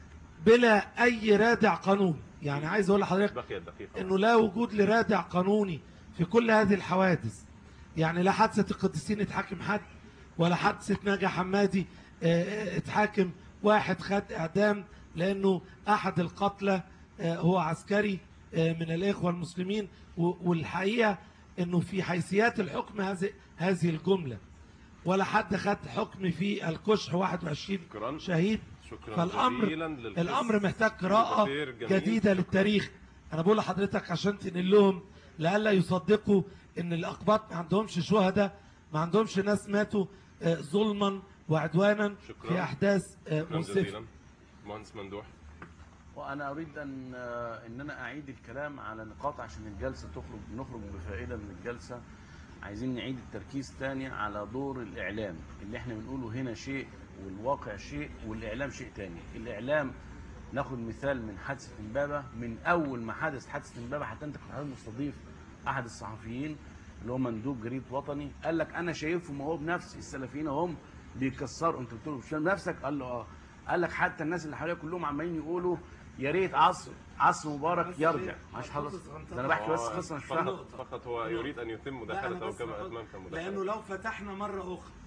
بلا أي رادع قانوني يعني عايز أقول لحضرتك بقيت دقيقة انه لا وجود لرادع قانوني في كل هذه الحوادث يعني لا حادثة القديسين اتحاكم حد ولا حادثة ناجي حمادي آه، آه، اتحاكم واحد خد اعدام لانه احد القتلى آه، هو عسكري آه، من الاخوة المسلمين و- والحقيقة انه في حيثيات الحكم هذه هذه الجملة ولا حد خد حكم في الكشح 21 شهيد شكرا فالامر جزيلا للقس الامر محتاج قراءة كثير جميل. جديدة للتاريخ انا بقول لحضرتك عشان تنقل لهم لئلا يصدقوا ان الاقباط ما عندهمش شهداء ما عندهمش ناس ماتوا آه، ظلما وعدوانا شكرا. في احداث آه، شكرا منصفة جزيلا مهندس ممدوح وانا اريد ان ان انا اعيد الكلام على نقاط عشان الجلسه تخرج نخرج بفائده من الجلسه عايزين نعيد التركيز تاني على دور الاعلام اللي احنا بنقوله هنا شيء والواقع شيء والاعلام شيء تاني الاعلام ناخد مثال من حادثه امبابه من اول ما حدث حادثه امبابه حتى انت كنت حضرتك مستضيف احد الصحفيين اللي هو مندوب جريده وطني قال لك انا شايفهم اهو بنفسي السلفيين هم بيكسروا انت قلت له مش فاهم نفسك قال له اه قال لك حتى الناس اللي حواليا كلهم عمالين يقولوا يا ريت عصر عصر مبارك يرجع مش حضرتك ده انا بحكي بس هو قصه مش فقط فاهم فقط هو يريد ان يتم لا، أنا مداخلته بس كما بقول- اتممت مداخلته لانه لو فتحنا مرة اخرى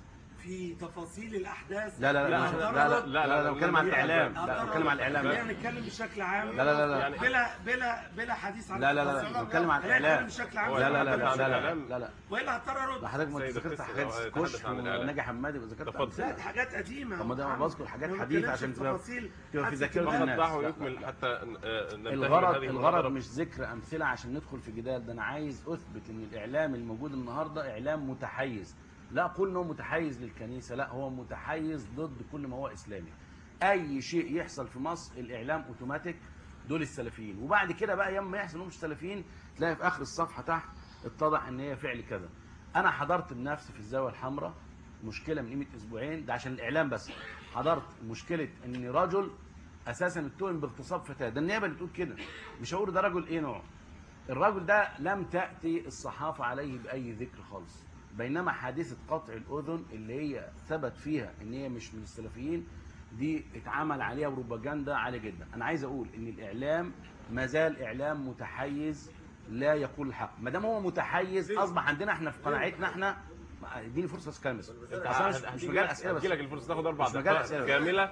في تفاصيل الاحداث لا لا لا مع لا تردد. لا لا لا لا بتكلم عن الاعلام لا أعترض. بتكلم عن الاعلام خلينا نتكلم بشكل عام لا لا لا لا. يعني بلا بلا بلا حديث عن لا لا لا التفاصيل. لا بتكلم عن خلينا الاعلام نتكلم بشكل عام لا لا لا لا لا لا الإعلام. لا لا والا هضطر ارد ده حضرتك ما سيد ذكرت القسم حاجات لو كشف يتحدث عن الإعلام. وناجي حمادي وذكرت تفضل. امثله لا دي حاجات قديمه طب ما ده انا بذكر حاجات ما حديثه بتكلمش عشان في تبقى تفاصيل تبقى في حادثة ذاكره فقط الناس دعه لا. يكمل حتى آه، ننتهي من الغرض هذه الغرض المناظرة. مش ذكر امثله عشان ندخل في جدال ده انا عايز اثبت ان الاعلام الموجود النهارده اعلام متحيز لا اقول انه متحيز للكنيسه لا هو متحيز ضد كل ما هو اسلامي اي شيء يحصل في مصر الاعلام اوتوماتيك دول السلفيين وبعد كده بقى ياما يحصل انهم مش سلفيين تلاقي في اخر الصفحه تحت اتضح ان هي فعل كذا انا حضرت بنفسي في الزاويه الحمراء مشكله من قيمه اسبوعين ده عشان الاعلام بس حضرت مشكله ان رجل اساسا اتهم باغتصاب فتاه ده النيابه اللي بتقول كده مش هقول ده رجل ايه نوع الرجل ده لم تاتي الصحافه عليه باي ذكر خالص بينما حادثه قطع الاذن اللي هي ثبت فيها ان هي مش من السلفيين دي اتعمل عليها بروباجندا عاليه جدا انا عايز اقول ان الاعلام ما زال اعلام متحيز لا يقول الحق ما دام هو متحيز اصبح عندنا احنا في قناعتنا احنا اديني فرصه بس كلمه بس أصل أنا مش, مش مجال اسئله بس هديلك الفرصه تاخد اربع مش مجال دقائق أسئلة بس. كامله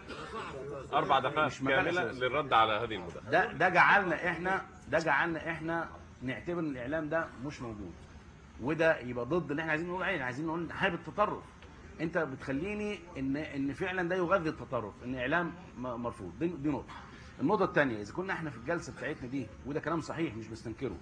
اربع دقائق مش مجال كامله أسئلة بس. للرد على هذه المداخله ده ده جعلنا احنا ده جعلنا احنا نعتبر ان الاعلام ده مش موجود وده يبقى ضد اللي احنا عايزين نقول عليه عايزين نقول حابب التطرف انت بتخليني ان ان فعلا ده يغذي التطرف ان اعلام م- مرفوض دي, دي نقطه النقطه الثانيه اذا كنا احنا في الجلسه بتاعتنا دي وده كلام صحيح مش بستنكره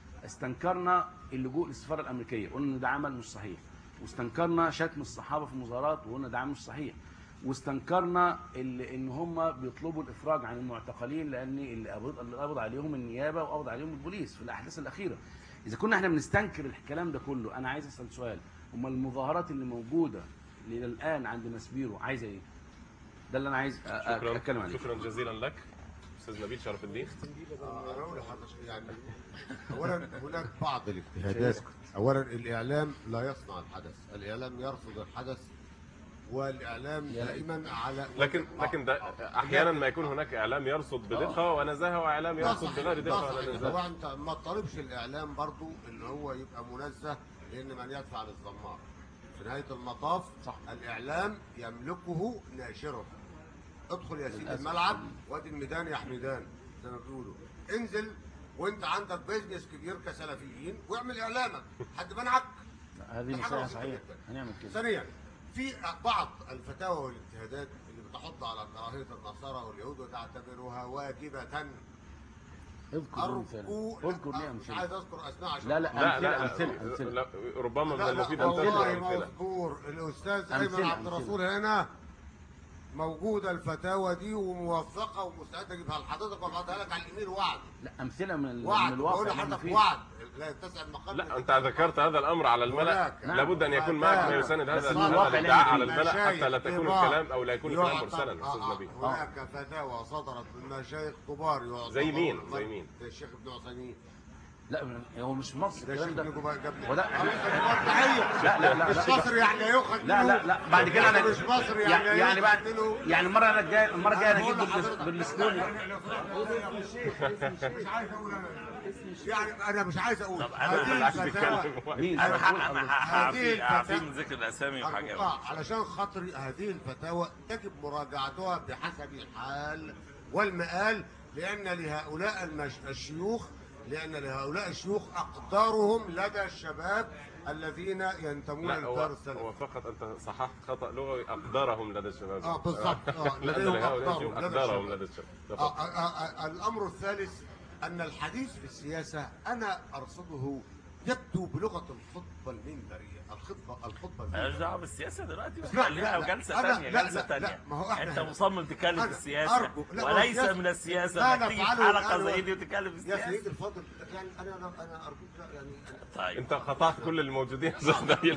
استنكرنا اللجوء للسفاره الامريكيه قلنا ان ده عمل مش صحيح واستنكرنا شتم الصحابه في المظاهرات وقلنا ده عمل مش صحيح واستنكرنا اللي ان هم بيطلبوا الافراج عن المعتقلين لان اللي قبض اللي قبض عليهم النيابه وقبض عليهم البوليس في الاحداث الاخيره اذا كنا احنا بنستنكر الكلام ده كله انا عايز اسال سؤال هم المظاهرات اللي موجوده الى الان عند مسبيرو عايزه ايه ده اللي انا عايز أ- أ- شكرا اتكلم عليه شكرا جزيلا لك استاذ نبيل شرف الدين انا اقول لحضرتك يعني اولا هناك بعض الاجتهادات اولا الاعلام لا يصنع الحدث الاعلام يرصد الحدث والاعلام دائما على لكن لكن ده احيانا ما يكون هناك اعلام يرصد بدقه ونزاهه واعلام لا يرصد صحيح، بغير لا دقه صحيح. ولا هو نزاهه انت ما تطالبش الاعلام برضو ان هو يبقى منزه لان من يدفع للزمار في نهايه المطاف صح. الاعلام يملكه ناشره ادخل يا سيدي للأسف. الملعب وادي الميدان يا حميدان زي ما بيقولوا انزل وانت عندك بيزنس كبير كسلفيين واعمل اعلامك حد منعك هذه دي حاجة مسألة بسيطة صحيح جدا. هنعمل كده ثانيا في بعض الفتاوى والاجتهادات اللي بتحض على كراهيه النصارى واليهود وتعتبرها واجبه اذكر لي مثال أرجو اذكر لي مش امثله عايز اذكر اسماء عشان لا لا لا لا امثله لا, امثله لا امثله ربما من لا لا المفيد ان والله تذكر امثله مذكور الاستاذ ايمن أمثلة، عبد أمثلة. الرسول هنا موجوده الفتاوى دي وموثقه ومستعد اجيبها لحضرتك وابعتها لك على الايميل وعد لا امثله من ال- من وعد بقول الواقع اللي احنا لحضرتك فيه وعد لا يتسع المقام لا انت ذكرت هذا الامر على الملا هناك. نعم. لابد ان يكون معك ما يساند بس هذا من هذا الواقع اللي الادعاء احنا على فيه. الملا حتى لا مشايخ تكون كبار الكلام او لا يكون الكلام يعطى- مرسلا استاذ آه، نبيل آه، هناك فتاوى صدرت من مشايخ كبار يعتبروا زي مين؟ من- زي مين؟ زي الشيخ ابن عثيمين لا هو مش في مصر ده الكلام الشيخ ده ابن جبال جاب هو ده تحيه لا لا لا مش لا. مصر يعني يؤخذ لا لا لا بعد كده انا مش مصر يعني يعني, يعني بعد منه يعني المره انا الجايه المره الجايه انا أنا اجيب بقول بالس- لحضرتك- بالسكون مش عايز اقول انا يعني انا مش عايز اقول طب أنا هذه بالعكس الفتاوى تتكلم مين انا هتقول ح- حضرتك؟ ح- هعفي هذه هعفي الفتاة- من ذكر الاسامي وحاجات أرجوك، علشان خاطري هذه الفتاوى يجب مراجعتها بحسب الحال والمآل لأن لهؤلاء المش... الشيوخ لأن لهؤلاء الشيوخ أقدارهم لدى الشباب الذين ينتمون لا للدار هو السلفي هو فقط انت صححت خطا لغوي اقدارهم لدى الشباب اه بالضبط اه لا لديهم لهؤلاء أقدارهم لدى اقدارهم الشباب. لدى الشباب آه تفضل. آه آه الأمر الثالث أن الحديث في السياسة أنا أرصده يبدو بلغة الخطبة المنبرية الخطبة الخطبة مالهاش المنبرية دعوه بالسياسه دلوقتي لا، خليها لا، جلسه أنا- ثانيه لا، جلسه لا، لا، ثانيه ما هو إحنا انت هنا. مصمم تتكلم في أنا السياسه أرجو، لا، وليس هو من السياسه لا انك تيجي في نفعله حلقه الآن. زي دي وتتكلم في يا السياسه سيدي الفاضل يعني انا انا انا ارجوك لا يعني طيب انت قطعت كل الموجودين يا استاذ نبيل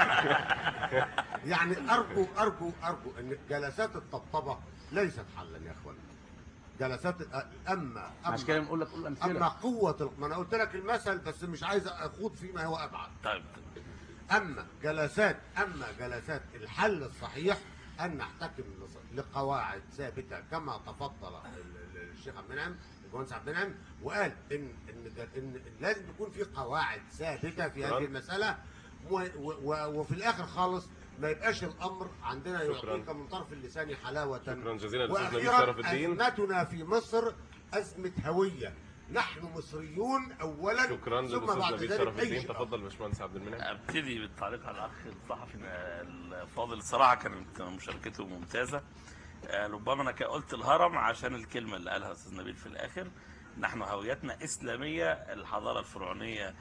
يعني ارجو ارجو ارجو ان جلسات الطبطبه ليست حلا يا اخوان جلسات اما عشان كده اما بنقول لك قول اما امثله قوه ال- ما انا قلت لك المثل بس مش عايز اخوض فيما هو ابعد طيب اما جلسات اما جلسات الحل الصحيح ان نحتكم لص- لقواعد ثابته كما تفضل ال- ال- الشيخ عبد المنعم المهندس عبد المنعم وقال ان ان ان لازم تكون في قواعد ثابته في هذه تمام. المساله و- و- و- وفي الاخر خالص ما يبقاش الامر عندنا شكراً. يعطيك من طرف اللسان حلاوه شكرا جزيلا للاستاذ نبيل واخيرا شرف الدين ازمتنا في مصر ازمه هويه نحن مصريون اولا شكرا ثم للاستاذ بعد نبيل ذلك شرف أي الدين شيء تفضل باشمهندس عبد المنعم ابتدي بالتعليق على الاخ الصحفي الفاضل الصراحه كانت مشاركته ممتازه آه، ربما انا قلت الهرم عشان الكلمه اللي قالها استاذ نبيل في الاخر نحن هويتنا اسلاميه الحضاره الفرعونيه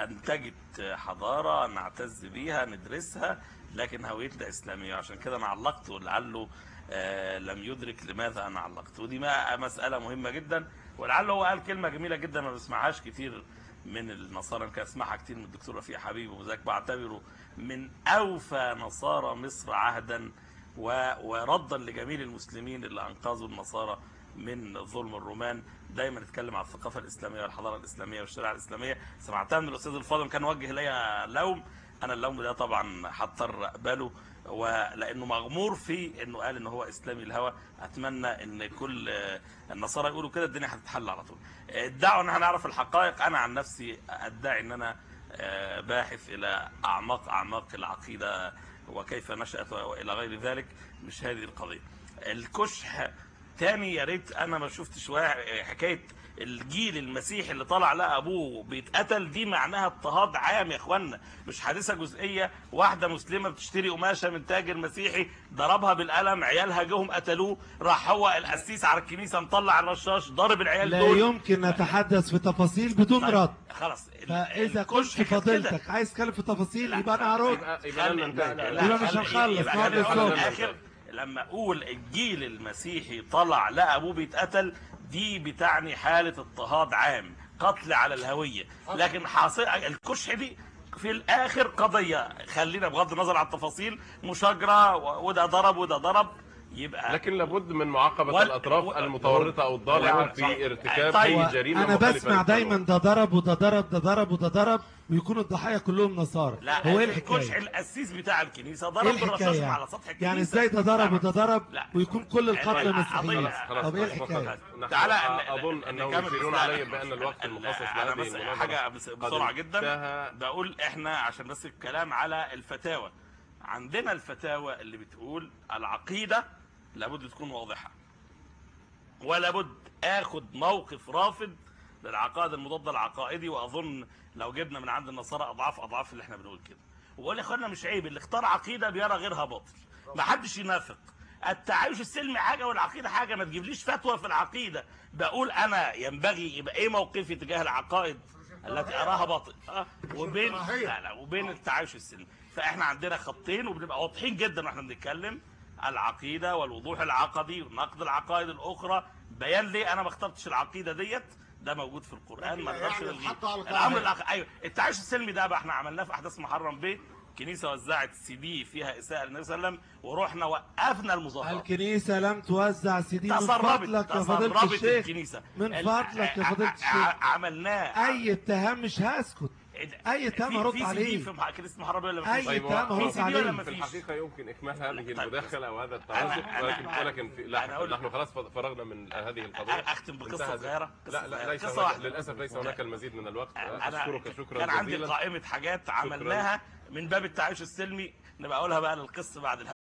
انتجت حضاره نعتز بيها ندرسها لكن هويتنا اسلاميه عشان كده انا علقت ولعله آه، لم يدرك لماذا انا علقت ودي ما- مساله مهمه جدا ولعله هو قال كلمه جميله جدا ما بسمعهاش كتير من النصارى كان اسمعها كتير من الدكتور رفيع حبيب وذاك بعتبره من اوفى نصارى مصر عهدا و- وردا لجميل المسلمين اللي انقذوا النصارى من ظلم الرومان دايما يتكلم عن الثقافه الاسلاميه والحضاره الاسلاميه والشريعه الاسلاميه سمعتها من الاستاذ الفاضل كان وجه ليا لوم انا اللوم ده طبعا هضطر اقبله ولانه مغمور في انه قال ان هو اسلامي الهوى اتمنى ان كل آه، النصارى يقولوا كده الدنيا هتتحل على طول ادعوا ان احنا نعرف الحقائق انا عن نفسي ادعي ان انا آه، باحث الى اعماق اعماق العقيده وكيف نشات والى غير ذلك مش هذه القضيه الكشح تاني يا ريت انا ما شفتش واحد- حكايه الجيل المسيحي اللي طلع لقى ابوه بيتقتل دي معناها اضطهاد عام يا اخوانا مش حادثه جزئيه واحده مسلمه بتشتري قماشه من تاجر مسيحي ضربها بالقلم عيالها جم قتلوه راح هو القسيس على الكنيسه مطلع الرشاش ضارب العيال لا دول يمكن نتحدث في تفاصيل بدون طيب، رد خلاص ال- فاذا الكشح كنت كان كده. فضيلتك عايز تتكلم في تفاصيل يبقى انا هرد يبقى يبقى لن ننتهي يبقى مش هنخلص يبقى نقعد خلينا نقول للصبح الآخر لما اقول الجيل المسيحي طلع لقى ابوه بيتقتل دي بتعني حاله اضطهاد عام قتل على الهويه لكن حاصل الكشح دي في الاخر قضيه خلينا بغض النظر عن التفاصيل مشاجره و- وده ضرب وده ضرب يبقى لكن لابد من معاقبه وال- الاطراف و- المتورطه او الضاله وال- في ارتكاب طيب. اي جريمه انا مخالفة بسمع للقانون. دايما ده ضرب وده ضرب ده ضرب وده ضرب ويكون الضحايا كلهم نصارى لا هو ايه الكشح الحكايه القسيس بتاع الكنيسه ايه ضرب بالرشاش الحكايه على سطح الكنيسه يعني ازاي ده ضرب وده ضرب لا. ويكون كل القتلى طيب، مسيحيين خلاص، خلاص طب ايه خلاص، الحكايه فقط. نحن تعالى اظن انهم نكمل يشيرون بس- علي بان الوقت لا، المخصص انا لهذه بس المناظره حاجه بس قد بسرعه جدا انتهى. بقول احنا عشان بس الكلام على الفتاوى عندنا الفتاوى اللي بتقول العقيده لابد تكون واضحه ولابد اخد موقف رافض للعقائد المضاده للعقائدي واظن لو جبنا من عند النصارى اضعاف اضعاف اللي احنا بنقول كده وبقول يا اخوانا مش عيب اللي اختار عقيده بيرى غيرها باطل ما حدش ينافق التعايش السلمي حاجه والعقيده حاجه ما تجيبليش فتوى في العقيده بقول انا ينبغي يبقى ايه موقفي تجاه العقائد التي اراها باطل أه؟ وبين لا لا وبين التعايش السلمي فاحنا عندنا خطين وبنبقى واضحين جدا واحنا بنتكلم العقيده والوضوح العقدي ونقد العقائد الاخرى بيان ليه انا ما اخترتش العقيده ديت ده موجود في القران ما نقدرش يعني نلغيه حتى على الامر القاعدة. الأخ... ايوه التعايش السلمي ده بقى احنا عملناه في احداث محرم بيه كنيسه وزعت سي دي فيها اساءه للنبي صلى الله عليه وسلم ورحنا وقفنا المظاهرات الكنيسه لم توزع سي دي من تسربت فضلك يا فضيله تسربت الشيخ الكنيسه من ال- فضلك يا فضيله ع- الشيخ عملناه اي اتهام مش هسكت اي اتهام هرد في سي دي عليه في مح- كنيسه محرم ولا ما أي فيش؟ طيب اتهام هو- هرد في سي دي عليه. ولا ما في فيش؟ الحقيقه يمكن اكمال هذه طيب. المداخله وهذا أنا- التعازف أنا- ولكن أنا- ولكن في أنا لا أقول- نحن خلاص فرغنا من هذه القضيه اختم بقصه انتهى- صغيره قصة لا لا صغيرة. ليس قصة هناك واحدة. للاسف ليس هناك المزيد من الوقت انا اشكرك شكرا كان عندي جزيلا قائمه حاجات عملناها من باب التعايش السلمي نبقى اقولها بقى للقصه بعد الهوا